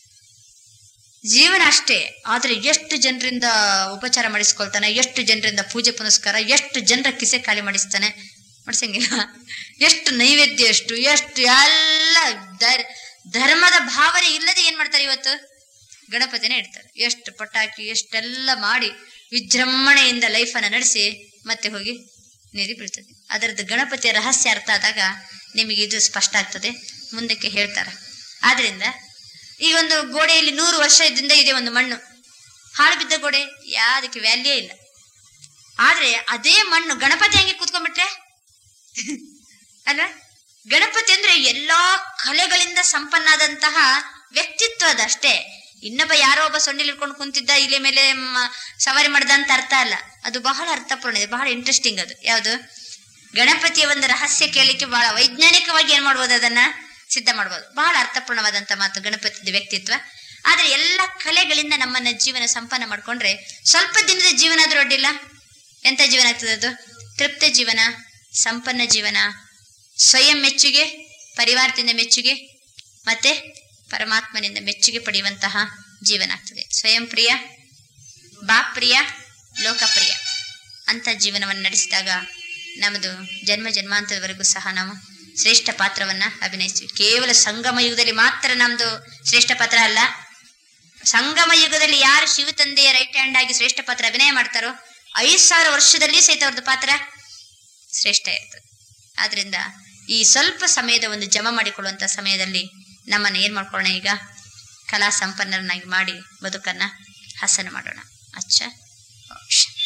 ಜೀವನ ಅಷ್ಟೇ ಆದ್ರೆ ಎಷ್ಟು ಜನರಿಂದ ಉಪಚಾರ ಮಾಡಿಸ್ಕೊಳ್ತಾನೆ ಎಷ್ಟು ಜನರಿಂದ ಪೂಜೆ ಪುನಸ್ಕಾರ ಎಷ್ಟು ಜನರ ಕಿಸೆ ಖಾಲಿ ಮಾಡಿಸ್ತಾನೆ ಮಾಡಿಸಂಗಿಲ್ಲ ಎಷ್ಟು ನೈವೇದ್ಯ ಎಷ್ಟು ಎಷ್ಟು ಎಲ್ಲ ಧರ್- ಧರ್ಮದ ಭಾವನೆ ಇಲ್ಲದೆ ಏನ್ ಮಾಡ್ತಾರೆ ಇವತ್ತು ಗಣಪತಿನೇ ಇಡ್ತಾರೆ ಎಷ್ಟು ಪಟಾಕಿ ಎಷ್ಟೆಲ್ಲ ಮಾಡಿ ವಿಜೃಂಭಣೆಯಿಂದ ಲೈಫನ್ನ ನಡೆಸಿ ಮತ್ತೆ ಹೋಗಿ ನೀರಿ ಬೀಳ್ತದೆ ಅದರದ್ದು ಗಣಪತಿಯ ರಹಸ್ಯ ಅರ್ಥ ಆದಾಗ ನಿಮಗೆ ಇದು ಸ್ಪಷ್ಟ ಆಗ್ತದೆ ಮುಂದಕ್ಕೆ ಹೇಳ್ತಾರೆ ಆದ್ರಿಂದ ಈ ಒಂದು ಗೋಡೆಯಲ್ಲಿ ನೂರು ವರ್ಷದಿಂದ ಇದೆ ಒಂದು ಮಣ್ಣು ಹಾಳು ಬಿದ್ದ ಗೋಡೆ ಯಾವ್ದಕ್ಕೆ ವ್ಯಾಲ್ಯೂ ಇಲ್ಲ ಆದ್ರೆ ಅದೇ ಮಣ್ಣು ಗಣಪತಿ ಹಂಗೆ ಕೂತ್ಕೊಂಡ್ಬಿಟ್ರೆ ಅಲ್ವಾ ಗಣಪತಿ ಅಂದ್ರೆ ಎಲ್ಲಾ ಕಲೆಗಳಿಂದ ಸಂಪನ್ನಾದಂತಹ ವ್ಯಕ್ತಿತ್ವ ಅದಷ್ಟೇ ಇನ್ನೊಬ್ಬ ಯಾರೋ ಒಬ್ಬ ಸೊನ್ನೆಲಿ ಇಟ್ಕೊಂಡು ಕುಂತಿದ್ದ ಇಲೆ ಮೇಲೆ ಮ- ಸವಾರಿ ಮಾಡ್ದ ಅಂತ ಅರ್ಥ ಅಲ್ಲ ಅದು ಬಹಳ ಅರ್ಥಪೂರ್ಣ ಇದೆ ಬಹಳ ಇಂಟ್ರೆಸ್ಟಿಂಗ್ ಅದು ಯಾವುದು ಗಣಪತಿಯ ಒಂದು ರಹಸ್ಯ ಕೇಳಲಿಕ್ಕೆ ಬಹಳ ವೈಜ್ಞಾನಿಕವಾಗಿ ಏನ್ ಮಾಡ್ಬೋದು ಅದನ್ನ ಸಿದ್ಧ ಮಾಡ್ಬೋದು ಬಹಳ ಅರ್ಥಪೂರ್ಣವಾದಂತ ಮಾತು ಗಣಪತಿಯ ವ್ಯಕ್ತಿತ್ವ ಆದ್ರೆ ಎಲ್ಲ ಕಲೆಗಳಿಂದ ನಮ್ಮನ್ನ ಜೀವನ ಸಂಪನ್ನ ಮಾಡ್ಕೊಂಡ್ರೆ ಸ್ವಲ್ಪ ದಿನದ ಜೀವನ ಆದ್ರೂ ಅಡ್ಡಿಲ್ಲ ಎಂತ ಜೀವನ ಆಗ್ತದೆ ಅದು ತೃಪ್ತ ಜೀವನ ಸಂಪನ್ನ ಜೀವನ ಸ್ವಯಂ ಮೆಚ್ಚುಗೆ ಪರಿವಾರದಿಂದ ಮೆಚ್ಚುಗೆ ಮತ್ತೆ ಪರಮಾತ್ಮನಿಂದ ಮೆಚ್ಚುಗೆ ಪಡೆಯುವಂತಹ ಜೀವನ ಆಗ್ತದೆ ಸ್ವಯಂ ಪ್ರಿಯ ಬಾಪ್ರಿಯ ಲೋಕಪ್ರಿಯ ಅಂತ ಜೀವನವನ್ನು ನಡೆಸಿದಾಗ ನಮ್ಮದು ಜನ್ಮ ಜನ್ಮಾಂತರವರೆಗೂ ಸಹ ನಾವು ಶ್ರೇಷ್ಠ ಪಾತ್ರವನ್ನ ಅಭಿನಯಿಸ್ತೀವಿ ಕೇವಲ ಸಂಗಮ ಯುಗದಲ್ಲಿ ಮಾತ್ರ ನಮ್ದು ಶ್ರೇಷ್ಠ ಪಾತ್ರ ಅಲ್ಲ ಸಂಗಮ ಯುಗದಲ್ಲಿ ಯಾರು ಶಿವ ತಂದೆಯ ರೈಟ್ ಹ್ಯಾಂಡ್ ಆಗಿ ಶ್ರೇಷ್ಠ ಪಾತ್ರ ಅಭಿನಯ ಮಾಡ್ತಾರೋ ಐದು ಸಾವಿರ ವರ್ಷದಲ್ಲಿ ಸಹಿತ ಅವ್ರದ್ದು ಪಾತ್ರ ಶ್ರೇಷ್ಠ ಇರ್ತದೆ ಆದ್ರಿಂದ ಈ ಸ್ವಲ್ಪ ಸಮಯದ ಒಂದು ಜಮ ಮಾಡಿಕೊಳ್ಳುವಂತ ಸಮಯದಲ್ಲಿ ನಮ್ಮನ್ನ ಏನ್ ಮಾಡ್ಕೊಳ್ಳೋಣ ಈಗ ಕಲಾ ಸಂಪನ್ನರನ್ನಾಗಿ ಮಾಡಿ ಬದುಕನ್ನ ಹಸನು ಮಾಡೋಣ ಅಚ್ಚ ಓಂ ಶಾಂತಿ.